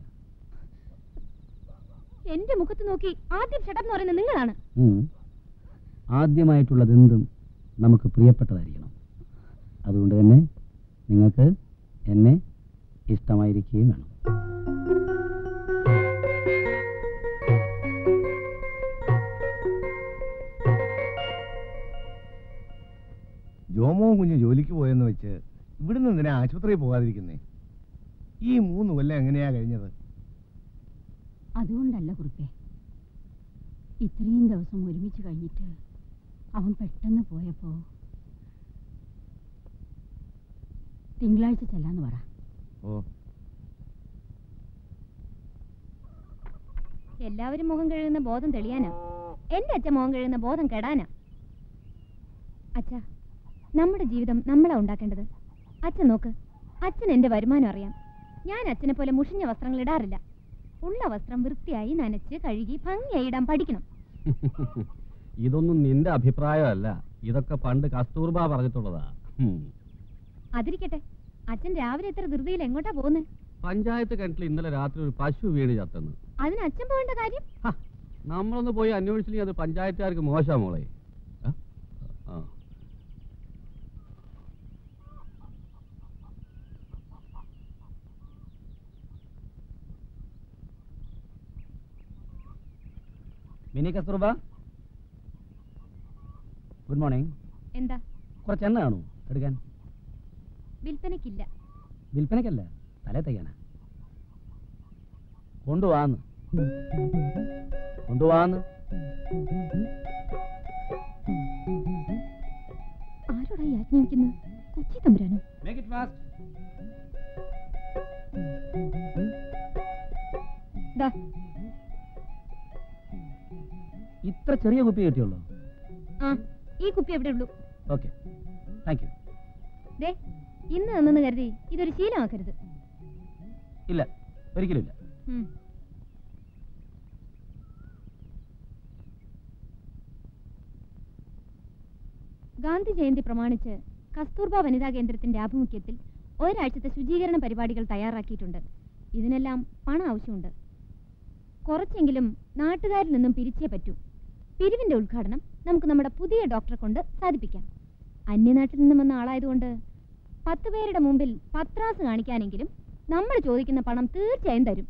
എന്റെ മുഖത്ത് നോക്കി ആദ്യം ഷട്ടപ്പ് എന്ന് പറയുന്നത് നിങ്ങളാണ് ഉം. ആദ്യമായിട്ടുള്ളതെന്തും നമുക്ക് പ്രിയപ്പെട്ടതായിരിക്കണം അതുകൊണ്ട് തന്നെ നിങ്ങൾക്ക് എന്നെ ഇഷ്ടമായിരിക്കുകയും വേണം ജോമോവും കുഞ്ഞ് ജോലിക്ക് പോയെന്ന് വെച്ച് ഇവിടുന്ന് എന്തിനാ ആശുപത്രിയിൽ പോകാതിരിക്കുന്നേ ഈ മൂന്ന് കൊല്ലം എങ്ങനെയാ കഴിഞ്ഞത് അതുകൊണ്ടല്ല കുറിപ്പേ ഇത്രയും ദിവസം ഒരുമിച്ച് കഴിഞ്ഞിട്ട് അവൻ പെട്ടെന്ന് പോയപ്പോ തിങ്കളാഴ്ച ചെല്ലാന്ന് പറ ഓ എല്ലാവരും മുഖം കഴുകുന്ന ബോധം തെളിയാനാ എന്റെ അച്ഛൻ മുഖം കഴുകുന്ന ബോധം കെടാനാ അച്ഛ നമ്മുടെ ജീവിതം നമ്മളാ ഉണ്ടാക്കേണ്ടത് അച്ഛൻ നോക്ക് അച്ഛൻ എന്റെ വരുമാനം അറിയാം ഞാൻ അച്ഛനെ പോലെ മുഷിഞ്ഞ വസ്ത്രങ്ങൾ ഇടാറില്ല ഉള്ള വസ്ത്രം വൃത്തിയായി നനച്ച് കഴുകി ഭംഗിയായി ഇടാൻ പഠിക്കണം ഇതൊന്നും നിന്റെ അഭിപ്രായമല്ല ഇതൊക്കെ പണ്ട് കസ്തൂർബ പറഞ്ഞിട്ടുള്ളതാ ഉം. അതിരിക്കട്ടെ അച്ഛൻ രാവിലെ എത്ര ധൃതിയിൽ എങ്ങോട്ടാ പോകുന്നത് പഞ്ചായത്ത് കിണറ്റിൽ ഇന്നലെ രാത്രി ഒരു പശു വീണ് ചത്തെന്ന് അതിന് അച്ഛൻ പോകേണ്ട കാര്യം ഹ, നമ്മളൊന്ന് പോയി അന്വേഷിച്ചില്ലെങ്കിൽ അത് പഞ്ചായത്തുകാർക്ക് മോശാ മോളെ ആ? ആ മിനി കസ്തൂർബ ഗുഡ് മോർണിംഗ് എന്താ കുറച്ച് എണ്ണ കാണൂ എടുക്കാൻ വിൽപ്പനയ്ക്കില്ല വിൽപ്പനയ്ക്കല്ല തലേ തയ്യാനാ കൊണ്ടുവാന്ന് കൊണ്ടുവാന്ന് ആരോടാ ഈ ആജ്ഞാപിക്കുന്നത് കൊച്ചി തമ്പുരാനോ മേക്ക് ഇറ്റ് ഫാസ്റ്റ് ദാ ഇത്ര ചെറിയ കുപ്പി കിട്ടിയുള്ളൂ ആ ഈ കുപ്പി എവിടെ ഉള്ളൂ ഓക്കെ താങ്ക് യു ദേ ഇന്ന് നിന്നെന്ന് കരുതി ഇതൊരു ശീലമാക്കരുത് ഇല്ല ഒരിക്കലും ഇല്ല ഉം. ഗാന്ധി ജയന്തി പ്രമാണിച്ച് കസ്തൂർബ വനിതാ കേന്ദ്രത്തിന്റെ ആഭിമുഖ്യത്തിൽ ഒരാഴ്ചത്തെ ശുചീകരണ പരിപാടികൾ തയ്യാറാക്കിയിട്ടുണ്ട് ഇതിനെല്ലാം പണം ആവശ്യമുണ്ട് കുറച്ചെങ്കിലും നാട്ടുകാരിൽ നിന്നും പിരിച്ചേ പറ്റൂ പിരിവിന്റെ ഉദ്ഘാടനം നമുക്ക് നമ്മുടെ പുതിയ ഡോക്ടറെ കൊണ്ട് സാധിപ്പിക്കാം അന്യനാട്ടിൽ നിന്നും വന്ന ആളായതുകൊണ്ട് പത്ത് പേരുടെ മുമ്പിൽ പത്രാസ് കാണിക്കാനെങ്കിലും നമ്മൾ ചോദിക്കുന്ന പണം തീർച്ചയായും തരും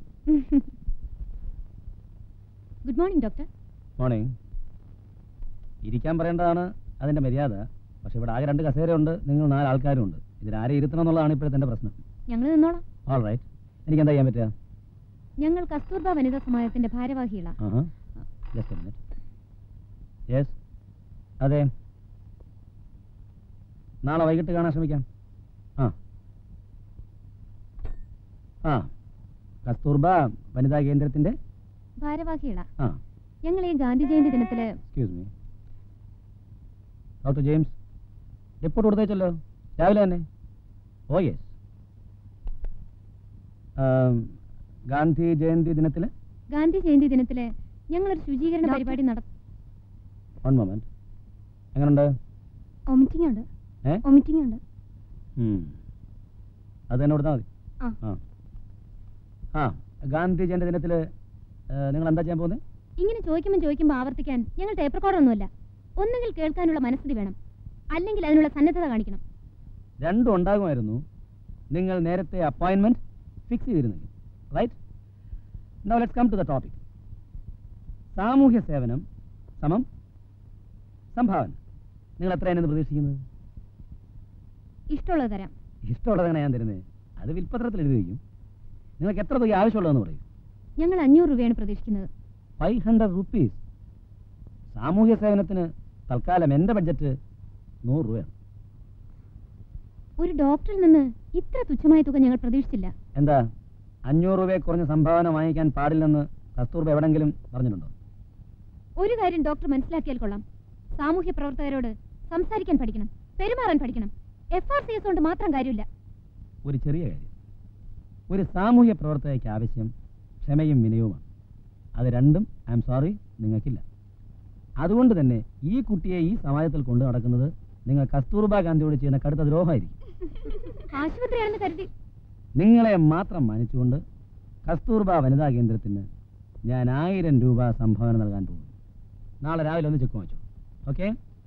ഗുഡ് മോർണിംഗ് ഡോക്ടർ മോർണിംഗ് ഇരിക്കാൻ പറയേണ്ടതാണ് അതിന്റെ മര്യാദ പക്ഷെ ഇവിടെ ആകെ രണ്ട് കസേരയുണ്ട് നിങ്ങൾ നാല് ആൾക്കാരും ഉണ്ട് ഇതിലാരെ ഇരുത്തണം എന്നുള്ളതാണ് ഇപ്പോഴത്തെ എൻ്റെ പ്രശ്നം ഞങ്ങൾ നിന്നോളാം ഓൾ റൈറ്റ് എനിക്ക് എന്താ ചെയ്യാൻ പറ്റുക ഞങ്ങൾ കസ്തൂർബ വനിതാ സമാജത്തിന്റെ ഭാരവാഹികളാ ആഹാ ജസ്റ്റ് മിനിറ്റ് യെസ് അതെ നാളെ വൈകിട്ട് കാണാൻ ശ്രമിക്കാം ആ ആ കസ്തൂർബ വനിതാ കേന്ദ്രത്തിന്റെ ഭാരവാഹികളാ ആ ഞങ്ങൾ ഈ ഗാന്ധി ജയന്തി ദിനത്തില് excuse me doctor James report കൊടുത്തേച്ചല്ലോ രാവിലെ തന്നെ ഓ യെസ് ഗാന്ധി ജയന്തി ദിനത്തിൽ ഗാന്ധി ജയന്തി ദിനത്തില് ഞങ്ങളൊരു ശുചീകരണ പരിപാടി നട വൺ മൊമെന്റ് എങ്ങനെയുണ്ട് ഒമിറ്റിംഗ് ഉണ്ട് ഏ ഒമിറ്റിംഗ് ഉണ്ട് ഉം. അത് തന്നെ കൊടുത്താൽ മതി ആ. ആ ആ ഗാന്ധി ജയന്തി ദിനത്തിൽ നിങ്ങൾ എന്താ ചെയ്യാൻ പോകുന്നത് ഇങ്ങനെ ചോദിക്കുമ്പോൾ ചോദിക്കുമ്പോൾ ആവർത്തിക്കാൻ ഞങ്ങൾ ടേപ്പ് റെക്കോർഡൊന്നുമല്ല ഒന്നുകിൽ കേൾക്കാനുള്ള മനസ്ഥിതി വേണം അല്ലെങ്കിൽ അതിനുള്ള സന്നദ്ധത കാണിക്കണം രണ്ടും ഉണ്ടാകുമായിരുന്നു നിങ്ങൾ നേരത്തെ അപ്പോയിൻമെന്റ് ഫിക്സ് ചെയ്തിരുന്നെങ്കിൽ right no let's come to the topic സാമൂഹ്യ സേവനം സമം സംഭാവന നിങ്ങൾ എത്രയാണ് ഇന്ന് പ്രതീക്ഷിക്കുന്നത് ഇഷ്ടമുള്ളത് തരാം ഇഷ്ടമുള്ളതാണ് ഞാൻ തരുന്നത് അത് വിൽപ്പത്രത്തിൽ എഴുതി വയ്ക്കും നിങ്ങൾക്ക് എത്ര തുക ആവശ്യമുള്ളതെന്ന് പറയും ഞങ്ങൾ അഞ്ഞൂറ് രൂപയാണ് പ്രതീക്ഷിക്കുന്നത് ഫൈവ് ഹൺഡ്രഡ് റുപ്പീസ് സാമൂഹ്യ സേവനത്തിന് തൽക്കാലം എൻ്റെ ബഡ്ജറ്റ് നൂറ് രൂപയാണ് ഒരു ഡോക്ടറിൽ നിന്ന് ഇത്ര തുച്ഛമായ തുക ഞങ്ങൾ പ്രതീക്ഷിച്ചില്ല എന്താ അഞ്ഞൂറ് രൂപയെ കുറഞ്ഞ സംഭാവന വാങ്ങിക്കാൻ പാടില്ലെന്ന് കസ്തൂർബ എവിടെങ്കിലും പറഞ്ഞിട്ടുണ്ടോ ഒരു കാര്യം ഡോക്ടർ മനസ്സിലാക്കിയാൽ കൊള്ളാം സാമൂഹ്യ പ്രവർത്തകരോട് സംസാരിക്കാൻ പഠിക്കണം പെരുമാറാൻ പഠിക്കണം എഫ് ആർ സി എസ് കൊണ്ട് മാത്രം കാര്യമില്ല ഒരു ചെറിയ കാര്യം ഒരു സാമൂഹ്യ പ്രവർത്തകയ്ക്ക് ആവശ്യം ക്ഷമയും വിനയവുമാണ് അത് രണ്ടും ഐ എം സോറി നിങ്ങൾക്കില്ല അതുകൊണ്ട് തന്നെ ഈ കുട്ടിയെ ഈ സമാജത്തിൽ കൊണ്ടു നടക്കുന്നത് നിങ്ങൾ കസ്തൂർബ ഗാന്ധിയോട് ചെയ്യുന്ന കടുത്ത ദ്രോഹമായിരിക്കും ആശുപത്രിയാണെന്ന് കരുതി നിങ്ങളെ മാത്രം മാനിച്ചുകൊണ്ട് കസ്തൂർബ വനിതാ കേന്ദ്രത്തിന് ഞാൻ ആയിരം രൂപ സംഭാവന നൽകാൻ പോകുന്നു നാളെ രാവിലെ ഒന്ന് ചെക്ക് വാങ്ങിച്ചു ഓക്കെ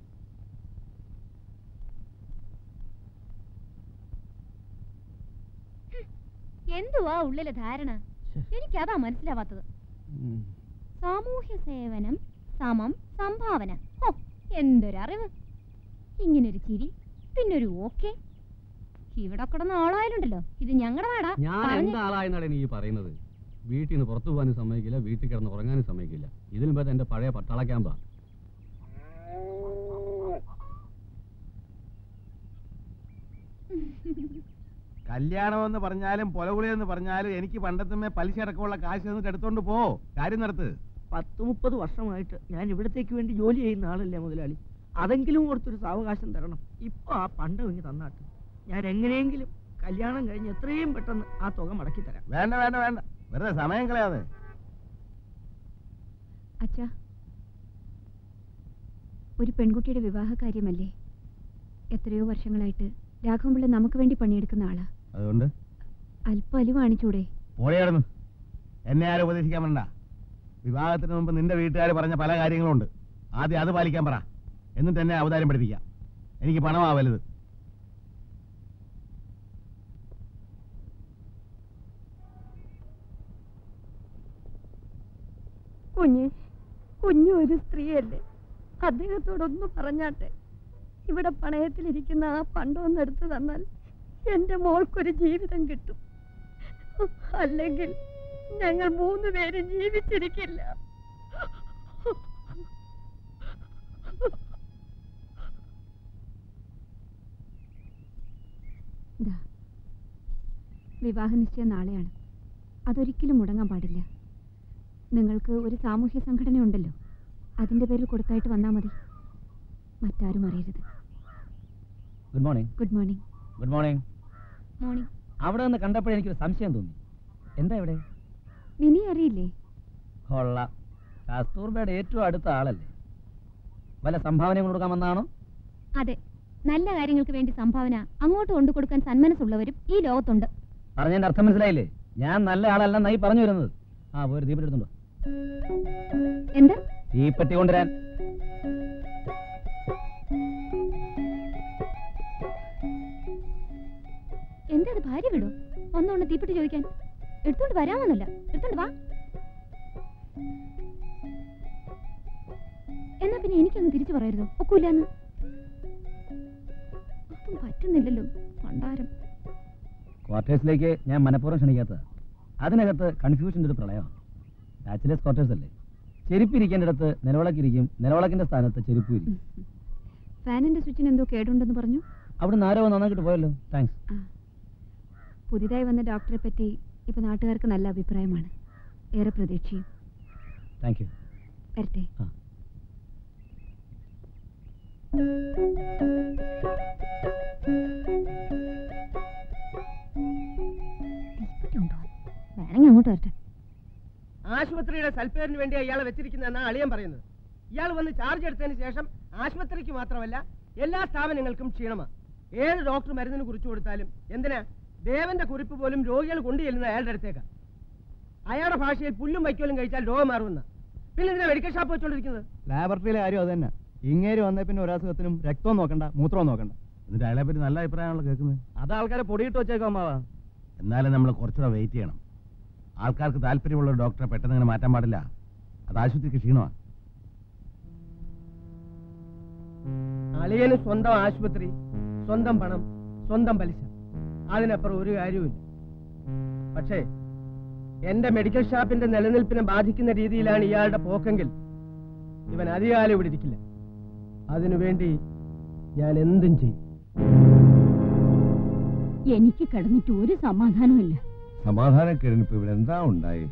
എന്തുവാ ഉള്ളിലെ ധാരണ എനിക്കതാ മനസ്സിലാവാത്തത് സാമൂഹ്യ സേവനം സമം സംഭാവന ഓ എന്തൊരറിവ് ഇങ്ങനൊരു ചിരി പിന്നൊരു ഓക്കെ ഇവിടെ കിടന്ന ആളായാലുണ്ടല്ലോ ഇത് ഞങ്ങളുടെ നാടാ ഞാൻ പറഞ്ഞ- എന്താളായെന്നാണ് നീ പറയുന്നത് വീട്ടിൽ നിന്ന് പുറത്തു പോകാനും സമ്മതിക്കില്ല വീട്ടിൽ കിടന്ന് ഉറങ്ങാനും സമ്മതിക്കില്ല ഇതിലും ഭേദം എന്റെ പഴയ പട്ടാള ക്യാമ്പാ കല്യാണം എന്ന് പറഞ്ഞാലും പൊലകുളി എന്ന് പറഞ്ഞാലും എനിക്ക് പണ്ടത്തുമേ പലിശ അടക്കമുള്ള കാശ് തന്നിട്ട് എടുത്തോണ്ട് പോ കാര്യം നടത്ത് പത്ത് മുപ്പത് വർഷമായിട്ട് ഞാൻ ഇവിടത്തേക്ക് വേണ്ടി ജോലി ചെയ്യുന്ന ആളല്ലേ മുതലാളി അതെങ്കിലും കൊടുത്തൊരു സാവകാശം തരണം ഇപ്പൊ ആ പണ്ടം ഇങ്ങ് തന്നാട്ട് ഞാൻ എങ്ങനെയെങ്കിലും കല്യാണം കഴിഞ്ഞ് എത്രയും പെട്ടെന്ന് ആ തുക മടക്കി തരാം വേണ്ട വേണ്ട വേണ്ട വെറുതെ സമയം കളയാതെ അച്ഛാ ഒരു പെൺകുട്ടിയുടെ വിവാഹ കാര്യമല്ലേ എത്രയോ വർഷങ്ങളായിട്ട് രാഘവൻപിള്ള നമുക്ക് വേണ്ടി പണിയെടുക്കുന്ന ആളാ അതുകൊണ്ട് അല്പം അലിവ് കാണിച്ചൂടെ പോളിയായിരുന്നു എന്നെ ആരും ഉപദേശിക്കാൻ വേണ്ട വിവാഹത്തിന് മുമ്പ് നിന്റെ വീട്ടുകാർ പറഞ്ഞ പല കാര്യങ്ങളുണ്ട് ആദ്യം അത് പാലിക്കാൻ പറ എന്നിട്ട് എന്നെ അവതാരം പഠിപ്പിക്കാം എനിക്ക് പണമാ വലുത് കുഞ്ഞ് കുഞ്ഞു ഒരു സ്ത്രീയല്ലേ അദ്ദേഹത്തോടൊന്ന് പറഞ്ഞാട്ടെ ഇവിടെ പണയത്തിലിരിക്കുന്ന ആ പണ്ടൊന്ന് എടുത്തു തന്നാൽ എന്റെ മോൾക്കൊരു ജീവിതം കിട്ടും അല്ലെങ്കിൽ ഞങ്ങൾ മൂന്ന് പേരും ജീവിച്ചിരിക്കില്ല ദാ, വിവാഹ നിശ്ചയം നാളെയാണ് അതൊരിക്കലും മുടങ്ങാൻ പാടില്ല നിങ്ങൾക്ക് ഒരു സാമൂഹ്യ സംഘടന ഉണ്ടല്ലോ അതിന്റെ പേരിൽ കൊടുത്തായിട്ട് വന്നാൽ മതി മറ്റാരും അറിയരുത് good morning good morning good morning morning അവിടെ നിന്ന് കണ്ടപ്പോഴേ എനിക്കൊരു സംശയം തോന്നി എന്താ ഇവിടെ മിനി അറിയില്ലേ കൊള്ളാം കസ്തൂർബയുടെ ഏറ്റവും അടുത്ത ആളല്ലേ വല്ല സംഭാവനയും കൊടുക്കാൻ വന്നാണോ അതെ നല്ല കാര്യങ്ങൾക്ക് വേണ്ടി സംഭാവന അങ്ങോട്ട് കൊണ്ടു കൊടുക്കാൻ സന്മനസ്സുള്ളവരും ഈ ലോകത്തുണ്ട് പറഞ്ഞതിന്റെ അർത്ഥം മനസ്സിലായില്ലേ ഞാൻ നല്ല ആളല്ലെന്നായി പറഞ്ഞു വരുന്നത് ആ പോയി ദീപം എടുത്തുണ്ടോ എന്താ തീപ്പെട്ടി കൊണ്ടുവരാൻ എന്താ അത് ഭാര്യ വിടോ ഒന്നോണ്ട് തീപ്പെട്ടി ചോദിക്കാൻ എടുത്തോണ്ട് വരാമെന്നല്ല എടുത്തോണ്ട് വാ എന്നാ പിന്നെ എനിക്കങ്ങ് തിരിച്ചു പറയരുതോ ഒക്കൂലെന്ന് അതും പറ്റുന്നില്ലല്ലോ പണ്ടാരം ക്വാർട്ടേഴ്സിലേക്ക് ഞാൻ മനഃപൂർവ്വം ക്ഷണിക്കാത്തത് അതിനകത്ത് കൺഫ്യൂഷൻ്റെ ഒരു പ്രളയമാണ് ബാച്ചിലേഴ്സ് ക്വാർട്ടേഴ്സ് അല്ലേ ചെരുപ്പിരിക്കേണ്ടിടത്ത് നിലവിളക്കിരിക്കും നിലവിളക്കിന്റെ സ്ഥാനത്ത് ചെരുപ്പ് ഇരിക്കും ഫാനിന്റെ സ്വിച്ചിന് എന്തോ കേടുണ്ടെന്ന് പറഞ്ഞു അവിടെ നിന്ന് ആരോ നന്നാക്കിട്ട് പോയല്ലോ താങ്ക്സ് പുതിയതായി വന്ന ഡോക്ടറെ പറ്റി ഇപ്പൊ നാട്ടുകാർക്ക് നല്ല അഭിപ്രായമാണ് ഏറെ പ്രതീക്ഷയും താങ്ക് യു വരട്ടെ ആ. തീപ്പെട്ടി കൊണ്ടുപോകാൻ. വേണമെങ്കിൽ അങ്ങോട്ട് വരട്ടെ ആശുപത്രിയുടെ സൽപ്പേരിന് വേണ്ടി ഇയാളെ വെച്ചിരിക്കുന്നതെന്നാണ് അളിയൻ പറയുന്നത് ഇയാൾ വന്ന് ചാർജ് എടുത്തതിന് ശേഷം ആശുപത്രിക്ക് മാത്രമല്ല എല്ലാ സ്ഥാപനങ്ങൾക്കും ക്ഷീണമാണ് ഏത് ഡോക്ടർ മരുന്നിന് കുറിച്ചു കൊടുത്താലും എന്തിനാ ദേവന്റെ കുറിപ്പ് പോലും രോഗികൾ കൊണ്ടു ചെല്ലുന്നത് അയാളുടെ അടുത്തേക്ക് അയാളുടെ ഭാഷയിൽ പുല്ലും വൈക്കോലും കഴിച്ചാൽ രോഗം മാറുമെന്ന് പിന്നെ എന്തിനാ മെഡിക്കൽ ഷാപ്പ് വെച്ചോണ്ടിരിക്കുന്നത് ലാബറട്ടറിയിലെ കാര്യം അത് തന്നെ ഇങ്ങേര് വന്ന പിന്നെ ഒരാസുഖത്തിനും രക്തവും നോക്കണ്ട മൂത്രവും നോക്കണ്ട എന്നിട്ട് അയാളെ പറ്റി നല്ല അഭിപ്രായമാണല്ലോ കേൾക്കുന്നത് അത് ആൾക്കാരെ പൊടിയിട്ട് വെച്ചേക്കാം അമ്മാവാ എന്നാലും നമ്മൾ കുറച്ചുകൂടെ വെയിറ്റ് ചെയ്യണം ആൾക്കാർക്ക് താല്പര്യമുള്ള ഒരു ഡോക്ടറെ പെട്ടെന്ന് ഇങ്ങനെ മാറ്റാൻ പാടില്ല അത് ആശുപത്രിക്ക് ക്ഷീണമാണ് അളിയന് സ്വന്തം ആശുപത്രി സ്വന്തം പണം സ്വന്തം പലിശ അതിനപ്പുറം ഒരു കാര്യവുമില്ല പക്ഷേ എന്റെ മെഡിക്കൽ ഷാപ്പിന്റെ നിലനിൽപ്പിനെ ബാധിക്കുന്ന രീതിയിലാണ് ഇയാളുടെ പോക്കെങ്കിൽ ഇവൻ അധികാലം ഇവിടെ ഇരിക്കില്ല അതിനുവേണ്ടി ഞാൻ എന്തും ചെയ്യും എനിക്ക് കിടന്നിട്ട് ഒരു സമാധാനമില്ല സമാധാനക്കേടിന് ഇപ്പൊ ഇവിടെ എന്താ ഉണ്ടായി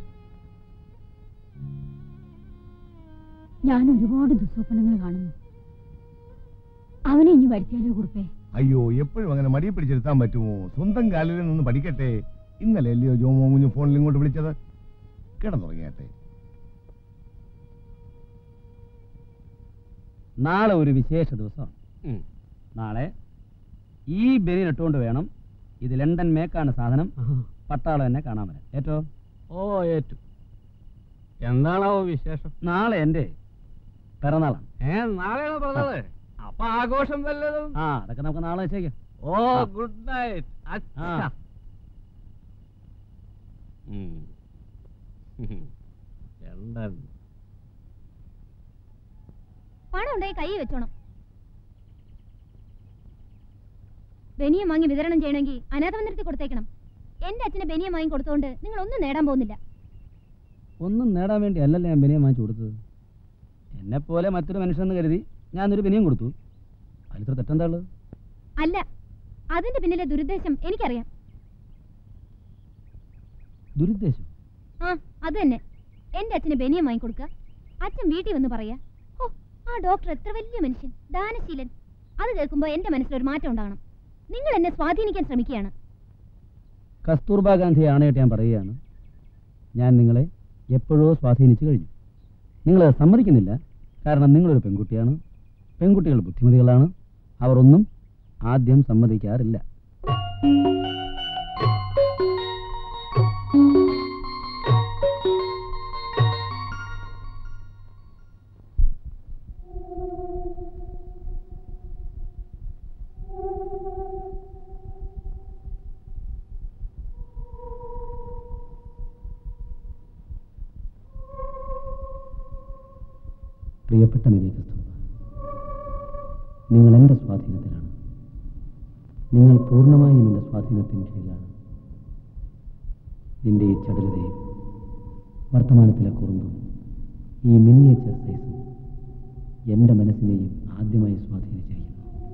ഞാൻ ഒരുപാട് ദുസ്വപ്നങ്ങൾ കാണുന്നു അവനെ ഇനി വരുത്തിയാലോ കുറിപ്പേ അയ്യോ എപ്പോഴും അങ്ങനെ മടി പിടിച്ചെടുത്താൻ പറ്റുമോ സ്വന്തം കാലിൽ നിന്ന് പഠിക്കട്ടെ ഇന്നലെ അല്ലയോ ജോമോ കുഞ്ഞു ഫോണിൽ ഇങ്ങോട്ട് വിളിച്ചത് കിടന്നുറങ്ങിയാട്ടെ നാളെ ഒരു വിശേഷ ദിവസമാണ് നാളെ ഈ ബനിയൻ ഇട്ടുകൊണ്ട് വേണം ഇത് ലണ്ടൻ മേക്കാണ് സാധനം പട്ടാളം എന്നെ കാണാൻ വരാൻ ഏറ്റോ ഓ ഏറ്റു എന്താണാവോ വിശേഷം നാളെ എൻ്റെ പിറന്നാളാണ് ഏ നാളെയാണോ പറഞ്ഞത് അപ്പൊ ആഘോഷം വല്ലതും ആ അതൊക്കെ നമുക്ക് നാളെ വെച്ചേക്കാം ഓ ആ. ഗുഡ് നൈറ്റ് ആ. ലണ്ടൻ പണം ഉണ്ടായി കൈ വെച്ചോണം ബനിയം വാങ്ങി വിതരണം ചെയ്യണമെങ്കിൽ അനാഥ മന്ദിരത്തിൽ കൊടുത്തേക്കണം എന്റെ അച്ഛനെ ബനിയം വാങ്ങി കൊടുത്തോണ്ട് നിങ്ങൾ ഒന്നും നേടാൻ പോകുന്നില്ല ഒന്നും നേടാൻ വേണ്ടി അല്ലല്ലോ ഞാൻ ബനിയൻ വാങ്ങിച്ചു കൊടുത്തത് എന്നെ പോലെ മറ്റൊരു മനുഷ്യനെന്ന് കരുതി ഞാൻ ഒരു ബനിയൻ കൊടുത്തു അതിലിത്ര തെറ്റെന്താ ഉള്ളത് അല്ല അതിന്റെ പിന്നിലെ ദുരുദ്ദേശം എനിക്കറിയാം ദുരുദ്ദേശം ആ അത് തന്നെ എന്റെ അച്ഛന് ബനിയം വാങ്ങി കൊടുക്കുക അച്ഛൻ വീട്ടിൽ വന്ന് പറയാ ഓ ആ ഡോക്ടർ എത്ര വലിയ മനുഷ്യൻ ദാനശീലൻ അത് കേൾക്കുമ്പോൾ എന്റെ മനസ്സിലൊരു മാറ്റം ഉണ്ടാകണം നിങ്ങൾ എന്നെ സ്വാധീനിക്കാൻ ശ്രമിക്കുകയാണ് കസ്തൂർബ ഗാന്ധി ആണയിട്ട് ഞാൻ പറയുകയാണ് ഞാൻ നിങ്ങളെ എപ്പോഴോ സ്വാധീനിച്ചു കഴിഞ്ഞു നിങ്ങളത് സമ്മതിക്കുന്നില്ല കാരണം നിങ്ങളൊരു പെൺകുട്ടിയാണ് പെൺകുട്ടികൾ ബുദ്ധിമതികളാണ് അവർ ഒന്നും ആദ്യം സമ്മതിക്കാറില്ല പ്രിയപ്പെട്ട മിനി കസ്തൂർബ നിങ്ങൾ എൻ്റെ സ്വാധീനത്തിലാണ് നിങ്ങൾ പൂർണ്ണമായും എൻ്റെ സ്വാധീനത്തിന് കീഴിലാണ് നിന്റെ ഈ ചടുലതയും വർത്തമാനത്തിലെ കുറുമ്പും ഈ മിനിയേച്ചർ സൈസും എൻ്റെ മനസ്സിനെയും ആദ്യമായി സ്വാധീനിച്ചിരിക്കുന്നു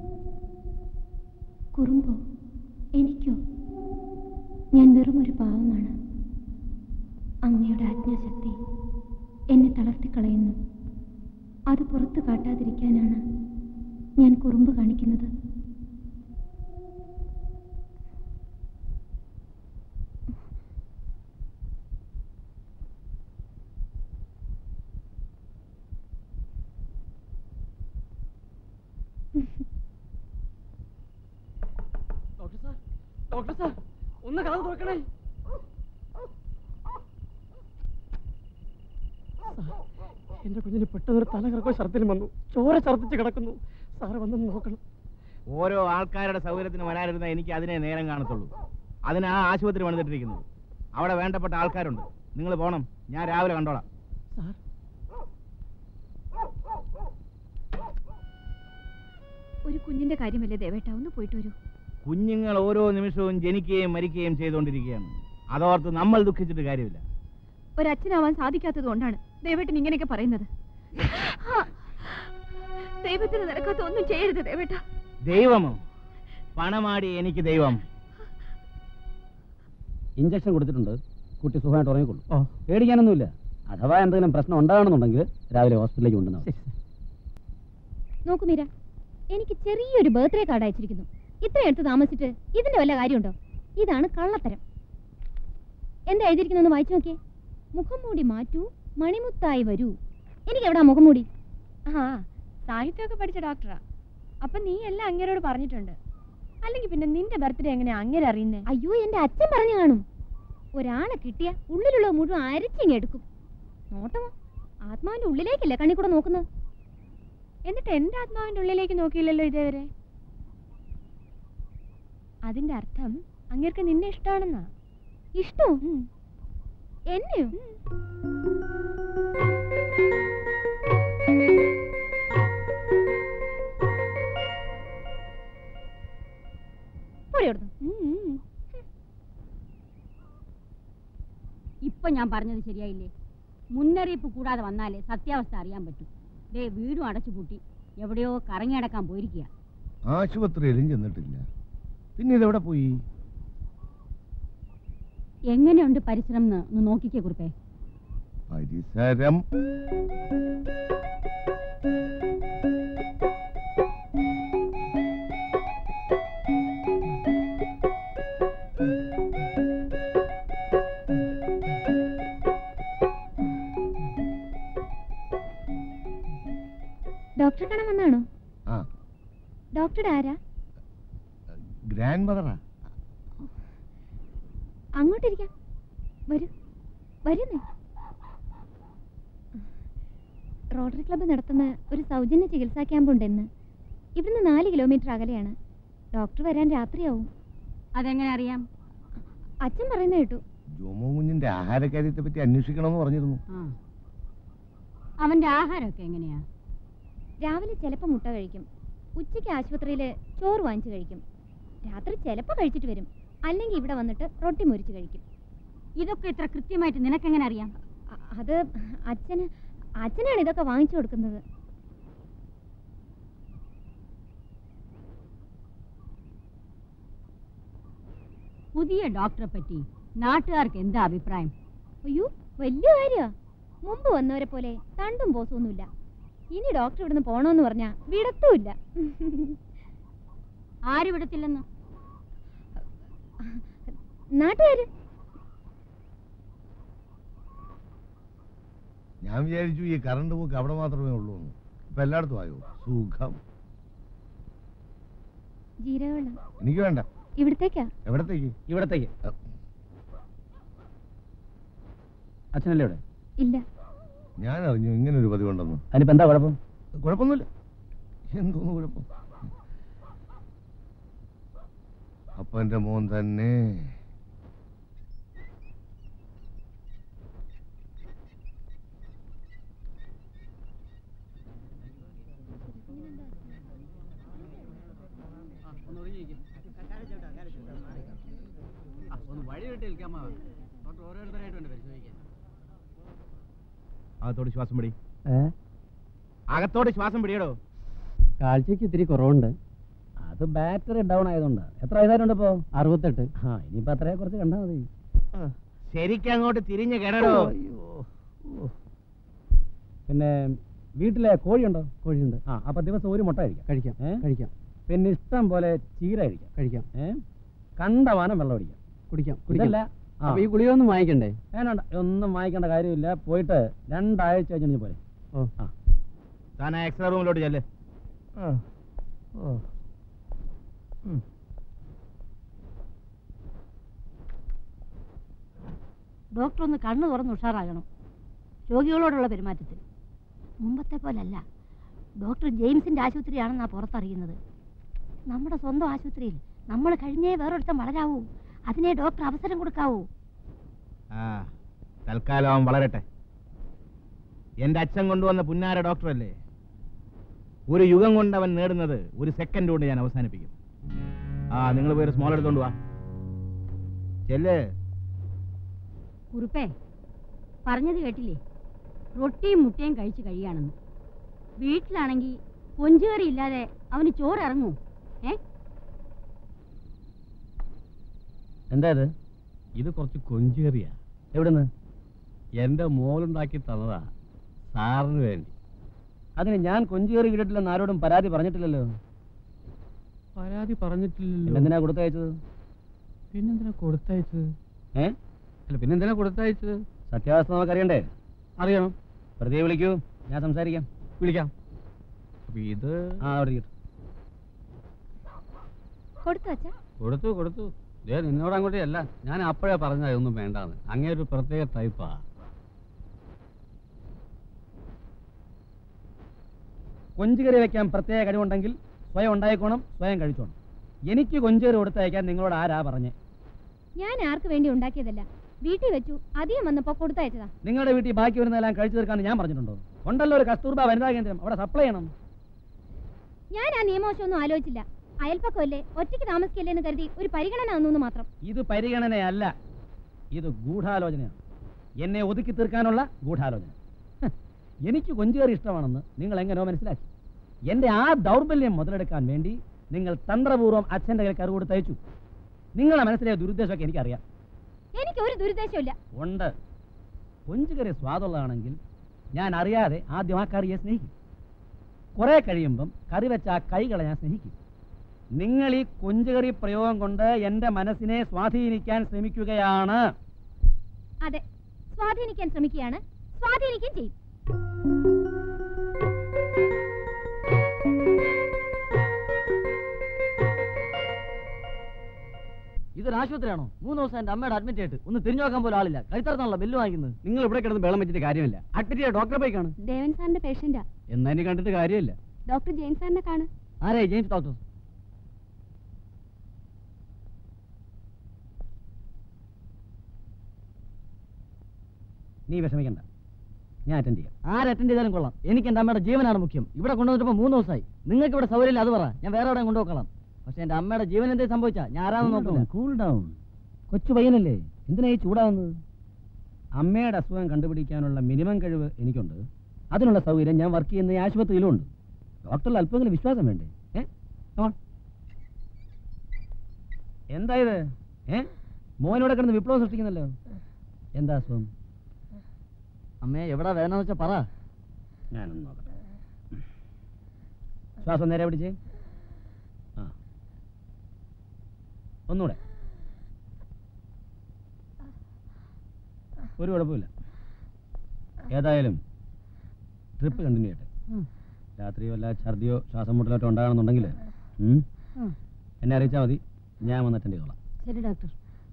കുറുമ്പോ എനിക്കോ ഞാൻ വെറും ഒരു പാവമാണ് അങ്ങയുടെ ആജ്ഞാശക്തി എന്നെ തളർത്തിക്കളയുന്നു അത് പുറത്തു കാട്ടാതിരിക്കാനാണ് ഞാൻ കുറുമ്പ് കാണിക്കുന്നത് ഡോക്ടർ സാർ ഒന്ന് കഥ തുറക്കണേ എന്റെ കുഞ്ഞിന് പെട്ടെന്നൊരു തലകറക്കോ ഛർദ്ദിലും വന്നു ചോര ഛർദ്ദിച്ച് കിടക്കുന്നു സാറ് വന്ന് നോക്കണം ഓരോ ആൾക്കാരുടെ സൗകര്യത്തിന് വരാനിരുന്ന എനിക്ക് അതിനെ നേരം കാണത്തുള്ളൂ അതിനാ ആശുപത്രി പണിതിട്ടിരിക്കുന്നത് അവിടെ വേണ്ടപ്പെട്ട ആൾക്കാരുണ്ട് നിങ്ങൾ പോണം ഞാൻ രാവിലെ കണ്ടോളാം സാർ ഒരു കുഞ്ഞിന്റെ കാര്യമല്ലേ ദേവേട്ട ഒന്ന് പോയിട്ട് വരൂ കുഞ്ഞുങ്ങൾ ഓരോ നിമിഷവും ജനിക്കുകയും മരിക്കുകയും ചെയ്തുകൊണ്ടിരിക്കുകയാണ് അതോർത്ത് നമ്മൾ ദുഃഖിച്ചിട്ട് കാര്യമില്ല ഒരച്ഛനാവാൻ സാധിക്കാത്തത് കൊണ്ടാണ് ദേവേട്ടൻ ഇങ്ങനെയൊക്കെ പറയുന്നത് ദൈവത്തിന് നിരക്കാത്ത ഒന്നും ചെയ്യരുത് ദേവേട്ട ദൈവമോ പണമാടി എനിക്ക് ദൈവം ഇഞ്ചക്ഷൻ കൊടുത്തിട്ടുണ്ട് കുട്ടി സുഖമായിട്ട് ഉറങ്ങിക്കൊള്ളു പേടിക്കാനൊന്നുമില്ല അഥവാ എന്തെങ്കിലും പ്രശ്നം ഉണ്ടാകണമെന്നുണ്ടെങ്കിൽ രാവിലെ ഹോസ്പിറ്റലിലേക്ക് കൊണ്ടുവന്നാൽ നോക്കൂ മീര എനിക്ക് ചെറിയൊരു ബർത്ത്ഡേ കാർഡ് അയച്ചിരിക്കുന്നു ഇത്ര എടുത്ത് താമസിച്ചിട്ട് ഇതിന്റെ വല്ല കാര്യമുണ്ടോ ഇതാണ് കള്ളത്തരം എന്താ എഴുതിയിരിക്കുന്നൊന്ന് വായിച്ചു നോക്കിയേ മുഖം മൂടി മാറ്റൂ മണിമുത്തായി വരൂ എനിക്ക് എവിടാ മുഖം മൂടി ആ സാഹിത്യമൊക്കെ പഠിച്ച ഡോക്ടറാ അപ്പൊ നീ എല്ലാം അങ്ങേരോട് പറഞ്ഞിട്ടുണ്ട് അല്ലെങ്കിൽ പിന്നെ നിന്റെ ബർത്ത്ഡേ എങ്ങനെയാ അങ്ങേരെ അറിയുന്നേ അയ്യോ എന്റെ അച്ഛൻ പറഞ്ഞു കാണും ഒരാളെ കിട്ടിയ ഉള്ളിലുള്ള മുഴുവൻ അരച്ചിങ്ങ് എടുക്കും നോട്ടമോ ആത്മാവിന്റെ ഉള്ളിലേക്കല്ലേ കണ്ണി കൂടെ നോക്കുന്നത് എന്നിട്ട് എന്റെ ആത്മാവിന്റെ ഉള്ളിലേക്ക് നോക്കിയില്ലല്ലോ ഇതേവരെ അതിന്റെ അർത്ഥം അങ്ങേർക്ക് നിന്നെ ഇഷ്ടമാണെന്നാ ഇഷ്ടോ എന്നെയോ പോടി അവിടുന്ന്. ഉം, ഉം. ഇപ്പൊ ഞാൻ പറഞ്ഞത് ശരിയായില്ലേ മുന്നറിയിപ്പ് കൂടാതെ വന്നാലേ സത്യാവസ്ഥ അറിയാൻ പറ്റൂ ദേ വീടും അടച്ചു പൂട്ടി എവിടെയോ കറങ്ങി അടക്കാൻ പോയിരിക്കുക ആശുപത്രിയിലും ചെന്നിട്ടില്ല പിന്നെ ഇതെവിടെ പോയി എങ്ങനെയുണ്ട് പരിശ്രമം എന്ന് ഒന്ന് നോക്കിക്കേ കുറിപ്പേ പരിസരം ഡോക്ടറെ കാണാൻ വന്നാണോ ആ ഡോക്ടറുടെ ആരാ ഗ്രാൻഡ് മദറാ അങ്ങോട്ടിരിക്കാം വരൂ വരുന്നേ റോട്ടറി ക്ലബ്ബ് നടത്തുന്ന ഒരു സൗജന്യ ചികിത്സാ ക്യാമ്പ് ഉണ്ടെന്ന് ഇവിടുന്ന് നാല് കിലോമീറ്റർ അകലെയാണ് ഡോക്ടർ വരാൻ രാത്രിയാവും അതെങ്ങനെ അറിയാം അച്ഛൻ പറയുന്ന കേട്ടു ജോമോ കുഞ്ഞിന്റെ ആഹാരകാര്യത്തെ പറ്റി അന്വേഷിക്കണമെന്ന് പറഞ്ഞിരുന്നു ആ അവന്റെ ആഹാരമൊക്കെ എങ്ങനെയാ രാവിലെ ചിലപ്പോൾ മുട്ട കഴിക്കും ഉച്ചയ്ക്ക് ആശുപത്രിയിൽ ചോറ് വാങ്ങിച്ചു കഴിക്കും രാത്രി ചിലപ്പോൾ കഴിച്ചിട്ട് വരും അല്ലെങ്കിൽ ഇവിടെ വന്നിട്ട് റൊട്ടി മുരിച്ച് കഴിക്കും ഇതൊക്കെ ഇത്ര കൃത്യമായിട്ട് നിനക്കെങ്ങനെ അറിയാം അ- അത് അച്ഛന് അച്ഛനാണ് ഇതൊക്കെ വാങ്ങിച്ചു കൊടുക്കുന്നത് പുതിയ ഡോക്ടറെ പറ്റി നാട്ടുകാർക്ക് എന്താ അഭിപ്രായം അയ്യോ വലിയ കാര്യ മുമ്പ് വന്നവരെ പോലെ തണ്ടും പോസൊന്നുമില്ല ഇനി ഡോക്ടർ ഇവിടുന്ന് പോണോന്ന് പറഞ്ഞാ വിടത്തുമില്ല ആര് വിടത്തില്ലെന്ന് നാട്ടുകാര് ഞാൻ വിചാരിച്ചു ഈ കറണ്ട് പോക്ക് അവിടെ മാത്രമേ ഉള്ളൂ എന്ന് ഇപ്പൊ എല്ലായിടത്തും ആയോ സുഖം ജീരകവെള്ളം എനിക്ക് വേണ്ട ഇവിടത്തേക്കാ എവിടത്തേക്ക് ഇവിടത്തേക്ക് അച്ഛനല്ലേ ഇവിടെ ഇല്ല ഞാൻ അറിഞ്ഞു ഇങ്ങനെ ഒരു പതിവുണ്ടെന്ന് അതിനിപ്പോ എന്താ കുഴപ്പം കുഴപ്പമൊന്നുമില്ല എന്തോന്ന് കുഴപ്പം അപ്പൊ എന്റെ മോൻ തന്നെ ഒന്ന് വഴി വിട്ട് നിൽക്കാമോ ഡോക്ടർ ഓരോരുത്തരായിട്ട് വേണ്ട പരിശോധിക്കാൻ അകത്തോട് ശ്വാസം പിടി അകത്തോട് ശ്വാസം പിടിയടോ കാഴ്ചക്ക് ഇത്തിരി കുറവുണ്ട് അത് ബാറ്ററി ഡൗൺ ആയതുകൊണ്ട് എത്ര വയസ്സായിട്ടുണ്ട് ഇപ്പോ അറുപത്തെട്ട് ആ ഇനിയിപ്പോ അത്രയെ കുറച്ച് കണ്ടാൽ മതി ശരിക്കും അങ്ങോട്ട് തിരിഞ്ഞ് കിടടോ പിന്നെ വീട്ടിലെ കോഴിയുണ്ടോ കോഴിയുണ്ട് ആ അപ്പൊ ദിവസം ഒരു മുട്ട കഴിക്കാം കഴിക്കാം കഴിക്കാം പിന്നെ ഇഷ്ടം പോലെ ചീര കഴിക്കാം കഴിക്കാം ഏ കണ്ടവാനം വെള്ളം അടിക്കാം കുടിക്കാം കുടിക്കാം. അപ്പൊ ഈ ഗുളികയൊന്നും വാങ്ങിക്കണ്ടേ വേണ്ട ഒന്നും വാങ്ങിക്കേണ്ട കാര്യമില്ല പോയിട്ട് രണ്ടാഴ്ച കഴിഞ്ഞ് പോരെ ഓ ആ താൻ ആ എക്സ്ട്രാ റൂമിലോട്ട് ചെല്ല് ഡോക്ടർ ഒന്ന് കണ്ണു തുറന്ന് ഉഷാറാകണം രോഗികളോടുള്ള പെരുമാറ്റത്തിൽ മുമ്പത്തെ പോലല്ല ഡോക്ടർ ജെയിംസിന്റെ ആശുപത്രിയാണെന്നാ പുറത്തറിയുന്നത് നമ്മുടെ സ്വന്തം ആശുപത്രിയിൽ നമ്മൾ കഴിഞ്ഞേ വേറൊരുത്തം വളരാവൂ അതിനെ ഡോക്ടർ അവസരം കൊടുക്കാവൂ ആ തൽക്കാലം അവൻ വളരട്ടെ എന്റെ അച്ഛൻ കൊണ്ടുവന്ന പുന്നാര ഡോക്ടറല്ലേ ഒരു യുഗം കൊണ്ട് അവൻ നേടുന്നത് ഒരു സെക്കൻഡ് കൊണ്ട് ഞാൻ അവസാനിപ്പിക്കും ആ നിങ്ങൾ പോയി ഒരു സ്മോൾ എടുത്തോണ്ട് വാ ചെല്ലേ കുറുപ്പേ പറഞ്ഞത് കേട്ടില്ലേ റൊട്ടിയും മുട്ടയും കഴിച്ച് കഴിയാണെന്ന് വീട്ടിലാണെങ്കിൽ കൊഞ്ചുകറി ഇല്ലാതെ അവന് ചോറ് ഇറങ്ങൂ ഏ എന്താ ഇത് ഇത് കുറച്ച് കൊഞ്ചേറിയാ എവിടുന്ന് എന്റെ മോളുണ്ടാക്കി തന്നതാ സാറിന് വേണ്ടി അതിന് ഞാൻ കൊഞ്ചേറി കിട്ടിട്ടില്ലെന്ന് ആരോടും പരാതി പറഞ്ഞിട്ടില്ലല്ലോ പരാതി പറഞ്ഞിട്ടില്ലല്ലോ എന്തിനാ കൊടുത്തയച്ചത് പിന്നെന്തിനാ കൊടുത്തയച്ചത് ഏ അല്ല പിന്നെന്തിനാ കൊടുത്തയച്ചത് സത്യാവസ്ഥ നമുക്കറിയണ്ടേ അറിയണം പ്രതിയെ വിളിക്കൂ ഞാൻ സംസാരിക്കാം വിളിക്കാം അപ്പൊ ഇത് ആ അവിടെ ഇരിക്കട്ടെ. കൊടുത്തു വച്ചാ കൊടുത്തു കൊടുത്തു ദേ നിന്നോട് അങ്ങോട്ടേ അല്ല ഞാൻ അപ്പോഴേ പറഞ്ഞ ഇതൊന്നും വേണ്ടാന്ന് അങ്ങേ ഒരു പ്രത്യേക ടൈപ്പാ കൊഞ്ചുകറി വെക്കാൻ പ്രത്യേക കഴിവുണ്ടെങ്കിൽ സ്വയം ഉണ്ടായിക്കോണം സ്വയം കഴിച്ചോണം എനിക്ക് കൊഞ്ചേറി കൊടുത്തയക്കാൻ നിങ്ങളോട് ആരാ പറഞ്ഞേ ഞാൻ ആർക്ക് വേണ്ടി ഉണ്ടാക്കിയതല്ല വീട്ടിൽ വെച്ചു അധികം വന്നപ്പോ കൊടുത്തയച്ചതാ നിങ്ങളുടെ വീട്ടിൽ ബാക്കി വരുന്നതെല്ലാം കഴിച്ചു തീർക്കാന്ന് ഞാൻ പറഞ്ഞിട്ടുണ്ടോ ഉണ്ടല്ലോ ഒരു കസ്തൂർബ വനിതാ കേന്ദ്രം അവിടെ സപ്ലൈ ചെയ്യണം ഞാൻ ആ നിയമവശമൊന്നും ആലോചിച്ചില്ല അയൽപ്പക്കമല്ലേ ഒറ്റയ്ക്ക് താമസിക്കല്ലേ എന്ന് കരുതി ഒരു പരിഗണന ഒന്നു മാത്രം ഇത് പരിഗണനയല്ല ഇത് ഗൂഢാലോചനയാണ് എന്നെ ഒതുക്കി തീർക്കാനുള്ള ഗൂഢാലോചന ഹ്, എനിക്ക് കൊഞ്ചുകറി ഇഷ്ടമാണെന്ന് നിങ്ങൾ എങ്ങനെയോ മനസ്സിലാക്കി എന്റെ ആ ദൗർബല്യം മുതലെടുക്കാൻ വേണ്ടി നിങ്ങൾ തന്ത്രപൂർവ്വം അച്ഛൻ്റെ കയ്യിൽ കറു കൊടുത്ത് അയച്ചു നിങ്ങളുടെ മനസ്സിലെ ദുരുദ്ദേശമൊക്കെ എനിക്കറിയാം എനിക്ക് ഒരു ദുരുദ്ദേശമില്ല ഉണ്ട് കൊഞ്ചുകറി സ്വാദുള്ളതാണെങ്കിൽ ഞാൻ അറിയാതെ ആദ്യം ആ കറിയെ സ്നേഹിക്കും കുറെ കഴിയുമ്പം കറി വെച്ച ആ കൈകളെ ഞാൻ സ്നേഹിക്കും നിങ്ങൾ ഈ കൊഞ്ചുകറി പ്രയോഗം കൊണ്ട് എൻ്റെ മനസ്സിനെ സ്വാധീനിക്കാൻ ശ്രമിക്കുകയാണ് അതെ സ്വാധീനിക്കാൻ ശ്രമിക്കുകയാണ് സ്വാധീനിക്കുകയും ചെയ്യും ഇതൊരു ആശുപത്രിയാണോ മൂന്ന് ദിവസം എന്റെ അമ്മയുടെ അഡ്മിറ്റ് ആയിട്ട് ഒന്ന് തിരിഞ്ഞു നോക്കാൻ പോലും ആളില്ല കഴുത്തറന്നാണല്ലോ ബില്ല് വാങ്ങിക്കുന്നത് നിങ്ങൾ ഇവിടെ കിടന്ന് വെള്ളം വെച്ചിട്ട് കാര്യമില്ല അഡ്മിറ്റ് ചെയ്ത ഡോക്ടറെ പോയി കാണും ദേവൻ സാറിന്റെ പേഷ്യന്റാ എന്നാ ഇനി കണ്ടിട്ട് കാര്യമില്ല ഡോക്ടർ ജെയിൻ സാറിനെ കാണ് ആരേ ജെയിംസ് ഡോക്ടർ നീ വിഷമിക്കണ്ട ഞാൻ അറ്റൻഡ് ചെയ്യാം ആര് അറ്റൻഡ് ചെയ്താലും കൊള്ളാം എനിക്ക് എന്റെ അമ്മയുടെ ജീവനാണ് മുഖ്യം ഇവിടെ കൊണ്ടുവന്നിട്ട് മൂന്ന് ദിവസമായി നിങ്ങൾക്ക് ഇവിടെ സൗകര്യമില്ല അത് പറ ഞാൻ വേറെ എവിടെ കൊണ്ടുപോക്കണം പക്ഷെ എന്റെ അമ്മയുടെ ജീവൻ എന്തെങ്കിലും സംഭവിച്ചാ ഞാൻ ആരാന്ന് നോക്കില്ല കൂൾ ഡൗൺ കൊച്ചു പയ്യനല്ലേ എന്തിനാ ഈ ചൂടാവുന്നത് അമ്മയുടെ അസുഖം കണ്ടുപിടിക്കാനുള്ള മിനിമം കഴിവ് എനിക്കുണ്ട് അതിനുള്ള സൗകര്യം ഞാൻ വർക്ക് ചെയ്യുന്ന ഈ ആശുപത്രിയിലും ഉണ്ട് ഡോക്ടറിൽ അല്പമെങ്കിലും വിശ്വാസം വേണ്ടേ ഏ Come on. എന്താ ഇത് ഏ മോനോടെ കിടന്ന് വിപ്ലവം സൃഷ്ടിക്കുന്നല്ലോ എന്താ അസുഖം അമ്മേ എവിടെ വേദന വെച്ചാ പറ ഞാനൊന്ന് നോക്കട്ടെ ശ്വാസം നേരെ പിടിച്ചേ ആ ഒന്നുകൂടെ ഒരു കുഴപ്പമില്ല ഏതായാലും ട്രിപ്പ് കണ്ടിന്യൂ ചെയ്യട്ടെ ഉം. രാത്രി വല്ല ഛർദിയോ ശ്വാസം മുട്ടലോട്ടോ ഉണ്ടാകണമെന്നുണ്ടെങ്കിൽ ഉം, ഉം. എന്നെ അറിയിച്ചാൽ മതി ഞാൻ വന്ന് അറ്റൻഡ് ചെയ്തോളാം ശരി ഡോക്ടർ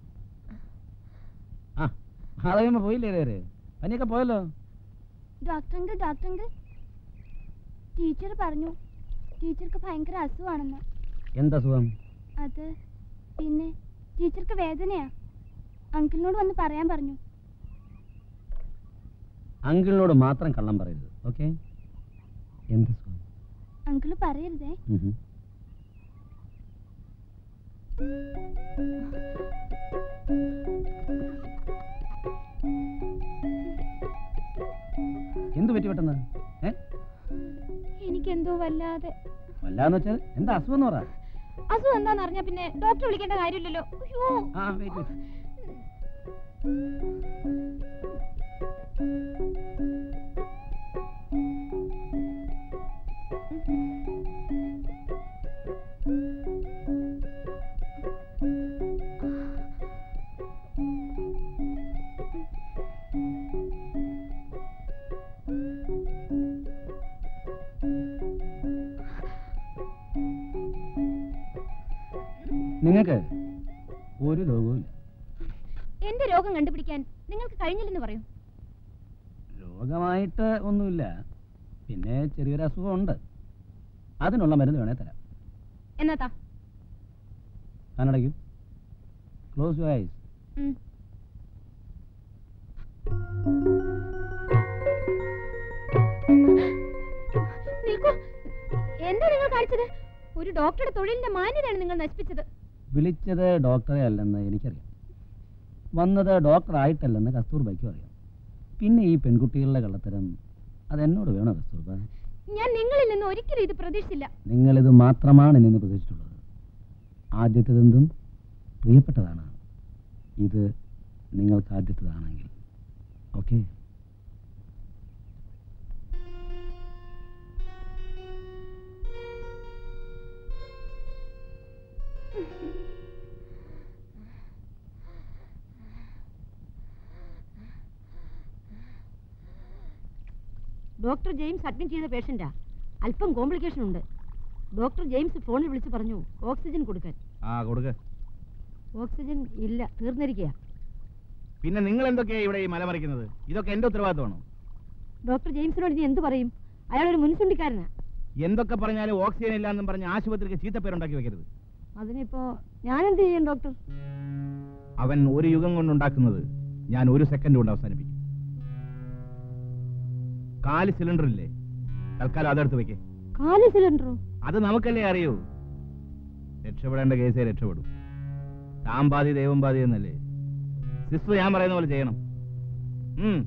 ആ അത് കഴിയുമ്പോൾ പോയില്ലേ വേറെ പനിയൊക്കെ പോയല്ലോ doctor uncle doctor uncle teacher പറഞ്ഞു ടീച്ചർക്ക് ഭയങ്കര അസുഖമാണെന്ന് എന്താ സുഖം അത് പിന്നെ ടീച്ചർക്ക് വേദനയാ അങ്കിളിനോട് വന്ന് പറയാൻ പറഞ്ഞു അങ്കിളിനോട് മാത്രം കള്ളം പറയരുത് ഓക്കെ എന്താ സുഖം അങ്കിള് പറയരുതേ ഉം ഹും. എന്ത് പറ്റി പെട്ടെന്ന് ഏ എനിക്കെന്തോ വല്ലാതെ വല്ലാന്ന് വെച്ചാൽ എന്താ അസുഖം എന്ന് പറ അസുഖം എന്താന്ന് അറിഞ്ഞാ പിന്നെ ഡോക്ടർ വിളിക്കേണ്ട കാര്യമില്ലല്ലോ അയ്യോ ആ വെയിറ്റ് വെയിറ്റ് നിങ്ങൾക്ക് ഒരു രോഗവും ഇല്ല എന്റെ രോഗം കണ്ടുപിടിക്കാൻ നിങ്ങൾക്ക് കഴിഞ്ഞില്ലെന്ന് പറയൂ രോഗമായിട്ട് ഒന്നുമില്ല പിന്നെ ചെറിയൊരു അസുഖമുണ്ട് അതിനുള്ള മരുന്ന് വേണേ തരാം എന്നാത്താ കണ്ണടയ്ക്കൂ ക്ലോസ് യു ഐസ് ഉം. നിൽക്കൂ എന്താ നിങ്ങൾ കാണിച്ചത് ഒരു ഡോക്ടറുടെ തൊഴിലിന്റെ മാന്യതയാണ് നിങ്ങൾ നശിപ്പിച്ചത് വിളിച്ചത് ഡോക്ടറെ അല്ലെന്ന് എനിക്കറിയാം വന്നത് ഡോക്ടർ ആയിട്ടല്ലെന്ന് കസ്തൂർബയ്ക്കും അറിയാം പിന്നെ ഈ പെൺകുട്ടികളുടെ കള്ളത്തരം അതെന്നോട് വേണോ കസ്തൂർബ ഞാൻ നിങ്ങളിൽ നിന്ന് ഒരിക്കലും ഇത് പ്രതീക്ഷിച്ചില്ല നിങ്ങളിത് മാത്രമാണ് എന്നെ പ്രതീക്ഷിച്ചിട്ടുള്ളത് ആദ്യത്തേതെന്തും പ്രിയപ്പെട്ടതാണ് ഇത് നിങ്ങൾക്ക് ആദ്യത്തേതാണെങ്കിൽ ഓക്കെ ഡോക്ടർ ജെയിംസ് അഡ്മിറ്റ് ചെയ്ത പേഷ്യന്റാ അല്പം കോംപ്ലിക്കേഷൻ ഉണ്ട് ഡോക്ടർ ജെയിംസ് ഫോണിൽ വിളിച്ച് പറഞ്ഞു ഓക്സിജൻ കൊടുക്കാൻ ആ കൊടുക്ക് ഓക്സിജൻ ഇല്ല തീർന്നിരിക്കുക പിന്നെ നിങ്ങൾ എന്തൊക്കെയാ ഇവിടെ ഈ മലമറിക്കുന്നത് ഇതൊക്കെ എന്റെ ഉത്തരവാദിത്തമാണോ ഡോക്ടർ ജെയിംസിനോട് ഇനി എന്ത് പറയും അയാൾ ഒരു മുൻസുണ്ടിക്കാരനാ എന്തൊക്കെ പറഞ്ഞാലും ഓക്സിജൻ ഇല്ലാന്നും പറഞ്ഞ് ആശുപത്രിക്ക് ചീത്തപ്പേരുണ്ടാക്കി വെക്കരുത് അതിനിപ്പോ ഞാൻ എന്ത് ചെയ്യും ഡോക്ടർ അവൻ ഒരു യുഗം കൊണ്ടുണ്ടാക്കുന്നത് ഞാൻ ഒരു സെക്കൻഡ് കൊണ്ട് അവസാനിപ്പിക്കും കാല് സിലിണ്ടർ ഇല്ലേ തൽക്കാലം അതെടുത്ത് വെക്കേ കാലി സിലിണ്ടറോ അത് നമുക്കല്ലേ അറിയൂ രക്ഷപ്പെടേണ്ട കേസേ രക്ഷപ്പെടും താൻ ബാധി ദൈവം ബാധി എന്നല്ലേ സിസ്റ്റർ ഞാൻ പറയുന്ന പോലെ ചെയ്യണം ഉം.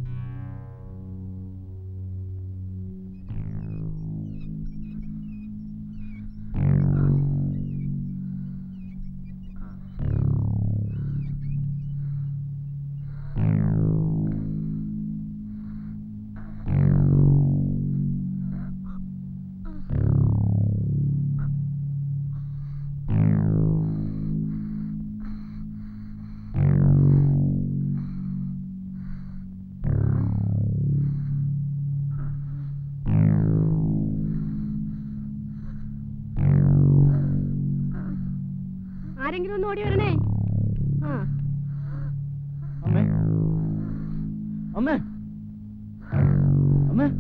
ആരെങ്കിലും ഒന്ന് ഓടി വരണേ ആ അമ്മേ അമ്മേ അമ്മേ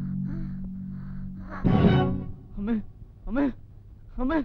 അമ്മേ അമ്മേ അമ്മേ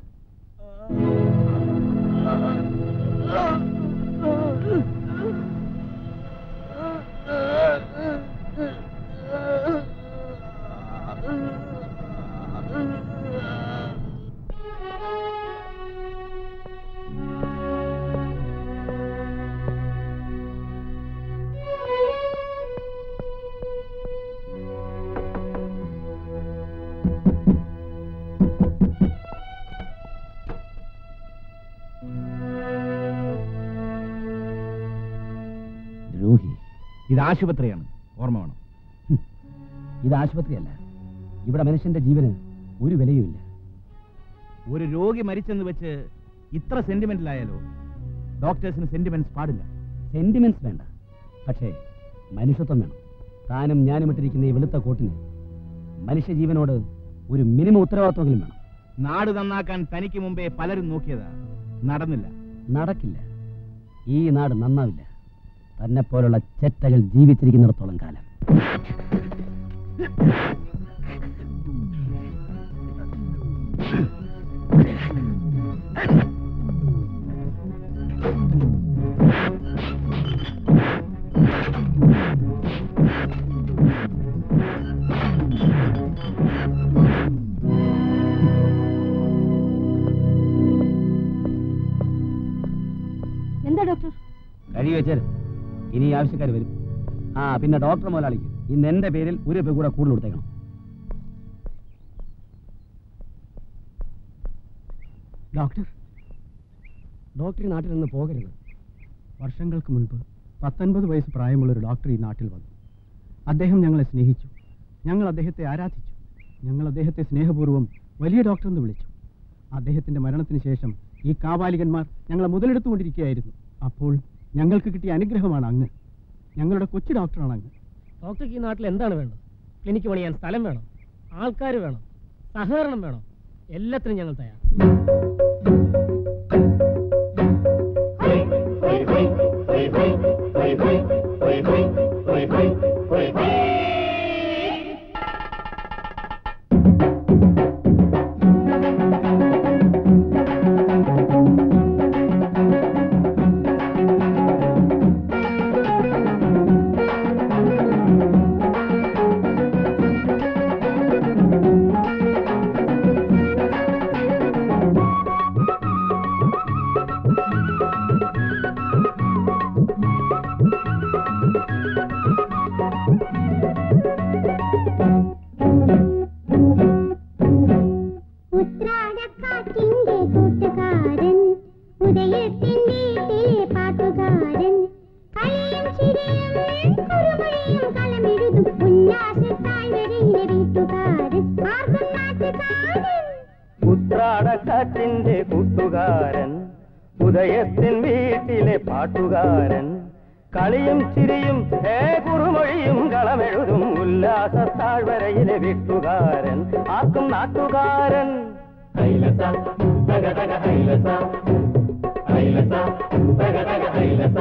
ദ്രോഹി ഇത് ആശുപത്രിയാണ് ഓർമ്മ വേണം ഇത് ആശുപത്രിയല്ല ഇവിടെ മനുഷ്യന്റെ ജീവന് ഒരു വിലയുമില്ല ഒരു രോഗി മരിച്ചെന്ന് വെച്ച് ഇത്ര സെന്റിമെന്റിലായാലോ ഡോക്ടേഴ്സിന് സെന്റിമെന്റ്സ് പാടില്ല സെന്റിമെന്റ്സ് വേണ്ട പക്ഷേ മനുഷ്യത്വം വേണം താനും ഞാനും ഇട്ടിരിക്കുന്ന ഈ വെളുത്ത കോട്ടിന് മനുഷ്യജീവനോട് ഒരു മിനിമം ഉത്തരവാദിത്വമെങ്കിലും വേണം നാട് നന്നാക്കാൻ തനിക്ക് മുമ്പേ പലരും നോക്കിയതാ നടന്നില്ല നടക്കില്ല ഈ നാട് നന്നാവില്ല തന്നെ പോലുള്ള ചെറ്റകൾ ജീവിച്ചിരിക്കുന്നിടത്തോളം കാലം എന്താ ഡോക്ടർ കഴി വെച്ചാൽ ഇനി ആവശ്യക്കാർ വരും ആ പിന്നെ ഡോക്ടർ മുതലാളിക്ക് ഇന്ന് എന്റെ പേരിൽ ഒരു രൂപ കൂടെ കൂടുതൽ കൊടുത്തേക്കണം ഡോക്ടർ ഡോക്ടർ ഈ നാട്ടിൽ നിന്ന് പോകരുത് വർഷങ്ങൾക്ക് മുൻപ് പത്തൊൻപത് വയസ്സ് പ്രായമുള്ള ഒരു ഡോക്ടർ ഈ നാട്ടിൽ വന്നു അദ്ദേഹം ഞങ്ങളെ സ്നേഹിച്ചു ഞങ്ങൾ അദ്ദേഹത്തെ ആരാധിച്ചു ഞങ്ങൾ അദ്ദേഹത്തെ സ്നേഹപൂർവ്വം വലിയ ഡോക്ടർ എന്ന് വിളിച്ചു അദ്ദേഹത്തിന്റെ മരണത്തിന് ശേഷം ഈ കാപാലികന്മാർ ഞങ്ങളെ മുതലെടുത്തുകൊണ്ടിരിക്കുകയായിരുന്നു അപ്പോൾ ഞങ്ങൾക്ക് കിട്ടിയ അനുഗ്രഹമാണ് അങ്ങ് ഞങ്ങളുടെ കൊച്ചു ഡോക്ടറാണ് അങ്ങ് ഡോക്ടർക്ക് ഈ നാട്ടിൽ എന്താണ് വേണ്ടത് ക്ലിനിക്ക് പണിയാൻ സ്ഥലം വേണം ആൾക്കാർ വേണം സഹകരണം വേണം എല്ലാത്തിനും ഞങ്ങൾ തയ്യാർ hi hi hi hi hi hi വലിയ വീട്ടുകാരൻ ആർക്കും നാട്ടുകാരൻ ഉത്രാടക്കാറ്റിന്റെ കൂട്ടുകാരൻ ഉദയത്തിൻ വീട്ടിലെ പാട്ടുകാരൻ കളിയും ചിരിയും ഏ കുറുമൊഴിയും കളമെഴുതും ഉല്ലാസ താഴ്വരയിലെ വീട്ടുകാരൻ ആർക്കും നാട്ടുകാരൻ ഐലസ തക തക ഐലസ ഐലസ തക തക ഐലസ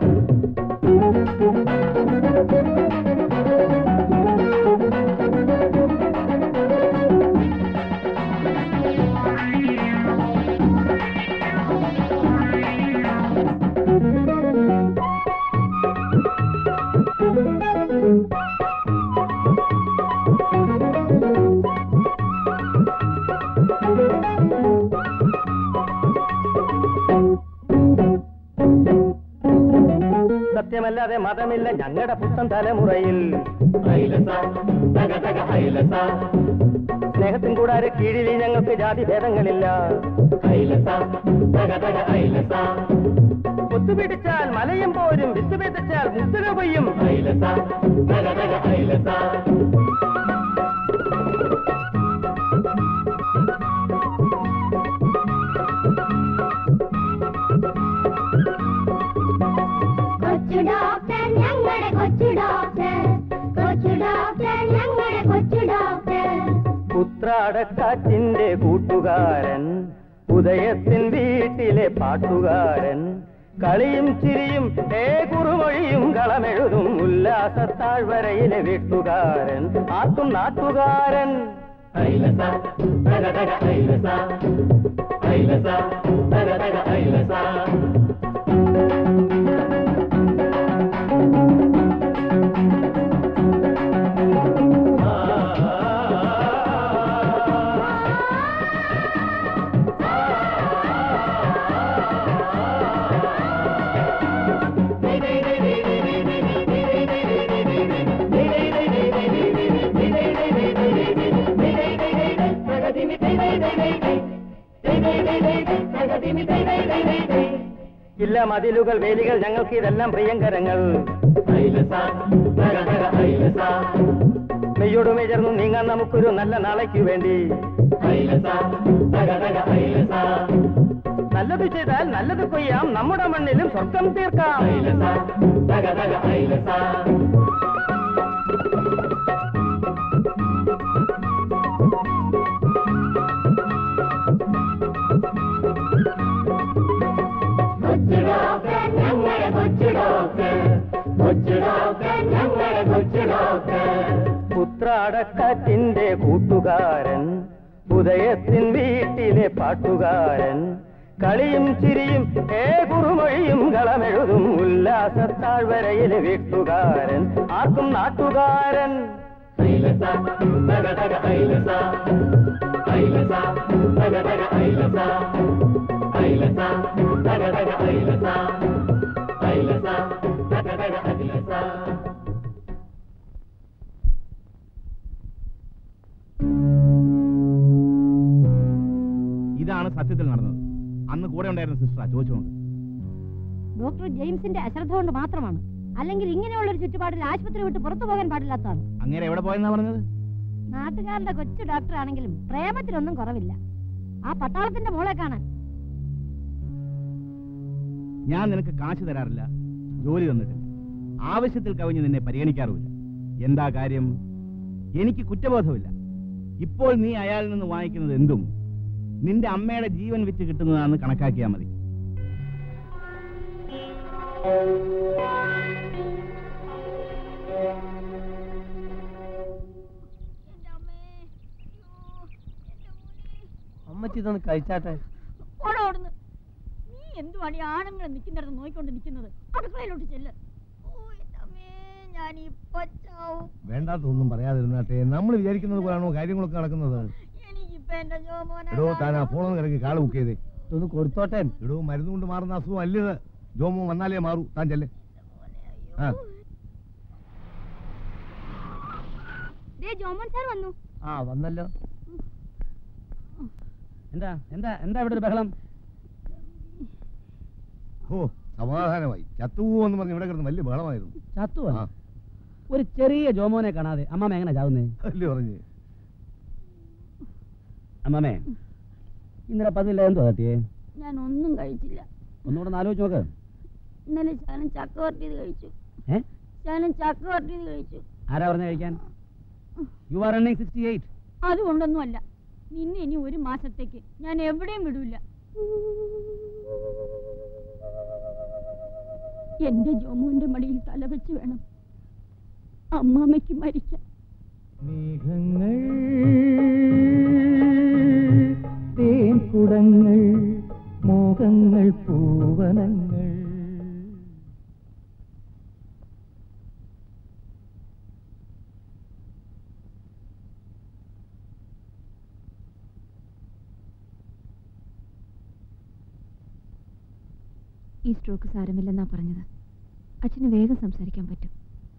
സത്യമല്ലാതെ മതമില്ല ഞങ്ങളുടെ പുത്തൻ തലമുറയിൽ ഐലസ തക തക ഐലസ സ്നേഹത്തിൻ കൂടാരെ കീഴിൽ ഞങ്ങൾക്ക് ജാതി ഭേദങ്ങളില്ല ഐലസ തക തക ഐലസ ഒത്തുപിടിച്ചാൽ മലയും പോരും വിത്ത് വിതച്ചാൽ മുത്തുക കൊയ്യും ഐലസ തക തക ഐലസ കൊച്ചു ഡോക്ടർ ഞങ്ങളുടെ കൊച്ചു ഡോക്ടർ കൊച്ചു ഡോക്ടർ ഞങ്ങളുടെ കൊച്ചു ഡോക്ടർ ഉത്രാടക്കാറ്റിന്റെ കൂട്ടുകാരൻ ഉദയത്തിൻ വീട്ടിലെ പാട്ടുകാരൻ കളിയും ചിരിയും ഏ കുറുമൊഴിയും കളമെഴുതും ഉല്ലാസ താഴ്വരയിലെ വീട്ടുകാരൻ ആർക്കും നാട്ടുകാരൻ ഐലസ തക തക ഐലസ ഐലസ തക തക ഐലസ ഇല്ല മതിലുകൾ വേലികൾ ഞങ്ങൾക്ക് ഇതെല്ലാം പ്രിയങ്കരങ്ങൾ മെയ്യോടുമേ ചേർന്നു നീങ്ങാൻ നമുക്കൊരു നല്ല നാളേക്ക് വേണ്ടി നല്ലത് ചെയ്താൽ നല്ലത് കൊയ്യാം നമ്മുടെ മണ്ണിലും സ്വർഗം തീർക്കാം കൊച്ചു ഡോക്ടർ ഞങ്ങളുടെ കൊച്ചു ഡോക്ടർ കൊച്ചു ഡോക്ടർ ഞങ്ങളുടെ കൊച്ചു ഡോക്ടർ ഉത്രാടക്കാറ്റിന്റെ കൂട്ടുകാരൻ ഉദയത്തിൻ വീട്ടിലെ പാട്ടുകാരൻ കളിയും ചിരിയും ഏ കുറുമൊഴിയും കളമെഴുതും ഉല്ലാസ താഴ്വരയിലെ വീട്ടുകാരൻ ആർക്കും നാട്ടുകാരൻ ഐലസ തക തക ഐലസ ഐലസ തക തക ഐലസ ഐലസ തക തക ഐലസ ഐലസ തക തക ഐലസ ഇതാണ് സത്യത്തിൽ നടന്നത് അന്ന് കൂടെ ഉണ്ടായിരുന്ന സിസ്റ്ററാ ചോദിച്ചു നോക്ക് ഡോക്ടർ ജെയിംസിന്റെ അശ്രദ്ധ കൊണ്ട് മാത്രമാണ് അല്ലെങ്കിൽ ഇങ്ങനെയുള്ള ഒരു ചുറ്റുപാടിൽ ആശുപത്രി വിട്ട് പുറത്തു പോകാൻ പാടില്ലാത്തതാണ് അങ്ങനെ എവിടെ പോയെന്നാ പറഞ്ഞത് നാട്ടുകാരുടെ കൊച്ചു ഡോക്ടർ ആണെങ്കിലും പ്രേമത്തിനൊന്നും കുറവില്ല ആ പട്ടാളത്തിന്റെ മോളെ കാണാൻ ഞാൻ നിനക്ക് കാശ് തരാറില്ല ജോലി തന്നിട്ടില്ല ആവശ്യത്തിൽ കവിഞ്ഞ് നിന്നെ പരിഗണിക്കാറുമില്ല എന്താ കാര്യം എനിക്ക് കുറ്റബോധമില്ല ഇപ്പോൾ നീ അയാളിൽ നിന്ന് വാങ്ങിക്കുന്നത് എന്തും നിന്റെ അമ്മയുടെ ജീവൻ വിറ്റ് കിട്ടുന്നതാണെന്ന് കണക്കാക്കിയാൽ മതി അമ്മച്ചി ഇതൊന്ന് കഴിച്ചാട്ടെ ഓടോ ഓടുന്നു നീ എന്തുവാണ് ഈ ആണുങ്ങൾ നിൽക്കുന്നിടത്ത് നോക്കിക്കൊണ്ട് നിൽക്കുന്നത് അടുക്കളയിലോട്ട് ചെല്ല് ഓ എൻ്റെ അമ്മേ ഞാൻ ഇപ്പൊ ചാവും വേണ്ടാത്തൊന്നും പറയാതിരുന്നാട്ടെ നമ്മൾ വിചാരിക്കുന്നത് പോലാണോ കാര്യങ്ങളൊക്കെ നടക്കുന്നത് എനിക്കിപ്പൊ എന്റെ ജോമോനെ എടോ താൻ ആ ഫോണൊന്ന് കിടക്കി കാള് ബുക്ക് ചെയ്തേ ഇതൊന്ന് കൊടുത്തോട്ടെ എടോ മരുന്ന് കൊണ്ട് മാറുന്ന അസുഖം അല്ലത് ജോമോ വന്നാലേ മാറൂ താൻ ചെല്ലേ ആ ദേ ജോമോൻ സാർ വന്നു ആ വന്നല്ലോ എന്താ എന്താ എന്താ ഇവിടെ ഒരു ബഹളം ഓ സമാധാനമായി ചത്തുപോകുമെന്ന് പറഞ്ഞ് ഇവിടെ കിടന്ന് വലിയ ബഹളമായിരുന്നു ചത്തുവോ? ആ. ഒരു ചെറിയ ജോമോനെ കാണാതെ അമ്മാമ എങ്ങനെ ചാവുന്നേ അല്ലേ പറഞ്ഞു അമ്മാമേ ഇന്നലെ പതില്ല എന്തോ തട്ടിയേ ഞാൻ ഒന്നും കഴിച്ചില്ല ഒന്നുകൂടെ ഒന്ന് ആലോചിച്ച് നോക്ക് ഇന്നലെ ശാനം ചക്ക വരട്ടിയത് കഴിച്ചു ഏ ശാനം ചക്ക വരട്ടിയത് കഴിച്ചു ആരാ പറഞ്ഞ കഴിക്കാൻ you are running sixty eight അതുകൊണ്ടൊന്നുമല്ല നിന്നെ ഇനി ഒരു മാസത്തേക്ക് ഞാൻ എവിടെയും വിടൂല എന്റെ ജോമോന്റെ മടിയിൽ തല വെച്ച് വേണം അമ്മാമ്മയ്ക്ക് മരിക്കാൻ മേഘങ്ങൾ തേൻകുടങ്ങൾ മോഹങ്ങൾ പൂവനങ്ങൾ ഈ സ്ട്രോക്ക് സാരമില്ലെന്നാ പറഞ്ഞത് അച്ഛന് വേഗം സംസാരിക്കാൻ പറ്റും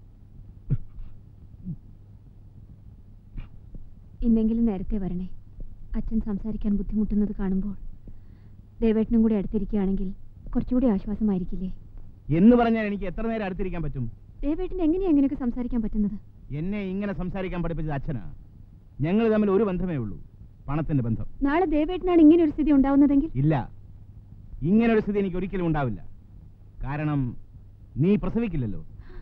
ഇന്നെങ്കിലും നേരത്തെ വരണേ അച്ഛൻ സംസാരിക്കാൻ ബുദ്ധിമുട്ടുന്നത് കാണുമ്പോൾ ദേവേട്ടനും കൂടി അടുത്തിരിക്കുകയാണെങ്കിൽ കുറച്ചുകൂടി ആശ്വാസമായിരിക്കില്ലേ എന്ന് പറഞ്ഞാൽ എനിക്ക് എത്ര നേരം അടുത്തിരിക്കാൻ പറ്റും ദേവേട്ടന് എങ്ങനെയാ ഇങ്ങനെയൊക്കെ സംസാരിക്കാൻ പറ്റുന്നത് എന്നെ ഇങ്ങനെ സംസാരിക്കാൻ പഠിപ്പിച്ചത് അച്ഛനാ ഞങ്ങൾ തമ്മിൽ ഒരു ബന്ധമേ ഉള്ളൂ പണത്തിന്റെ ബന്ധം നാളെ ദേവേട്ടനാണ് ഇങ്ങനെ ഒരു സ്ഥിതി ഉണ്ടാവുന്നതെങ്കിൽ ഇല്ല ഇങ്ങനൊരു സ്ഥിതി എനിക്ക് ഒരിക്കലും ഉണ്ടാവില്ല കാരണം നീ പ്രസവിക്കില്ലല്ലോ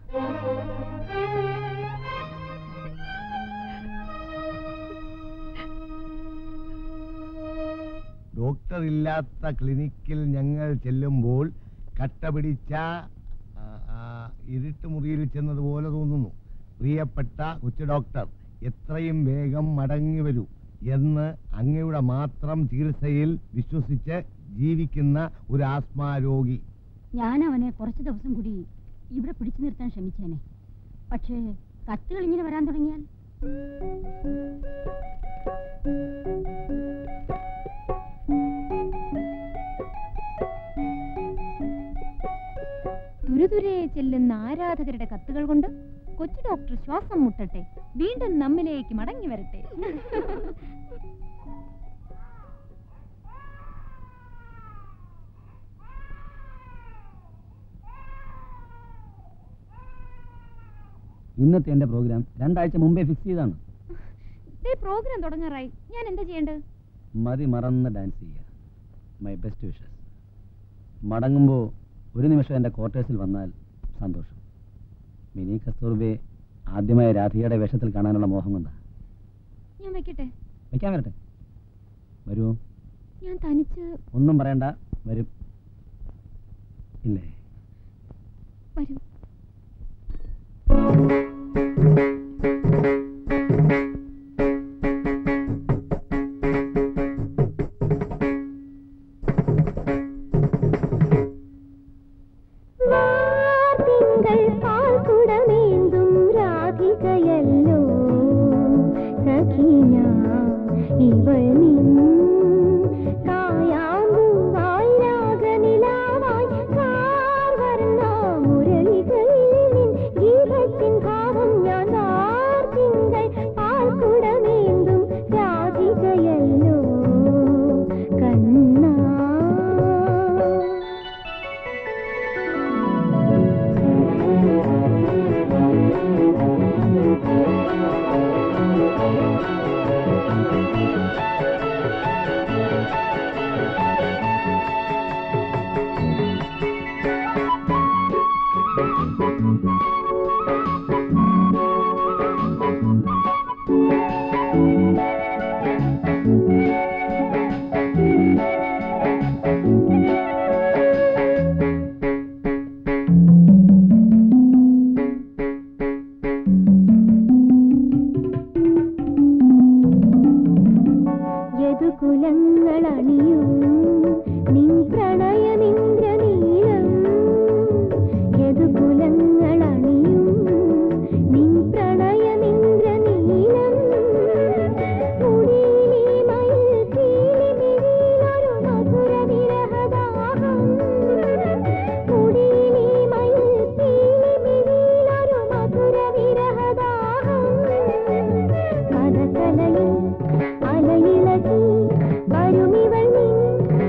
ഡോക്ടർ ഇല്ലാത്ത ക്ലിനിക്കിൽ ഞങ്ങൾ ചെല്ലുമ്പോൾ കട്ട പിടിച്ച ആ, ആ, ഇരുട്ട് മുറിയിൽ ചെന്നതുപോലെ തോന്നുന്നു പ്രിയപ്പെട്ട കൊച്ചു ഡോക്ടർ എത്രയും വേഗം മടങ്ങി വരൂ എന്ന് അങ്ങയുടെ മാത്രം ചികിത്സയിൽ വിശ്വസിച്ച് ജീവിക്കുന്ന ഒരു ആസ്മാ രോഗി ഞാൻ അവനെ കുറച്ച് ദിവസം കൂടി ഇവിടെ പിടിച്ചു നിർത്താൻ ശ്രമിച്ചേനെ പക്ഷേ കത്തുകൾ ഇങ്ങനെ വരാൻ തുടങ്ങിയാൽ തുരുതുരെ ചെല്ലുന്ന ആരാധകരുടെ കത്തുകൾ കൊണ്ട് കൊച്ചു ഡോക്ടർ ശ്വാസം മുട്ടട്ടെ വീണ്ടും നമ്മിലേക്ക് മടങ്ങി വരട്ടെ ഇന്നത്തെ എന്റെ പ്രോഗ്രാം രണ്ടാഴ്ച മുമ്പേ ഫിക്സ് ചെയ്താണ് ദേ പ്രോഗ്രാം തുടങ്ങാറായി ഞാൻ എന്താ ചെയ്യേണ്ടത് മതി മറന്ന് ഡാൻസ് ചെയ്യുക മൈ ബെസ്റ്റ് വിഷസ് മടങ്ങുമ്പോൾ ഒരു നിമിഷം എൻ്റെ ക്വാർട്ടേഴ്സിൽ വന്നാൽ സന്തോഷം മിനി കസ്തൂർബെ ആദ്യമായ രാധികയുടെ വേഷത്തിൽ കാണാനുള്ള മോഹം കൊണ്ടാ ഞാൻ വെക്കട്ടെ വയ്ക്കാൻ വരട്ടെ വരൂ ഞാൻ തനിച്ച് ഒന്നും പറയണ്ട വരും ഇല്ലേ വരൂ തിങ്കൾ പാൽക്കുടമേന്തും രാധികയല്ലോ സഖിന ഇവൾ നിൻ കായാമ്പൂവായി രാഗനിലാവായി കാർവർണ്ണ മുരളികളിൽ നിൻ ഗീതത്തിൻ ഭാവം ഞാൻ തിങ്കൾ പാൽക്കുടമേന്തും രാധികയല്ലോ കണ്ണാ യദുകുലങ്ങളണിയും നിൻ പ്രണയമിന്ദ്രനീലം യദുകുലങ്ങളണിയും നിൻ പ്രണയമിന്ദ്രനീലം മുടിയിലിമയിൽ പീലിമിഴിയിലൊരു മധുരവിരഹദാഹം മുടിയിലിമയിൽ പീലിമിഴിയിലൊരു മധുരവിരഹദാഹം കഥകളയിൽ അലയിളകി വരുമിവൾ നിൻ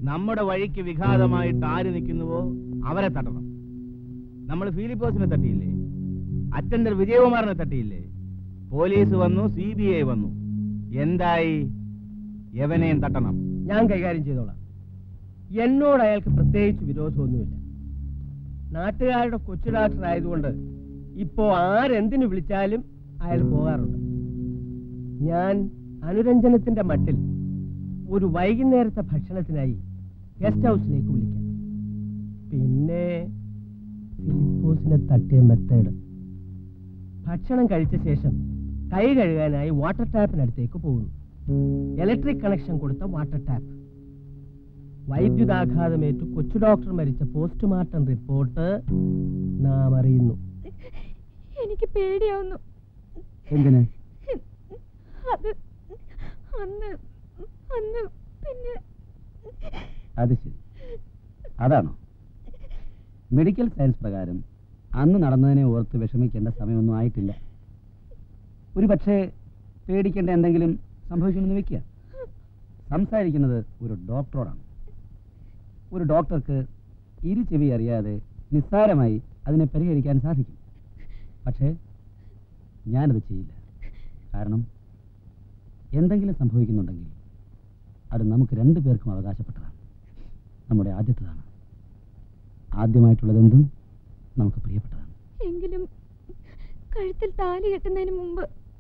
നമ്മുടെ വഴിക്ക് വിഘാതമായിട്ട് ആര് നിൽക്കുന്നുവോ അവരെ തട്ടണം നമ്മൾ ഫിലിപ്പോസിനെ തട്ടിയില്ലേ അറ്റൻഡർ വിജയകുമാറിനെ തട്ടിയില്ലേ പോലീസ് വന്നു സി ബി ഐ വന്നു എന്തായി എവനെയും തട്ടണം ഞാൻ കൈകാര്യം ചെയ്തോളാം എന്നോട് അയാൾക്ക് പ്രത്യേകിച്ച് വിരോധമൊന്നുമില്ല നാട്ടുകാരുടെ കൊച്ചു ഡാക്ടർ ആയതുകൊണ്ട് ഇപ്പോ ആരെന്തിനു വിളിച്ചാലും അയാൾ പോകാറുണ്ട് ഞാൻ അനുരഞ്ജനത്തിന്റെ മട്ടിൽ ഒരു വൈകുന്നേരത്തെ ഭക്ഷണത്തിനായി ഗസ്റ്റ് ഹൗസിലേക്ക് വിളിക്കാം പിന്നെ ഫിലിപ്പോസിനെ തട്ടിയ മെത്തേഡ് ഭക്ഷണം കഴിച്ച ശേഷം കൈ കഴുകാനായി വാട്ടർ ടാപ്പിനടുത്തേക്ക് പോകുന്നു ഇലക്ട്രിക് കണക്ഷൻ കൊടുത്ത വാട്ടർ ടാപ്പ് വൈദ്യുതാഘാതമേറ്റു കൊച്ചു ഡോക്ടർ മരിച്ച പോസ്റ്റ്മോർട്ടം റിപ്പോർട്ട് നാം അറിയുന്നു എനിക്ക് പേടിയാവുന്നു എന്തിന് അത് അന്ന് അന്ന് പിന്നെ അത് ശരി അതാണോ മെഡിക്കൽ സയൻസ് പ്രകാരം അന്ന് നടന്നതിനെ ഓർത്ത് വിഷമിക്കേണ്ട സമയമൊന്നും ആയിട്ടില്ല ഒരു പക്ഷേ പേടിക്കേണ്ട എന്തെങ്കിലും സംഭവിക്കണമെന്ന് വെക്കുക സംസാരിക്കുന്നത് ഒരു ഡോക്ടറോടാണ് ഒരു ഡോക്ടർക്ക് ഇരു ചെവി അറിയാതെ നിസ്സാരമായി അതിനെ പരിഹരിക്കാൻ സാധിക്കും പക്ഷേ ഞാനത് ചെയ്യില്ല കാരണം എന്തെങ്കിലും സംഭവിക്കുന്നുണ്ടെങ്കിൽ അത് നമുക്ക് രണ്ടു പേർക്കും അവകാശപ്പെട്ടതാണ് നമ്മുടെ ആദ്യത്തേതാണ് ആദ്യമായിട്ടുള്ളതെന്തും നമുക്ക് പ്രിയപ്പെട്ടതാണ് എങ്കിലും കഴുത്തിൽ താലി കെട്ടുന്നതിന് മുമ്പ്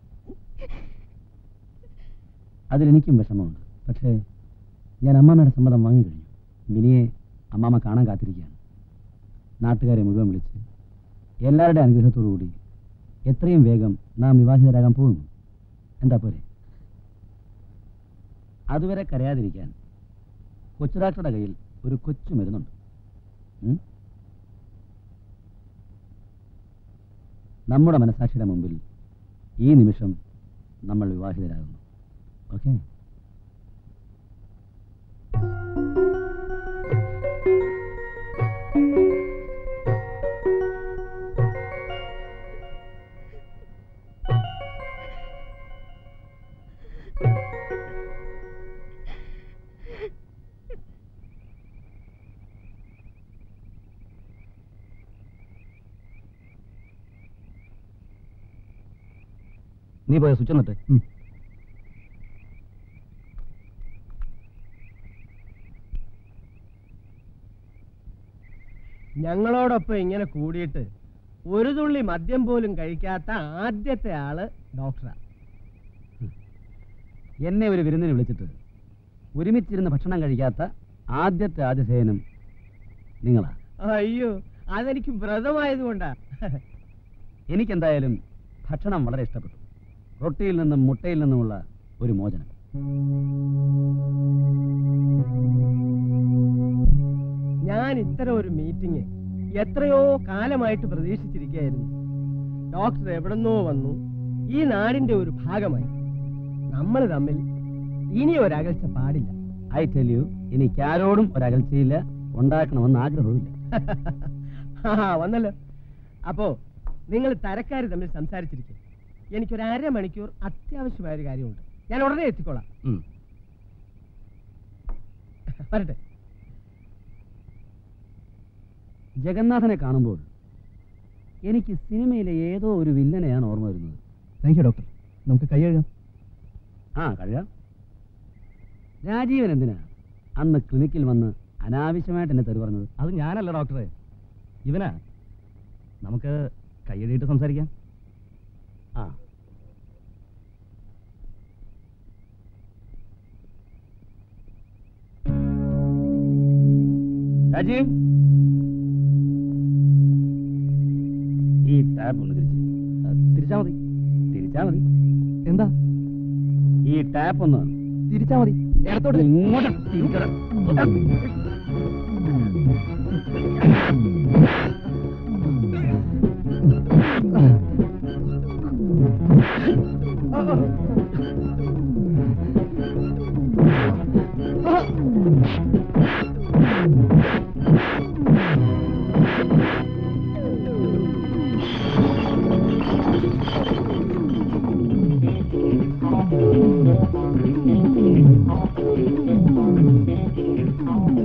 അതിലെനിക്കും വിഷമമുണ്ട് പക്ഷേ ഞാൻ അമ്മാമ്മയുടെ സമ്മതം വാങ്ങിക്കഴിഞ്ഞു മിനിയെ അമ്മാമ്മ കാണാൻ കാത്തിരിക്കുകയാണ് നാട്ടുകാരെ മുഴുവൻ വിളിച്ച് എല്ലാവരുടെ അനുഗ്രഹത്തോടു കൂടി എത്രയും വേഗം നാം വിവാഹിതരാകാൻ പോകുന്നു എന്താ പോരെ അതുവരെ കരയാതിരിക്കാൻ കൊച്ചു ഡാക്ടറുടെ കയ്യിൽ ഒരു കൊച്ചു മരുന്നുണ്ട് ഉം? നമ്മുടെ മനസാക്ഷിയുടെ മുമ്പിൽ ഈ നിമിഷം നമ്മൾ വിവാഹിതരാകുന്നു ഓക്കെ നീ പോയ സ്വിച്ച് എന്നിട്ട് ഞങ്ങളോടൊപ്പം ഇങ്ങനെ കൂടിയിട്ട് ഒരു തുള്ളി മദ്യം പോലും കഴിക്കാത്ത ആദ്യത്തെ ആള് ഡോക്ടറാ എന്നെ ഒരു വിരുന്നിന് വിളിച്ചിട്ട് ഒരുമിച്ചിരുന്ന് ഭക്ഷണം കഴിക്കാത്ത ആദ്യത്തെ ആതിഥേയനും നിങ്ങളാ അയ്യോ അതെനിക്ക് വ്രതമായതുകൊണ്ടാ എനിക്കെന്തായാലും ഭക്ഷണം വളരെ ഇഷ്ടപ്പെട്ടു റൊട്ടിയിൽ നിന്നും മുട്ടയിൽ നിന്നുമുള്ള ഒരു മോചനം ഞാൻ ഇത്തരം ഒരു മീറ്റിംഗ് എത്രയോ കാലമായിട്ട് പ്രതീക്ഷിച്ചിരിക്കുകയായിരുന്നു ഡോക്ടർ എവിടെന്നോ വന്നു ഈ നാടിന്റെ ഒരു ഭാഗമായി നമ്മൾ തമ്മിൽ ഇനി ഒരകൽച്ച പാടില്ല ഐ ടെൽ യു എനിക്ക് ആരോടും ഒരകൽച്ചയില്ല ഉണ്ടാക്കണമെന്ന് ആഗ്രഹവുമില്ല ആ വന്നല്ലോ അപ്പോ നിങ്ങൾ തരക്കാർ തമ്മിൽ സംസാരിച്ചിരിക്കും എനിക്കൊരു അരമണിക്കൂർ അത്യാവശ്യമായ ഒരു കാര്യമുണ്ട് ഞാൻ ഉടനെ എത്തിക്കോളാം ഉം. വരട്ടെ ജഗന്നാഥനെ കാണുമ്പോൾ എനിക്ക് സിനിമയിലെ ഏതോ ഒരു വില്ലനെയാണ് ഓർമ്മ വരുന്നത് താങ്ക് യു ഡോക്ടർ നമുക്ക് കൈ കഴുകാം ആ കഴുകാം രാജീവൻ എന്തിനാ അന്ന് ക്ലിനിക്കിൽ വന്ന് അനാവശ്യമായിട്ട് എന്നെ തെറി പറഞ്ഞത് അത് ഞാനല്ല ഡോക്ടറെ ഇവനാ നമുക്ക് കൈയടിയിട്ട് സംസാരിക്കാം ആ രാജീവ് ഈ ടാപ്പ് ഒന്ന് തിരിച്ച് തിരിച്ചാ മതി തിരിച്ചാ മതി എന്താ ഈ ടാപ്പ് ഒന്ന് തിരിച്ചാ മതി ഇടത്തോട്ട് ഇങ്ങോട്ട് തിരിക്കണം Thank you.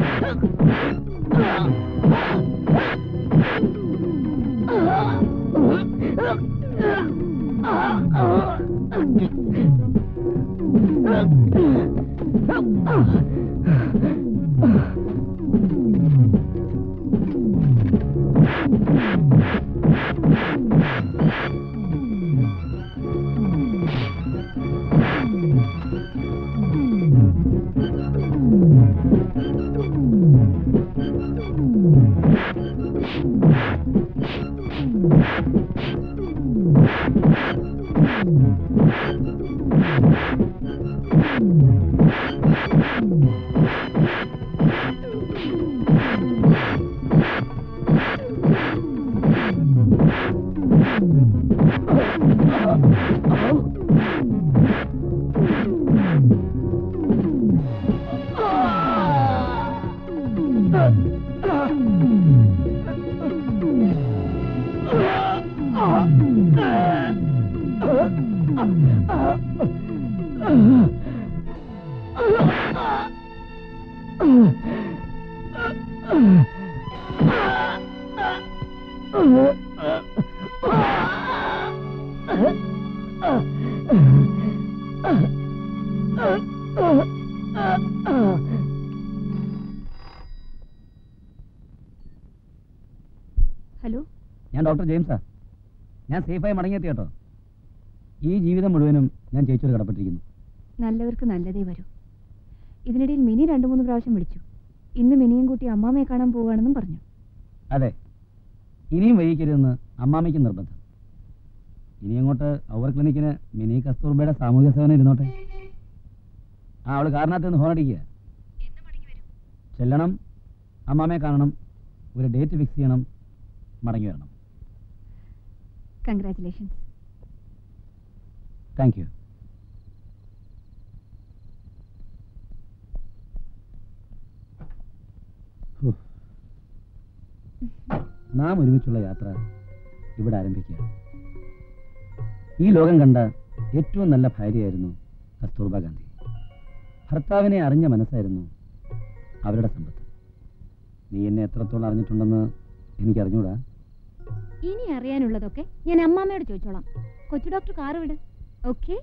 ഹലോ ഞാൻ ഡോക്ടർ ജെയിംസാ ഞാൻ സേഫായി മടങ്ങിയെത്തി കേട്ടോ ഈ ജീവിതം മുഴുവനും ഞാൻ ചേച്ചിയോട് കടപ്പെട്ടിരിക്കുന്നു നല്ലവർക്ക് നല്ലതേ വരൂ ഇതിനിടയിൽ മിനി രണ്ടു മൂന്ന് പ്രാവശ്യം വിളിച്ചു ഇന്ന് മിനിയും കൂട്ടി അമ്മാമ്മയെ കാണാൻ പോവുകയാണെന്നും പറഞ്ഞു അതെ ഇനിയും വൈകിക്കരുതെന്ന് അമ്മാമ്മയ്ക്ക് നിർബന്ധം ഇനി അങ്ങോട്ട് അവർ ക്ലിനിക്കിന് മിനി കസ്തൂർബയുടെ സാമൂഹ്യ സേവനം ഇരുന്നോട്ടെ ആ അവള് കാരണത്ത് നിന്ന് ഹോണടിക്കുക ചെല്ലണം അമ്മാമ്മയെ കാണണം ഒരു ഡേറ്റ് ഫിക്സ് ചെയ്യണം മടങ്ങി വരണം കൺഗ്രാറ്റുലേഷൻസ് താങ്ക് യു നാം ഒരുമിച്ചുള്ള യാത്ര ഇവിടെ ആരംഭിക്കുകയാണ് ഈ ലോകം കണ്ട ഏറ്റവും നല്ല ഭാര്യയായിരുന്നു കസ്തൂർബ ഗാന്ധി ഭർത്താവിനെ അറിഞ്ഞ മനസ്സായിരുന്നു അവരുടെ സമ്പത്ത് നീ എന്നെ എത്രത്തോളം അറിഞ്ഞിട്ടുണ്ടെന്ന് എനിക്കറിഞ്ഞൂടാ ഇനി അറിയാനുള്ളതൊക്കെ ഞാൻ അമ്മാമ്മയോട് ചോദിച്ചോളാം കൊച്ചു ഡോക്ടർ കാറ് വിട് ഓക്കെ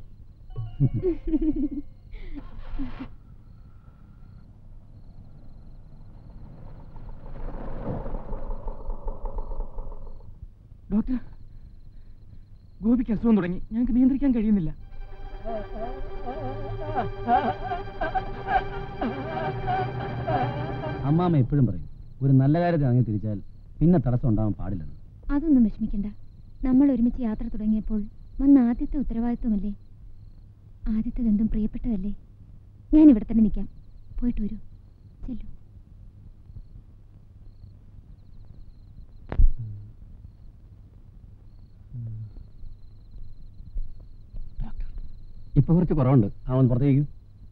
ഡോക്ടർ ഗോപിക്ക് അസുഖം തുടങ്ങി ഞങ്ങൾക്ക് നിയന്ത്രിക്കാൻ കഴിയുന്നില്ല അമ്മാമ്മ എപ്പോഴും പറയും ഒരു നല്ല കാര്യത്തിൽ ഇറങ്ങി തിരിച്ചാൽ പിന്നെ തടസ്സം ഉണ്ടാവാൻ പാടില്ലെന്ന് അതൊന്നും വിഷമിക്കണ്ട നമ്മൾ ഒരുമിച്ച് യാത്ര തുടങ്ങിയപ്പോൾ വന്ന ആദ്യത്തെ ഉത്തരവാദിത്വമല്ലേ ആദ്യത്തെ എന്തും പ്രിയപ്പെട്ടതല്ലേ ഞാൻ ഇവിടെ തന്നെ നിൽക്കാം പോയിട്ട് വരൂ ചെല്ലു ഇപ്പൊ കുറച്ച് കുറവുണ്ട് അവൻ പുറത്തേക്ക്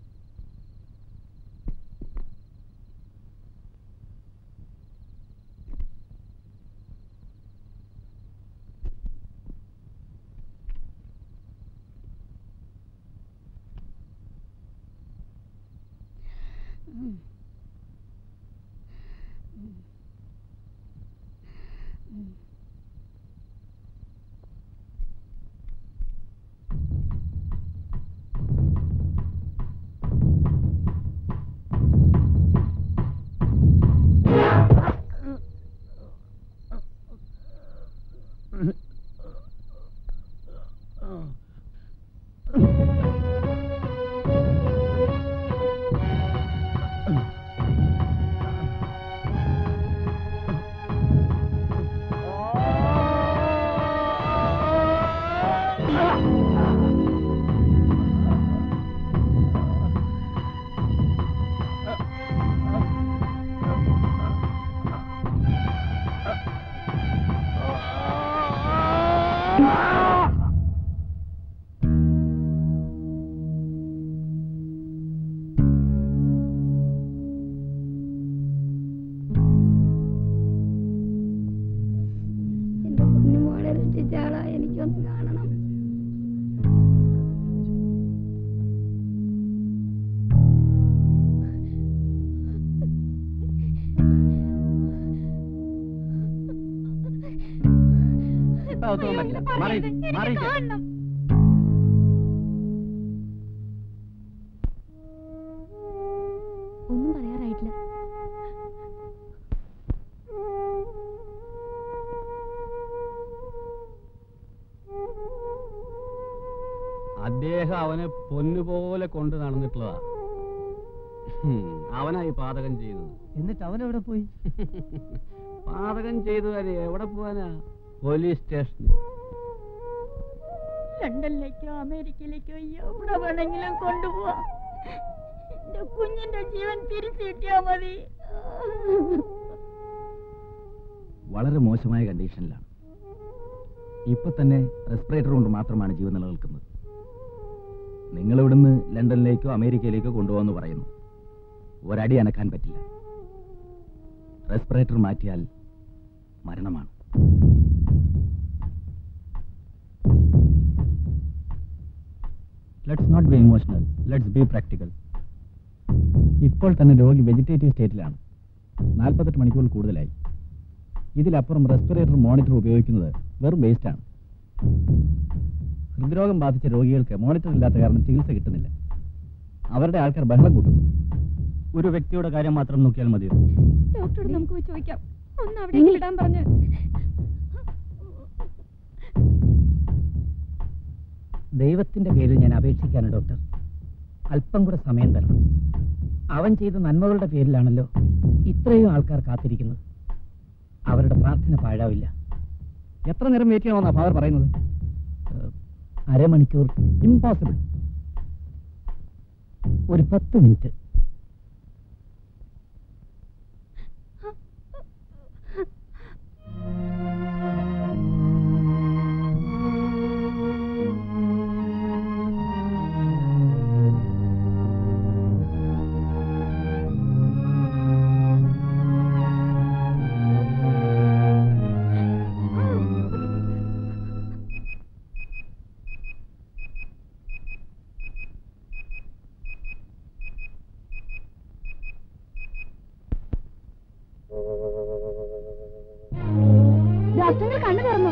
എന്റെ കുഞ്ഞുമോളെ രക്ഷിച്ചാളാ എനിക്കൊന്ന് കാണണം അകത്ത് പോകാൻ പറ്റില്ല മാറിയിക്ക്, മാറിയിക്ക്. ഒന്നും പറയാറായിട്ടില്ല അദ്ദേഹം അവനെ പൊന്നുപോലെ കൊണ്ട് നടന്നിട്ടുള്ളതാ ഹും, അവനായി പാതകം ചെയ്തത് എന്നിട്ട് അവൻ എവിടെ പോയി പാതകം ചെയ്തു വരെ എവിടെ പോവാനാ പോലീസ് സ്റ്റേഷനിൽ ലണ്ടനിലേക്കോ അമേരിക്കയിലേക്കോ എവിടെ വേണമെങ്കിലും കൊണ്ടുപോവാം എന്റെ കുഞ്ഞിന്റെ ജീവൻ തിരിച്ചു കിട്ടിയാ മതി വളരെ മോശമായ കണ്ടീഷനിലാണ് ഇപ്പൊ തന്നെ റെസ്പിറേറ്റർ കൊണ്ട് മാത്രമാണ് ജീവൻ നിലനിൽക്കുന്നത് നിങ്ങൾ ഇവിടുന്ന് ലണ്ടനിലേക്കോ അമേരിക്കയിലേക്കോ കൊണ്ടുപോകാന്ന് പറയുന്നു ഒരടി അനക്കാൻ പറ്റില്ല റെസ്പിറേറ്റർ മാറ്റിയാൽ മരണമാണ് let's not be emotional let's be practical ഇപ്പോൾ തന്നെ രോഗി വെജിറ്റേറ്റീവ് സ്റ്റേറ്റിലാണ് നാൽപ്പത്തെട്ട് മണിക്കൂർ കൂടുതലായി ഇതിലപ്പുറം റെസ്പിറേറ്റർ മോണിറ്റർ ഉപയോഗിക്കുന്നത് വെറും വേസ്റ്റാണ് ഹൃദ്രോഗം ബാധിച്ച രോഗികൾക്ക് മോണിറ്റർ ഇല്ലാത്ത കാരണം ചികിത്സ കിട്ടുന്നില്ല അവരുടെ ആൾക്കാർ ബഹളം കൂട്ടുന്നു ഒരു വ്യക്തിയുടെ കാര്യം മാത്രം നോക്കിയാൽ മതിയോ ഡോക്ടറോട് നമുക്ക് പോയി ചോദിക്കാം ഒന്ന് അവിടെ ഇടാൻ പറഞ്ഞു ദൈവത്തിന്റെ പേരിൽ ഞാൻ അപേക്ഷിക്കാണ് ഡോക്ടർ അല്പം കൂടെ സമയം തരണം അവൻ ചെയ്ത നന്മകളുടെ പേരിലാണല്ലോ ഇത്രയും ആൾക്കാർ കാത്തിരിക്കുന്നത് അവരുടെ പ്രാർത്ഥന പാഴാവില്ല എത്ര നേരം വെയിറ്റ് ചെയ്യണമെന്നാ ഫാദർ പറയുന്നത് ഏഹ്, അരമണിക്കൂർ ഇമ്പോസിബിൾ ഒരു പത്ത് മിനിറ്റ് ഡോക്ടറിന്റെ കണ്ണു തുറന്നു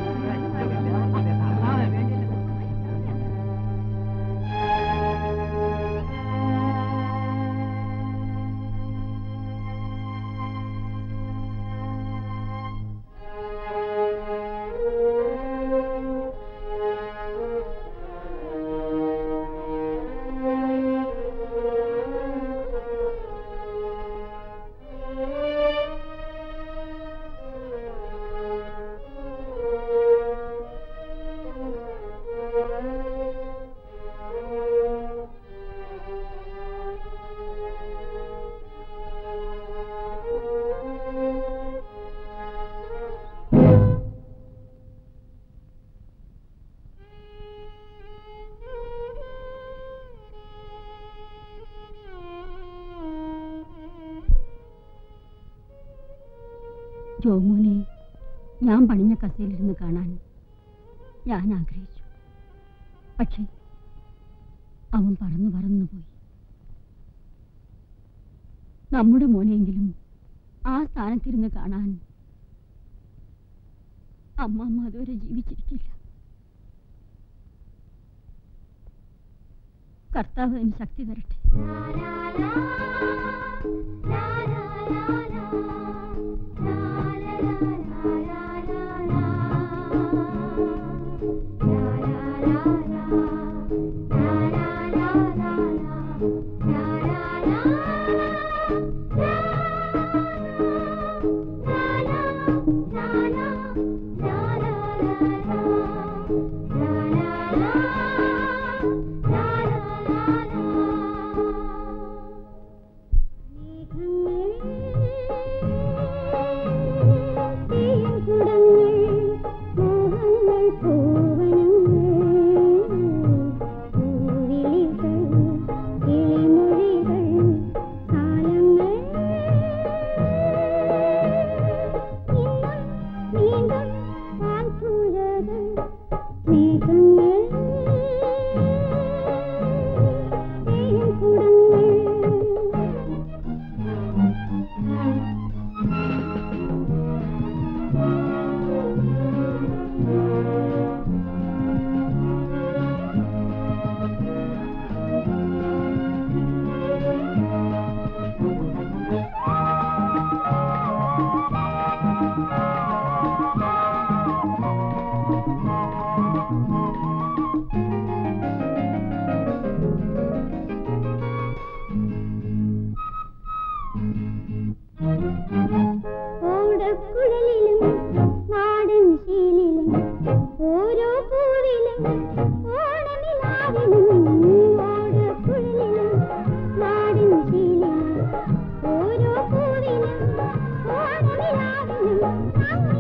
ജോമോനെ ഞാൻ പണിഞ്ഞ കസേലിരുന്ന് കാണാൻ ഞാൻ ആഗ്രഹിച്ചു പക്ഷേ അവൻ പറന്നു പറന്നു പോയി നമ്മുടെ മോനെങ്കിലും ആ സ്ഥാനത്തിരുന്ന് കാണാൻ അമ്മമ്മ അതുവരെ ജീവിച്ചിരിക്കില്ല കർത്താവ് അതിന് ശക്തി തരട്ടെ ും ഓടക്കുഴലിലും നാടൻ ശീലിലും ഓരോ പൂവിലും ഓണനിലാവിലും ഓടക്കുഴലിലും നാടൻ ശീലിലും ഓരോ പൂവിലും ഓണനിലാവിലും